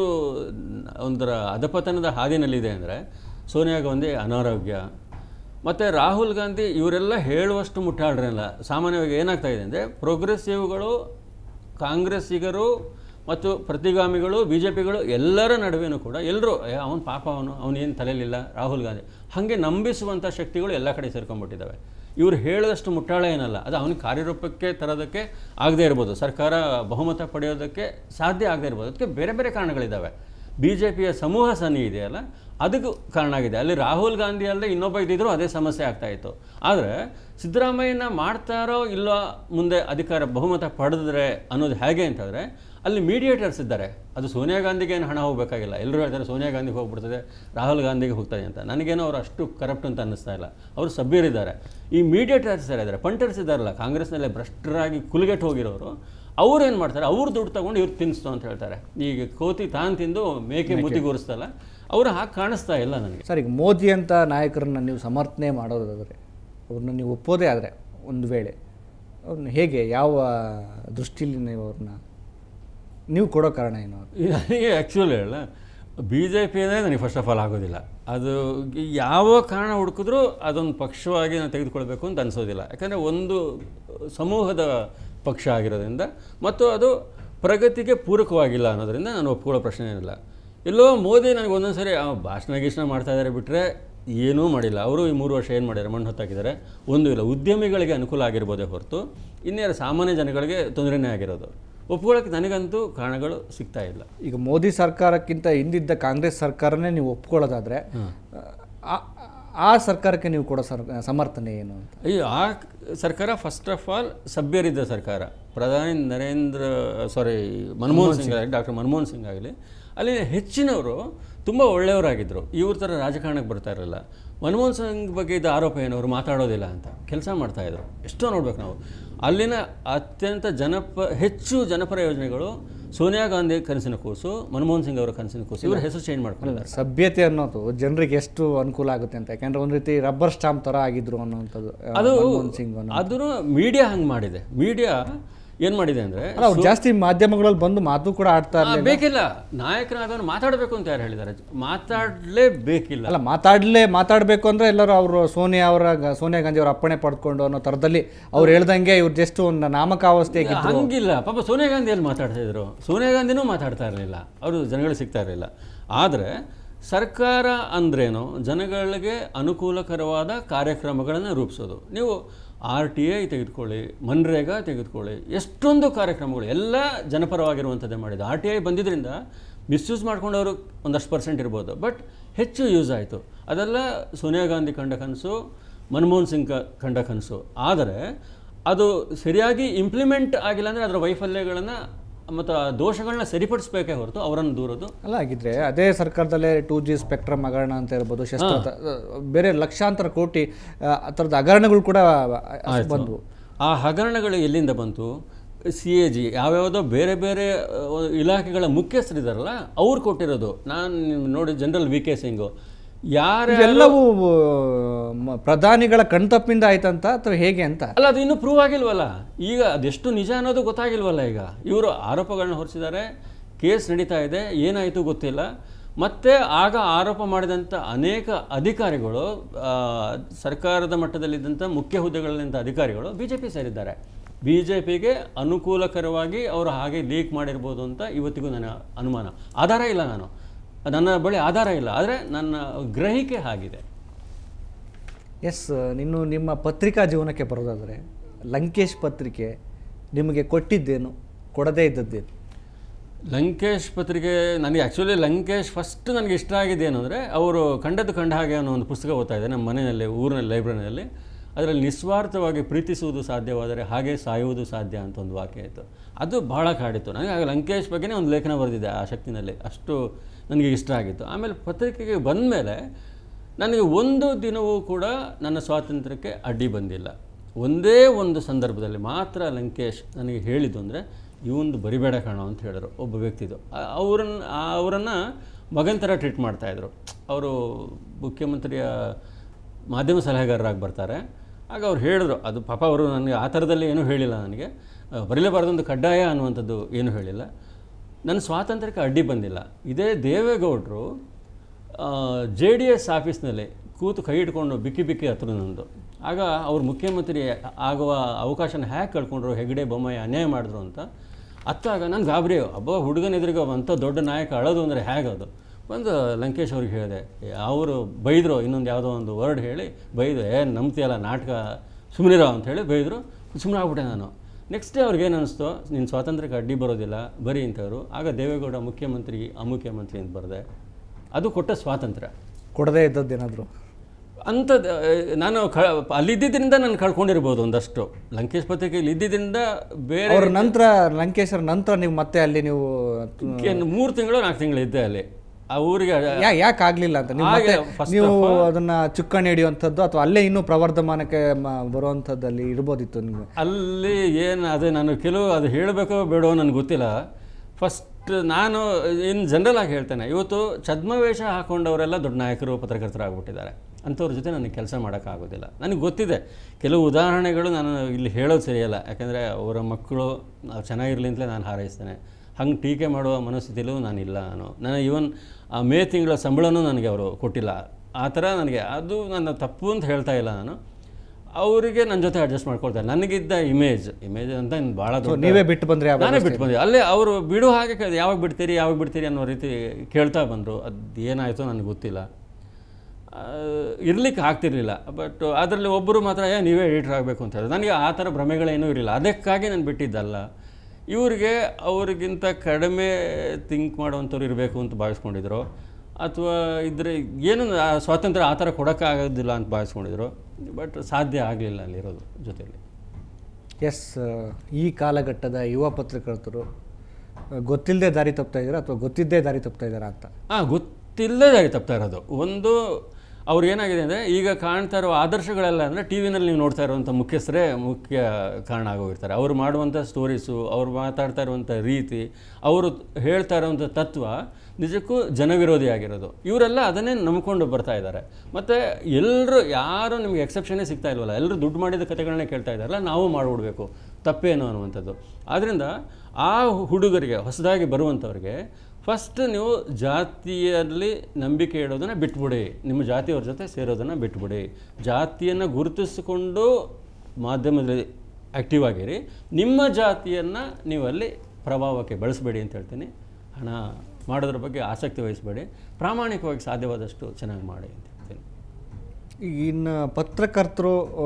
ಒಂಥರ ಅಧಪತನದ ಹಾದಿನಲ್ಲಿದೆ ಅಂದರೆ ಸೋನಿಯಾ ಗಾಂಧಿ ಅನಾರೋಗ್ಯ ಮತ್ತು ರಾಹುಲ್ ಗಾಂಧಿ ಇವರೆಲ್ಲ ಹೇಳುವಷ್ಟು ಮುಟ್ಟಾಡ್ರಲ್ಲ ಸಾಮಾನ್ಯವಾಗಿ ಏನಾಗ್ತಾ ಇದೆ ಅಂದರೆ ಪ್ರೋಗ್ರೆಸಿವ್ಗಳು ಕಾಂಗ್ರೆಸ್ಸಿಗರು ಮತ್ತು ಪ್ರತಿಗಾಮಿಗಳು ಬಿ ಜೆ ಪಿಗಳು ಎಲ್ಲರ ನಡುವೆನೂ ಕೂಡ ಎಲ್ಲರೂ ಅವನ ಪಾಪ ಅವನು ಅವನೇನು ತಲೆಯಲ್ಲಿಲ್ಲ ರಾಹುಲ್ ಗಾಂಧಿ ಹಾಗೆ ನಂಬಿಸುವಂಥ ಶಕ್ತಿಗಳು ಎಲ್ಲ ಕಡೆ ಸೇರ್ಕೊಂಡ್ಬಿಟ್ಟಿದ್ದಾವೆ ಇವ್ರು ಹೇಳಿದಷ್ಟು ಮುಟ್ಟಾಳ ಏನಲ್ಲ ಅದು ಅವನಿಗೆ ಕಾರ್ಯರೂಪಕ್ಕೆ ತರೋದಕ್ಕೆ ಆಗದೇ ಇರ್ಬೋದು ಸರ್ಕಾರ ಬಹುಮತ ಪಡೆಯೋದಕ್ಕೆ ಸಾಧ್ಯ ಆಗದೇ ಇರ್ಬೋದು ಅದಕ್ಕೆ ಬೇರೆ ಬೇರೆ ಕಾರಣಗಳಿದ್ದಾವೆ ಬಿ ಜೆ ಪಿಯ ಸಮೂಹ ಸನ್ನಿ ಇದೆಯಲ್ಲ ಅದಕ್ಕೂ ಕಾರಣ ಆಗಿದೆ ಅಲ್ಲಿ ರಾಹುಲ್ ಗಾಂಧಿ ಅಲ್ಲದೆ ಇನ್ನೊಬ್ಬ ಇದ್ದಿದ್ರು ಅದೇ ಸಮಸ್ಯೆ ಆಗ್ತಾ ಇತ್ತು ಆದರೆ ಸಿದ್ದರಾಮಯ್ಯನ ಮಾಡ್ತಾರೋ ಇಲ್ಲೋ ಮುಂದೆ ಅಧಿಕಾರ ಬಹುಮತ ಪಡೆದ್ರೆ ಅನ್ನೋದು ಹೇಗೆ ಅಂತಂದರೆ ಅಲ್ಲಿ ಮೀಡಿಯೇಟರ್ಸ್ ಇದ್ದಾರೆ ಅದು ಸೋನಿಯಾ ಗಾಂಧಿಗೆ ಏನು ಹಣ ಹೋಗಬೇಕಾಗಿಲ್ಲ ಎಲ್ಲರೂ ಹೇಳ್ತಾರೆ ಸೋನಿಯಾ ಗಾಂಧಿಗೆ ಹೋಗ್ಬಿಡ್ತದೆ ರಾಹುಲ್ ಗಾಂಧಿಗೆ ಹೋಗ್ತದೆ ಅಂತ ನನಗೇನೋ ಅವರು ಅಷ್ಟು ಕರಪ್ಟ್ ಅಂತ ಅನ್ನಿಸ್ತಾ ಇಲ್ಲ ಅವರು ಸಭ್ಯರಿದ್ದಾರೆ ಈ ಮೀಡಿಯೇಟರ್ಸ್ ಇದ್ದಾರೆ ಪಂಟರ್ಸ್ ಇದ್ದಾರಲ್ಲ ಕಾಂಗ್ರೆಸ್ನಲ್ಲೇ ಭ್ರಷ್ಟರಾಗಿ ಕುಲಗೆಟ್ಟು ಹೋಗಿರೋರು ಅವ್ರು ಏನು ಮಾಡ್ತಾರೆ ಅವ್ರು ದುಡ್ಡು ತಗೊಂಡು ಇವ್ರು ತಿನ್ನಿಸ್ತು ಅಂತ ಹೇಳ್ತಾರೆ ಈಗ ಕೋತಿ ತಾನು ತಿಂದು ಮೇಕೆ ಮುತ್ತಿಗೂರಿಸ್ತಲ್ಲ ಅವರು ಹಾಗೆ ಕಾಣಿಸ್ತಾ ಇಲ್ಲ ನನಗೆ ಸರ್ ಈಗ ಮೋದಿ ಅಂತ ನಾಯಕರನ್ನ ನೀವು ಸಮರ್ಥನೆ ಮಾಡೋದಾದರೆ ಅವ್ರನ್ನ ನೀವು ಒಪ್ಪೋದೇ ಆದರೆ ಒಂದು ವೇಳೆ ಅವ್ರನ್ನ ಹೇಗೆ ಯಾವ ದೃಷ್ಟಿಲಿ ನೀವು ಅವ್ರನ್ನ ನೀವು ಕೊಡೋ ಕಾರಣ ಏನು ನನಗೆ ಆ್ಯಕ್ಚುಲಿ ಹೇಳ ಬಿ ಜೆ ಪಿ ಅಂದರೆ ನನಗೆ ಫಸ್ಟ್ ಆಫ್ ಆಲ್ ಆಗೋದಿಲ್ಲ ಅದು ಯಾವ ಕಾರಣ ಹುಡುಕಿದ್ರೂ ಅದೊಂದು ಪಕ್ಷವಾಗಿ ನಾನು ತೆಗೆದುಕೊಳ್ಬೇಕು ಅಂತ ಅನಿಸೋದಿಲ್ಲ ಯಾಕಂದರೆ ಒಂದು ಸಮೂಹದ ಪಕ್ಷ ಆಗಿರೋದ್ರಿಂದ ಮತ್ತು ಅದು ಪ್ರಗತಿಗೆ ಪೂರಕವಾಗಿಲ್ಲ ಅನ್ನೋದರಿಂದ ನಾನು ಒಪ್ಕೊಳ್ಳೋ ಪ್ರಶ್ನೆ ಏನಿಲ್ಲ ಎಲ್ಲೋ ಮೋದಿ ನನಗೆ ಒಂದೊಂದು ಸರಿ ಆ, ಭಾಷಣ ಗೀಷಣ ಮಾಡ್ತಾ ಇದ್ದಾರೆ ಬಿಟ್ಟರೆ ಏನೂ ಮಾಡಿಲ್ಲ ಅವರು ಈ ಮೂರು ವರ್ಷ ಏನು ಮಾಡಿದ್ದಾರೆ ಮಣ್ಣು ಹೊತ್ತಾಕಿದ್ದಾರೆ ಒಂದು ಇಲ್ಲ ಉದ್ಯಮಿಗಳಿಗೆ ಅನುಕೂಲ ಆಗಿರ್ಬೋದೇ ಹೊರತು ಇನ್ಯಾರು ಸಾಮಾನ್ಯ ಜನಗಳಿಗೆ ತೊಂದರೆನೇ ಆಗಿರೋದು ಒಪ್ಕೊಳ್ಳೋಕ್ಕೆ ನನಗಂತೂ ಕಾರಣಗಳು ಸಿಗ್ತಾ ಇಲ್ಲ ಈಗ ಮೋದಿ ಸರ್ಕಾರಕ್ಕಿಂತ ಹಿಂದಿದ್ದ ಕಾಂಗ್ರೆಸ್ ಸರ್ಕಾರನೇ ನೀವು ಒಪ್ಕೊಳ್ಳೋದಾದರೆ ಆ- ಆ ಸರ್ಕಾರಕ್ಕೆ ನೀವು ಕೊಡೋ ಸರ್ ಸಮರ್ಥನೆ ಏನು ಅಂತ ಈ ಆ ಸರ್ಕಾರ ಫಸ್ಟ್ ಆಫ್ ಆಲ್ ಸಭ್ಯರಿದ್ದ ಸರ್ಕಾರ ಪ್ರಧಾನಿ ನರೇಂದ್ರ ಸಾರಿ ಮನಮೋಹನ್ ಸಿಂಗ್ ಆಗಲಿ ಡಾಕ್ಟರ್ ಮನಮೋಹನ್ ಸಿಂಗ್ ಆಗಲಿ ಅಲ್ಲಿ ಹೆಚ್ಚಿನವರು ತುಂಬ ಒಳ್ಳೆಯವರಾಗಿದ್ದರು ಇವ್ರ ಥರ ರಾಜಕಾರಣಕ್ಕೆ ಬರ್ತಾ ಇರಲಿಲ್ಲ ಮನಮೋಹನ್ ಸಿಂಗ್ ಬಗ್ಗೆ ಇದ್ದ ಆರೋಪ ಏನು ಅವರು ಮಾತಾಡೋದಿಲ್ಲ ಅಂತ ಕೆಲಸ ಮಾಡ್ತಾಯಿದ್ರು ಎಷ್ಟೋ ನೋಡ್ಬೇಕು ನಾವು ಅಲ್ಲಿನ ಅತ್ಯಂತ ಜನಪ ಹೆಚ್ಚು ಜನಪರ ಯೋಜನೆಗಳು ಸೋನಿಯಾ ಗಾಂಧಿ ಕನಸಿನ ಕೂಸು ಮನಮೋಹನ್ ಸಿಂಗ್ ಅವರ ಕನಸಿನ ಕೂಸು ಇವ್ರ ಹೆಸರು ಚೇಂಜ್ ಮಾಡ್ಕೊಂಡಿದ್ದಾರೆ ಸಭ್ಯತೆ ಅನ್ನೋದು ಜನರಿಗೆ ಎಷ್ಟು ಅನುಕೂಲ ಆಗುತ್ತೆ ಅಂತ ಯಾಕಂದ್ರೆ ಒಂದು ರೀತಿ ರಬ್ಬರ್ ಸ್ಟಾಂಪ್ ಥರ ಆಗಿದ್ರು ಅನ್ನೋಂಥದ್ದು ಆ, ಅದು ಮನಮೋಹನ್ ಸಿಂಗ್ ಅನ್ನೋ ಅದನ್ನು ಮೀಡಿಯಾ ಹಂಗೆ ಮಾಡಿದೆ ಮೀಡಿಯಾ ಏನು ಮಾಡಿದೆ ಅಂದರೆ ಅಲ್ಲ ಅವ್ರು ಜಾಸ್ತಿ ಮಾಧ್ಯಮಗಳಲ್ಲಿ ಬಂದು ಮಾತು ಕೂಡ ಆಡ್ತಾ ಆ, ಬೇಕಿಲ್ಲ ನಾಯಕನಾದವನು ಮಾತಾಡಬೇಕು ಅಂತ ಯಾರು ಹೇಳಿದ್ದಾರೆ ಮಾತಾಡಲೇಬೇಕಿಲ್ಲ ಅಲ್ಲ ಮಾತಾಡ್ಲೇ ಮಾತಾಡಬೇಕು ಅಂದ್ರೆ ಎಲ್ಲರೂ ಅವರು ಸೋನಿಯಾ ಅವರ ಗ- ಸೋನಿಯಾ ಗಾಂಧಿ ಅವರ ಅಪ್ಪಣೆ ಪಡ್ಕೊಂಡು ಅನ್ನೋ ಥರದಲ್ಲಿ ಅವ್ರು ಹೇಳ್ದಂಗೆ ಇವ್ರು ಜಸ್ಟ್ ಒಂದು ನಾಮಕಾವಸ್ಥೆಗೆ ಹಂಗಿಲ್ಲ ಪಾಪ ಸೋನಿಯಾ ಗಾಂಧಿ ಎಲ್ಲಿ ಮಾತಾಡ್ತಾ ಇದ್ರು ಸೋನಿಯಾ ಗಾಂಧಿನೂ ಮಾತಾಡ್ತಾ ಇರಲಿಲ್ಲ ಅವರು ಜನಗಳಿಗೆ ಸಿಗ್ತಾ ಇರಲಿಲ್ಲ ಆದರೆ ಸರ್ಕಾರ ಅಂದ್ರೇನು ಜನಗಳಿಗೆ ಅನುಕೂಲಕರವಾದ ಕಾರ್ಯಕ್ರಮಗಳನ್ನು ರೂಪಿಸೋದು ನೀವು ಆರ್ ಟಿ ಐ ತೆಗೆದುಕೊಳ್ಳಿ ಮನ್ರೇಗಾ ತೆಗೆದುಕೊಳ್ಳಿ ಎಷ್ಟೊಂದು ಕಾರ್ಯಕ್ರಮಗಳು ಎಲ್ಲ ಜನಪರವಾಗಿರುವಂಥದ್ದೇ ಮಾಡಿದೆ ಆರ್ ಟಿ ಐ ಬಂದಿದ್ದರಿಂದ ಮಿಸ್ಯೂಸ್ ಮಾಡ್ಕೊಂಡವರು ಒಂದಷ್ಟು ಪರ್ಸೆಂಟ್ ಇರ್ಬೋದು ಬಟ್ ಹೆಚ್ಚು ಯೂಸ್ ಆಯಿತು ಅದೆಲ್ಲ ಸೋನಿಯಾ ಗಾಂಧಿ ಕಂಡ ಕನಸು ಮನಮೋಹನ್ ಸಿಂಗ್ ಕ- ಕಂಡ ಕನಸು ಆದರೆ ಅದು ಸರಿಯಾಗಿ ಇಂಪ್ಲಿಮೆಂಟ್ ಆಗಿಲ್ಲ ಅಂದರೆ ಅದರ ವೈಫಲ್ಯಗಳನ್ನು ಮತ್ತು ಆ ದೋಷಗಳನ್ನ ಸರಿಪಡಿಸ್ಬೇಕೇ ಹೊರತು ಅವರನ್ನು ದೂರೋದು ಅಲ್ಲ ಆಗಿದ್ರೆ ಅದೇ ಸರ್ಕಾರದಲ್ಲೇ ಟೂ ಜಿ ಸ್ಪೆಕ್ಟ್ರಮ್ ಹಗರಣ ಅಂತ ಇರ್ಬೋದು ಶಸ್ತ್ರ ಬೇರೆ ಲಕ್ಷಾಂತರ ಕೋಟಿ ಆ, ಆ ಥರದ ಹಗರಣಗಳು ಕೂಡ ಬಂದವು ಆ ಹಗರಣಗಳು ಎಲ್ಲಿಂದ ಬಂತು ಸಿ ಎ ಜಿ ಯಾವ್ಯಾವುದೋ ಬೇರೆ ಬೇರೆ ಆ, ಇಲಾಖೆಗಳ ಮುಖ್ಯಸ್ಥರಿದ್ದಾರಲ್ಲ ಅವ್ರು ಕೊಟ್ಟಿರೋದು ನಾನು ನೋಡಿ ಜನರಲ್ ವಿ ಕೆ ಸಿಂಗು ಯಾರು ಇವೆಲ್ಲವೂ ಮ- ಪ್ರಧಾನಿಗಳ ಕಣ್ತಪ್ಪಿಂದ ಆಯ್ತಂತ ಅಥವಾ ಹೇಗೆ ಅಂತ ಅಲ್ಲ ಅದು ಇನ್ನೂ ಪ್ರೂವ್ ಆಗಿಲ್ವಲ್ಲ ಈಗ ಅದೆಷ್ಟು ನಿಜ ಅನ್ನೋದು ಗೊತ್ತಾಗಿಲ್ವಲ್ಲ ಈಗ ಇವರು ಆರೋಪಗಳನ್ನ ಹೊರಿಸಿದ್ದಾರೆ ಕೇಸ್ ನಡೀತಾ ಇದೆ ಏನಾಯಿತು ಗೊತ್ತಿಲ್ಲ ಮತ್ತೆ ಆಗ ಆರೋಪ ಮಾಡಿದಂಥ ಅನೇಕ ಅಧಿಕಾರಿಗಳು ಆ, ಸರ್ಕಾರದ ಮಟ್ಟದಲ್ಲಿದ್ದಂಥ ಮುಖ್ಯ ಹುದ್ದೆಗಳಲ್ಲಿದ್ದಂಥ ಅಧಿಕಾರಿಗಳು ಬಿ ಜೆ ಪಿ ಸೇರಿದ್ದಾರೆ ಬಿ ಜೆ ಪಿಗೆ ಅನುಕೂಲಕರವಾಗಿ ಅವರು ಹಾಗೆ ಲೀಕ್ ಮಾಡಿರ್ಬೋದು ಅಂತ ಇವತ್ತಿಗೂ ನನ್ನ ಅನುಮಾನ ಆಧಾರ ಇಲ್ಲ ನಾನು ನನ್ನ ಬಳಿ ಆಧಾರ ಇಲ್ಲ ಆದರೆ ನನ್ನ ಗ್ರಹಿಕೆ ಆಗಿದೆ ಎಸ್ ಇನ್ನು ನಿಮ್ಮ ಪತ್ರಿಕಾ ಜೀವನಕ್ಕೆ ಬರೋದಾದರೆ ಲಂಕೇಶ್ ಪತ್ರಿಕೆ ನಿಮಗೆ ಕೊಟ್ಟಿದ್ದೇನು ಕೊಡದೇ ಇದ್ದದ್ದೇನು ಲಂಕೇಶ್ ಪತ್ರಿಕೆ ನನಗೆ ಆ್ಯಕ್ಚುಲಿ ಲಂಕೇಶ್ ಫಸ್ಟ್ ನನಗೆ ಇಷ್ಟ ಆಗಿದೆ ಏನು ಅಂದರೆ ಅವರು ಕಂಡದ್ದು ಕಂಡ ಹಾಗೆ ಅನ್ನೋ ಒಂದು ಪುಸ್ತಕ ಓದ್ತಾ ಇದೆ ನಮ್ಮ ಮನೆಯಲ್ಲಿ ಊರಿನಲ್ಲಿ ಲೈಬ್ರರಿನಲ್ಲಿ ಅದರಲ್ಲಿ ನಿಸ್ವಾರ್ಥವಾಗಿ ಪ್ರೀತಿಸುವುದು ಸಾಧ್ಯವಾದರೆ ಹಾಗೆ ಸಾಯುವುದು ಸಾಧ್ಯ ಅಂತ ಒಂದು ವಾಕ್ಯ ಇತ್ತು ಅದು ಬಹಳ ಕಾಡಿತ್ತು ನನಗೆ ಆಗ ಲಂಕೇಶ್ ಬಗ್ಗೆನೇ ಒಂದು ಲೇಖನ ಬರೆದಿದೆ ಆ ಶಕ್ತಿನಲ್ಲಿ ಅಷ್ಟು ನನಗೆ ಇಷ್ಟ ಆಗಿತ್ತು ಆಮೇಲೆ ಪತ್ರಿಕೆಗೆ ಬಂದ ಮೇಲೆ ನನಗೆ ಒಂದು ದಿನವೂ ಕೂಡ ನನ್ನ ಸ್ವಾತಂತ್ರ್ಯಕ್ಕೆ ಅಡ್ಡಿ ಬಂದಿಲ್ಲ ಒಂದೇ ಒಂದು ಸಂದರ್ಭದಲ್ಲಿ ಮಾತ್ರ ಲಂಕೇಶ್ ನನಗೆ ಹೇಳಿದ್ದು ಅಂದರೆ ಇವೊಂದು ಬರಿಬೇಡ ಕಾಣೋ ಅಂತ ಹೇಳಿದ್ರು ಒಬ್ಬ ವ್ಯಕ್ತಿದು ಅವರನ್ನು ಅವರನ್ನು ಮಗನ ಥರ ಟ್ರೀಟ್ ಮಾಡ್ತಾಯಿದ್ರು ಅವರು ಮುಖ್ಯಮಂತ್ರಿಯ ಮಾಧ್ಯಮ ಸಲಹೆಗಾರರಾಗಿ ಬರ್ತಾರೆ ಆಗ ಅವ್ರು ಹೇಳಿದ್ರು ಅದು ಪಾಪ ಅವರು ನನಗೆ ಆ ಥರದಲ್ಲಿ ಏನೂ ಹೇಳಿಲ್ಲ ನನಗೆ ಆ, ಬರೀಲೇಬಾರ್ದೊಂದು ಕಡ್ಡಾಯ ಅನ್ನುವಂಥದ್ದು ಏನೂ ಹೇಳಿಲ್ಲ ನನ್ನ ಸ್ವಾತಂತ್ರ್ಯಕ್ಕೆ ಅಡ್ಡಿ ಬಂದಿಲ್ಲ ಇದೇ ದೇವೇಗೌಡರು ಜೆ ಡಿ ಎಸ್ ಆಫೀಸ್ನಲ್ಲಿ ಕೂತು ಕೈ ಹಿಡ್ಕೊಂಡು ಬಿಕ್ಕಿ ಬಿಕ್ಕಿ ಹತ್ರ ನಂದು ಆಗ ಅವ್ರು ಮುಖ್ಯಮಂತ್ರಿ ಆಗುವ ಅವಕಾಶನ ಹ್ಯಾಕ್ ಕಳ್ಕೊಂಡ್ರು ಹೆಗಡೆ ಬೊಮ್ಮಾಯಿ ಅನ್ಯಾಯ ಮಾಡಿದ್ರು ಅಂತ ಅತ್ತಾಗ ನಾನು ಗಾಬರಿ ಒಬ್ಬ ಹುಡುಗನ ಎದುರಿಗೆ ಅಂಥ ದೊಡ್ಡ ನಾಯಕ ಅಳೋದು ಅಂದರೆ ಹೇಗದು ಬಂದು ಲಂಕೇಶ್ ಅವ್ರಿಗೆ ಹೇಳಿದೆ ಅವರು ಬೈದರು ಇನ್ನೊಂದು ಯಾವುದೋ ಒಂದು ವರ್ಡ್ ಹೇಳಿ ಬೈದು ಏ ನಂಬ್ತಿಯಲ್ಲ ನಾಟಕ ಸುಮ್ಮನಿರೋ ಅಂತ ಹೇಳಿ ಬೈದರು ಸುಮ್ಮನೆ ಆಗ್ಬಿಟ್ಟೆ ನಾನು ನೆಕ್ಸ್ಟ್ ಡೇ ಅವ್ರಿಗೆ ಏನು ಅನಿಸ್ತು ನಿನ್ನ ಸ್ವಾತಂತ್ರ್ಯಕ್ಕೆ ಅಡ್ಡಿ ಬರೋದಿಲ್ಲ ಬರೀ ಅಂತವರು ಆಗ ದೇವೇಗೌಡ ಮುಖ್ಯಮಂತ್ರಿ ಅಮುಖ್ಯಮಂತ್ರಿ ಅಂತ ಬರೆದೆ ಅದು ಕೊಟ್ಟ ಸ್ವಾತಂತ್ರ್ಯ ಕೊಡದೇ ಇದ್ದದ್ದೇನಾದರೂ ಅಂಥದ್ದು ಆ, ನಾನು ಕ ಅಲ್ಲಿದ್ದರಿಂದ ನಾನು ಕಳ್ಕೊಂಡಿರ್ಬೋದು ಒಂದಷ್ಟು ಲಂಕೇಶ್ ಪತ್ರಿಕೆಯಲ್ಲಿ ಇದ್ದಿದ್ದರಿಂದ ಬೇರೆ ಅವ್ರ ನಂತರ ಲಂಕೇಶ್ವರ ನಂತರ ನೀವು ಮತ್ತೆ ಅಲ್ಲಿ ನೀವು ಮೂರು ತಿಂಗಳು ನಾಲ್ಕು ತಿಂಗಳು ಇದ್ದೆ ಅಲ್ಲಿ ಆ ಊರಿಗೆ ಯಾ ಯಾಕೆ ಆಗ್ಲಿಲ್ಲ ಅಂತ ನೀವು ಹಾಗೆ ಮತ್ತೆ first ನೀವು of all- ಅದನ್ನ ಚುಕ್ಕಾಣಿ ಹಿಡಿಯುವಂಥದ್ದು ಅಥವಾ ಅಲ್ಲೇ ಇನ್ನೂ ಪ್ರವರ್ಧಮಾನಕ್ಕೆ ಮ- ಬರುವಂಥದ್ದು ಅಲ್ಲಿ ಇರ್ಬೋದಿತ್ತು ನಿಮಗೆ ಅಲ್ಲಿ ಏನು ಅದೇ ನಾನು ಕೆಲವು ಅದು ಹೇಳಬೇಕೋ ಬೇಡೋ ನನಗೆ ಗೊತ್ತಿಲ್ಲ ಫಸ್ಟ್ ನಾನು ಇನ್ನು ಜನರಲ್ ಆಗಿ ಹೇಳ್ತೇನೆ ಇವತ್ತು ಛದ್ಮವೇಷ ಹಾಕೊಂಡವರೆಲ್ಲ ದೊಡ್ಡ ನಾಯಕರು ಪತ್ರಕರ್ತರು ಆಗ್ಬಿಟ್ಟಿದ್ದಾರೆ ಅಂಥವ್ರ ಜೊತೆ ನನಗೆ ಕೆಲಸ ಮಾಡೋಕ್ಕಾಗೋದಿಲ್ಲ ನನಗೆ ಗೊತ್ತಿದೆ ಕೆಲವು ಉದಾಹರಣೆಗಳು ನಾನು ಇಲ್ಲಿ ಹೇಳೋದು ಸರಿಯಲ್ಲ ಯಾಕಂದರೆ ಅವರ ಮಕ್ಕಳು ನಾವು ಚೆನ್ನಾಗಿರಲಿ ಅಂತಲೇ ನಾನು ಹಾರೈಸ್ತೇನೆ ಹಂಗೆ ಟೀಕೆ ಮಾಡುವ ಮನಸ್ಥಿತಿಲೂ ನಾನಿಲ್ಲ ನಾನು ನಾನು ಈವನ್ ಆ ಮೇ ತಿಂಗಳ ಸಂಬಳನೂ ನನಗೆ ಅವರು ಕೊಟ್ಟಿಲ್ಲ ಆ ಥರ ನನಗೆ ಅದು ನನ್ನ ತಪ್ಪು ಅಂತ ಹೇಳ್ತಾ ಇಲ್ಲ ನಾನು ಅವರಿಗೆ ನನ್ನ ಜೊತೆ ಅಡ್ಜಸ್ಟ್ ಮಾಡ್ಕೊಳ್ತಾರೆ ನನಗಿದ್ದ ಇಮೇಜ್ ಇಮೇಜ್ ಅಂತ ಇನ್ನು ಭಾಳ ದೊಡ್ಡ ನೀವೇ ಬಿಟ್ಟು ಬಂದ್ರೆ ಯಾವ ನಾನೇ ಬಿಟ್ಟು ಬಂದೆ ಅಲ್ಲೇ ಅವರು ಬಿಡು ಹಾಗೆ ಕೇಳಿದೆ ಯಾವಾಗ ಬಿಡ್ತೀರಿ ಯಾವಾಗ ಬಿಡ್ತೀರಿ ಅನ್ನೋ ರೀತಿ ಕೇಳ್ತಾ ಬಂದರು ಅದು ಏನಾಯಿತು ನನಗೆ ಗೊತ್ತಿಲ್ಲ ಇರ್ಲಿಕ್ಕೆ ಆಗ್ತಿರ್ಲಿಲ್ಲ ಬಟ್ ಅದರಲ್ಲಿ ಒಬ್ಬರು ಮಾತ್ರ ಏ ನೀವೇ ಎಡಿಟರ್ ಆಗಬೇಕು ಅಂತ ಹೇಳಿದ್ರು ನನಗೆ ಆ ಥರ ಭ್ರಮೆಗಳೇನೂ ಇರಲಿಲ್ಲ ಅದಕ್ಕಾಗಿ ನಾನು ಬಿಟ್ಟಿದ್ದಲ್ಲ ಇವ್ರಿಗೆ ಅವ್ರಿಗಿಂತ ಕಡಿಮೆ ಥಿಂಕ್ ಮಾಡುವಂಥವ್ರು ಇರಬೇಕು ಅಂತ ಭಾವಿಸ್ಕೊಂಡಿದ್ರು ಅಥವಾ ಇದ್ರೆ ಏನು ಆ ಸ್ವಾತಂತ್ರ್ಯ ಆ ಥರ ಕೊಡೋಕ್ಕಾಗೋದಿಲ್ಲ ಅಂತ ಭಾವಿಸ್ಕೊಂಡಿದ್ರು ಬಟ್ ಸಾಧ್ಯ ಆಗಲಿಲ್ಲ ಅಲ್ಲಿರೋದು ಜೊತೆಯಲ್ಲಿ ಎಸ್ ಈ ಕಾಲಘಟ್ಟದ ಯುವ ಪತ್ರಕರ್ತರು ಗೊತ್ತಿಲ್ಲದೆ ದಾರಿ ತಪ್ತಾ ಇದ್ದಾರೆ ಅಥವಾ ಗೊತ್ತಿದ್ದೇ ದಾರಿ ತಪ್ತಾ ಇದ್ದಾರಾ ಅಂತ ಹಾಂ ಗೊತ್ತಿಲ್ಲದೆ ದಾರಿ ತಪ್ತಾ ಇರೋದು ಒಂದು ಅವ್ರು ಏನಾಗಿದೆ ಅಂದರೆ ಈಗ ಕಾಣ್ತಾ ಇರೋ ಆದರ್ಶಗಳೆಲ್ಲ ಅಂದರೆ ಟಿ ವಿನಲ್ಲಿ ನೀವು ನೋಡ್ತಾ ಇರುವಂಥ ಮುಖ್ಯಸ್ಥರೇ ಮುಖ್ಯ ಕಾರಣ ಆಗೋಗಿರ್ತಾರೆ ಅವ್ರು ಮಾಡುವಂಥ ಸ್ಟೋರೀಸು ಅವ್ರು ಮಾತಾಡ್ತಾ ಇರುವಂಥ ರೀತಿ ಅವರು ಹೇಳ್ತಾ ಇರುವಂಥ ತತ್ವ ನಿಜಕ್ಕೂ ಜನವಿರೋಧಿ ಆಗಿರೋದು ಇವರೆಲ್ಲ ಅದನ್ನೇ ನಂಬ್ಕೊಂಡು ಬರ್ತಾ ಇದ್ದಾರೆ ಮತ್ತು ಎಲ್ಲರೂ ಯಾರು ನಿಮಗೆ ಎಕ್ಸೆಪ್ಷನ್ನೇ ಸಿಗ್ತಾ ಇಲ್ವಲ್ಲ ಎಲ್ಲರೂ ದುಡ್ಡು ಮಾಡಿದ ಕಥೆಗಳನ್ನೇ ಕೇಳ್ತಾ ಇದ್ದಾರಲ್ಲ ನಾವು ಮಾಡಿಬಿಡ್ಬೇಕು ತಪ್ಪೇನು ಅನ್ನುವಂಥದ್ದು ಆದ್ದರಿಂದ ಆ ಹುಡುಗರಿಗೆ ಹೊಸದಾಗಿ ಬರುವಂಥವ್ರಿಗೆ ಫಸ್ಟ್ ನೀವು ಜಾತಿಯಲ್ಲಿ ನಂಬಿಕೆ ಇಡೋದನ್ನು ಬಿಟ್ಬಿಡಿ ನಿಮ್ಮ ಜಾತಿಯವ್ರ ಜೊತೆ ಸೇರೋದನ್ನು ಬಿಟ್ಬಿಡಿ ಜಾತಿಯನ್ನು ಗುರುತಿಸಿಕೊಂಡು ಮಾಧ್ಯಮದಲ್ಲಿ ಆ್ಯಕ್ಟಿವ್ ಆಗಿರಿ ನಿಮ್ಮ ಜಾತಿಯನ್ನು ನೀವು ಅಲ್ಲಿ ಪ್ರಭಾವಕ್ಕೆ ಬಳಸಬೇಡಿ ಅಂತ ಹೇಳ್ತೀನಿ ಹಣ ಮಾಡೋದ್ರ ಬಗ್ಗೆ ಆಸಕ್ತಿ ವಹಿಸಬೇಡಿ ಪ್ರಾಮಾಣಿಕವಾಗಿ ಸಾಧ್ಯವಾದಷ್ಟು ಚೆನ್ನಾಗಿ ಮಾಡಿ ಅಂತ ಹೇಳ್ತೀನಿ ಇನ್ನು ಪತ್ರಕರ್ತರು ಆ,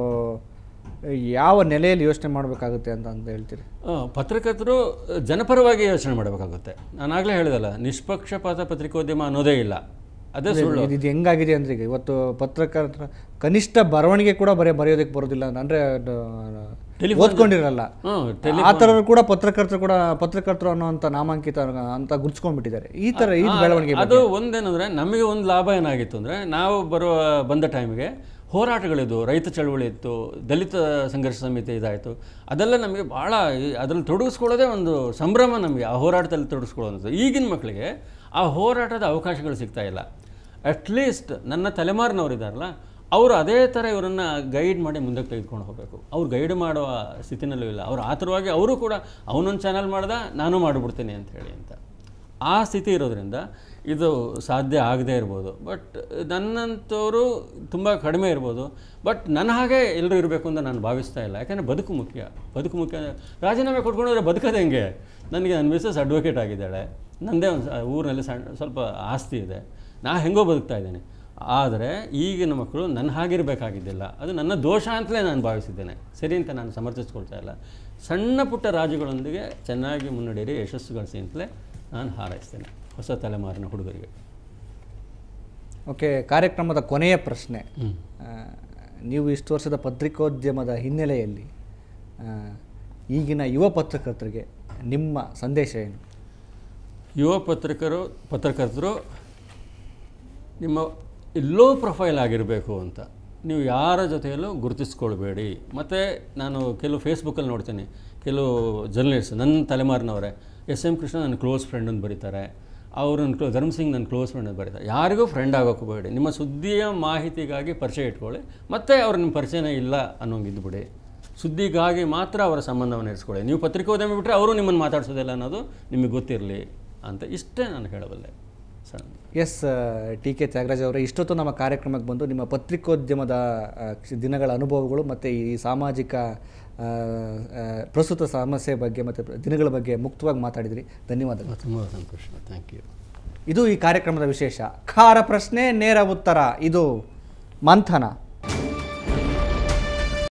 ಯಾವ ನೆಲೆಯಲ್ಲಿ ಯೋಚನೆ ಮಾಡಬೇಕಾಗುತ್ತೆ ಅಂತ ಅಂತ ಹೇಳ್ತೀರಿ ಆ, ಪತ್ರಕರ್ತರು ಜನಪರವಾಗಿ ಯೋಚನೆ ಮಾಡಬೇಕಾಗುತ್ತೆ ನಾನು ಆಗಲೇ ಹೇಳಿದಲ್ಲ ನಿಷ್ಪಕ್ಷಪಾತ ಪತ್ರಿಕೋದ್ಯಮ ಅನ್ನೋದೇ ಇಲ್ಲ ಅದೇ ಸುಳ್ಳು ಇದು ಇದು ಹೆಂಗಾಗಿದೆ ಅಂದ್ರೆ ಈಗ ಇವತ್ತು ಪತ್ರಕರ್ತರ ಕನಿಷ್ಠ ಬರವಣಿಗೆ ಕೂಡ ಬರೀ ಬರೆಯೋದಕ್ಕೆ ಬರೋದಿಲ್ಲ ಅಂದರೆ Telephone- ಓದ್ಕೊಂಡಿರಲ್ಲ ಹ್ಮ್, ಆ ಥರರು ಕೂಡ ಪತ್ರಕರ್ತರು ಕೂಡ ಪತ್ರಕರ್ತರು ಅನ್ನೋಂಥ ನಾಮಾಂಕಿತ ಅಂತ ಗುರ್ಸ್ಕೊಂಡ್ಬಿಟ್ಟಿದ್ದಾರೆ ಈ ಥರ ಈ ಬೆಳವಣಿಗೆ ಅದು ಒಂದೇನಂದ್ರೆ ನಮಗೆ ಒಂದು ಲಾಭ ಏನಾಗಿತ್ತು ಅಂದರೆ ನಾವು ಬರುವ ಬಂದ ಟೈಮಿಗೆ ಹೋರಾಟಗಳಿದ್ದು ರೈತ ಚಳವಳಿ ಇತ್ತು ದಲಿತ ಸಂಘರ್ಷ ಸಮಿತಿ ಇದಾಯಿತು ಅದೆಲ್ಲ ನಮಗೆ ಭಾಳ ಅದರಲ್ಲಿ ತೊಡಗಿಸ್ಕೊಳ್ಳೋದೇ ಒಂದು ಸಂಭ್ರಮ ನಮಗೆ ಆ ಹೋರಾಟದಲ್ಲಿ ತೊಡಗಿಸ್ಕೊಳ್ಳೋದು ಈಗಿನ ಮಕ್ಕಳಿಗೆ ಆ ಹೋರಾಟದ ಅವಕಾಶಗಳು ಸಿಗ್ತಾ ಇಲ್ಲ ಅಟ್ಲೀಸ್ಟ್ ನನ್ನ ತಲೆಮಾರಿನವ್ರು ಇದ್ದಾರಲ್ಲ ಅವರು ಅದೇ ಥರ ಇವರನ್ನು ಗೈಡ್ ಮಾಡಿ ಮುಂದಕ್ಕೆ ತೆಗೆದುಕೊಂಡು ಹೋಗಬೇಕು ಅವ್ರು ಗೈಡ್ ಮಾಡುವ ಸ್ಥಿತಿನಲ್ಲೂ ಇಲ್ಲ ಅವ್ರು ಆತುರವಾಗಿ ಅವರು ಕೂಡ ಅವನೊಂದು ಚಾನಲ್ ಮಾಡ್ದ ನಾನು ಮಾಡಿಬಿಡ್ತೀನಿ ಅಂತ ಹೇಳಿ ಅಂತ ಆ ಸ್ಥಿತಿ ಇರೋದ್ರಿಂದ ಇದು ಸಾಧ್ಯ ಆಗದೇ ಇರ್ಬೋದು ಬಟ್ ನನ್ನಂಥವರು ತುಂಬ ಕಡಿಮೆ ಇರ್ಬೋದು ಬಟ್ ನನ್ನ ಹಾಗೆ ಎಲ್ಲರೂ ಇರಬೇಕು ಅಂತ ನಾನು ಭಾವಿಸ್ತಾ ಇಲ್ಲ ಯಾಕಂದರೆ ಬದುಕು ಮುಖ್ಯ ಬದುಕು ಮುಖ್ಯ ರಾಜೀನಾಮೆ ಕೊಟ್ಕೊಂಡ್ರೆ ಬದುಕೋದು ಹೆಂಗೆ ನನಗೆ ನನ್ನ ಮಿಸಸ್ ಅಡ್ವೊಕೇಟ್ ಆಗಿದ್ದಾಳೆ ನನ್ನದೇ ಒಂದು ಸ- ಊರಿನಲ್ಲಿ ಸಣ್ಣ ಸ್ವಲ್ಪ ಆಸ್ತಿ ಇದೆ ನಾ ಹೆಂಗೋ ಬದುಕ್ತಾ ಇದ್ದೇನೆ ಆದರೆ ಈಗಿನ ಮಕ್ಕಳು ನನ್ನ ಹಾಗಿರಬೇಕಾಗಿದ್ದಿಲ್ಲ ಅದು ನನ್ನ ದೋಷ ಅಂತಲೇ ನಾನು ಭಾವಿಸಿದ್ದೇನೆ ಸರಿ ಅಂತ ನಾನು ಸಮರ್ಥಿಸ್ಕೊಳ್ತಾ ಇಲ್ಲ ಸಣ್ಣ ಪುಟ್ಟ ರಾಜ್ಯಗಳೊಂದಿಗೆ ಚೆನ್ನಾಗಿ ಮುನ್ನಡೆಯಿರಿ ಯಶಸ್ಸು ಗಳಿಸಿ ಅಂತಲೇ ನಾನು ಹಾರೈಸ್ತೇನೆ ಹೊಸ ತಲೆಮಾರಿನ ಹುಡುಗರಿಗೆ ಓಕೆ ಕಾರ್ಯಕ್ರಮದ ಕೊನೆಯ ಪ್ರಶ್ನೆ ಹ್ಮ್. ಆ, ನೀವು ಇಷ್ಟು ವರ್ಷದ ಪತ್ರಿಕೋದ್ಯಮದ ಹಿನ್ನೆಲೆಯಲ್ಲಿ ಆ, ಈಗಿನ ಯುವ ಪತ್ರಕರ್ತರಿಗೆ ನಿಮ್ಮ ಸಂದೇಶ ಏನು ಯುವ ಪತ್ರಕರು ಪತ್ರಕರ್ತರು ನಿಮ್ಮ ಲೋ ಪ್ರೊಫೈಲ್ ಆಗಿರಬೇಕು ಅಂತ ನೀವು ಯಾರ ಜೊತೆಯಲ್ಲೂ ಗುರುತಿಸ್ಕೊಳ್ಬೇಡಿ ಮತ್ತು ನಾನು ಕೆಲವು ಫೇಸ್ಬುಕ್ಕಲ್ಲಿ ನೋಡ್ತೀನಿ ಕೆಲವು ಜರ್ನಲಿಸ್ಟ್ ನನ್ನ ತಲೆಮಾರಿನವರೇ ಎಸ್ ಎಂ ಕೃಷ್ಣ ನನ್ನ ಕ್ಲೋಸ್ ಫ್ರೆಂಡ್ ಅಂತ ಬರೀತಾರೆ ಅವರು ನನ್ನ ಕ್ಲೋ ಧರ್ಮ್ ಸಿಂಗ್ ನನ್ನ ಕ್ಲೋಸ್ ಫ್ರೆಂಡ್ ಅಂತ ಬರೀತಾರೆ ಯಾರಿಗೂ ಫ್ರೆಂಡ್ ಆಗೋಕೆ ಹೋಗಬೇಡಿ ನಿಮ್ಮ ಸುದ್ದಿಯ ಮಾಹಿತಿಗಾಗಿ ಪರಿಚಯ ಇಟ್ಕೊಳ್ಳಿ ಮತ್ತು ಅವ್ರು ನಿಮ್ಮ ಪರಿಚಯನೇ ಇಲ್ಲ ಅನ್ನೋಂಗೆ ಇದ್ದುಬಿಡಿ ಸುದ್ದಿಗಾಗಿ ಮಾತ್ರ ಅವರ ಸಂಬಂಧವನ್ನು ಇರಿಸ್ಕೊಳ್ಳಿ ನೀವು ಪತ್ರಿಕೋದ್ಯಮ ಬಿಟ್ಟರೆ ಅವರು ನಿಮ್ಮನ್ನು ಮಾತಾಡ್ಸೋದಿಲ್ಲ ಅನ್ನೋದು ನಿಮಗೆ ಗೊತ್ತಿರಲಿ ಅಂತ ಇಷ್ಟೇ ನಾನು ಹೇಳಬಲ್ಲೆ ಸಣ್ಣ ಎಸ್ ಟಿ ಕೆ ತ್ಯಾಗರಾಜ್ ಅವರೇ ಇಷ್ಟೊತ್ತು ನಮ್ಮ ಕಾರ್ಯಕ್ರಮಕ್ಕೆ ಬಂದು ನಿಮ್ಮ ಪತ್ರಿಕೋದ್ಯಮದ ಆ, ಕ್ಷ- ದಿನಗಳ ಅನುಭವಗಳು ಮತ್ತು ಈ ಸಾಮಾಜಿಕ ಆ, ಆ, ಪ್ರಸ್ತುತ ಸಮಸ್ಯೆ ಬಗ್ಗೆ ಮತ್ತು ದಿನಗಳ ಬಗ್ಗೆ ಮುಕ್ತವಾಗಿ ಮಾತಾಡಿದ್ರಿ ಧನ್ಯವಾದಗಳು ತುಂಬ ಸಂತೋಷ ಥ್ಯಾಂಕ್ ಯು ಇದು ಈ ಕಾರ್ಯಕ್ರಮದ ವಿಶೇಷ ಖಾರ ಪ್ರಶ್ನೆ ನೇರ ಉತ್ತರ ಇದು ಮಂಥನ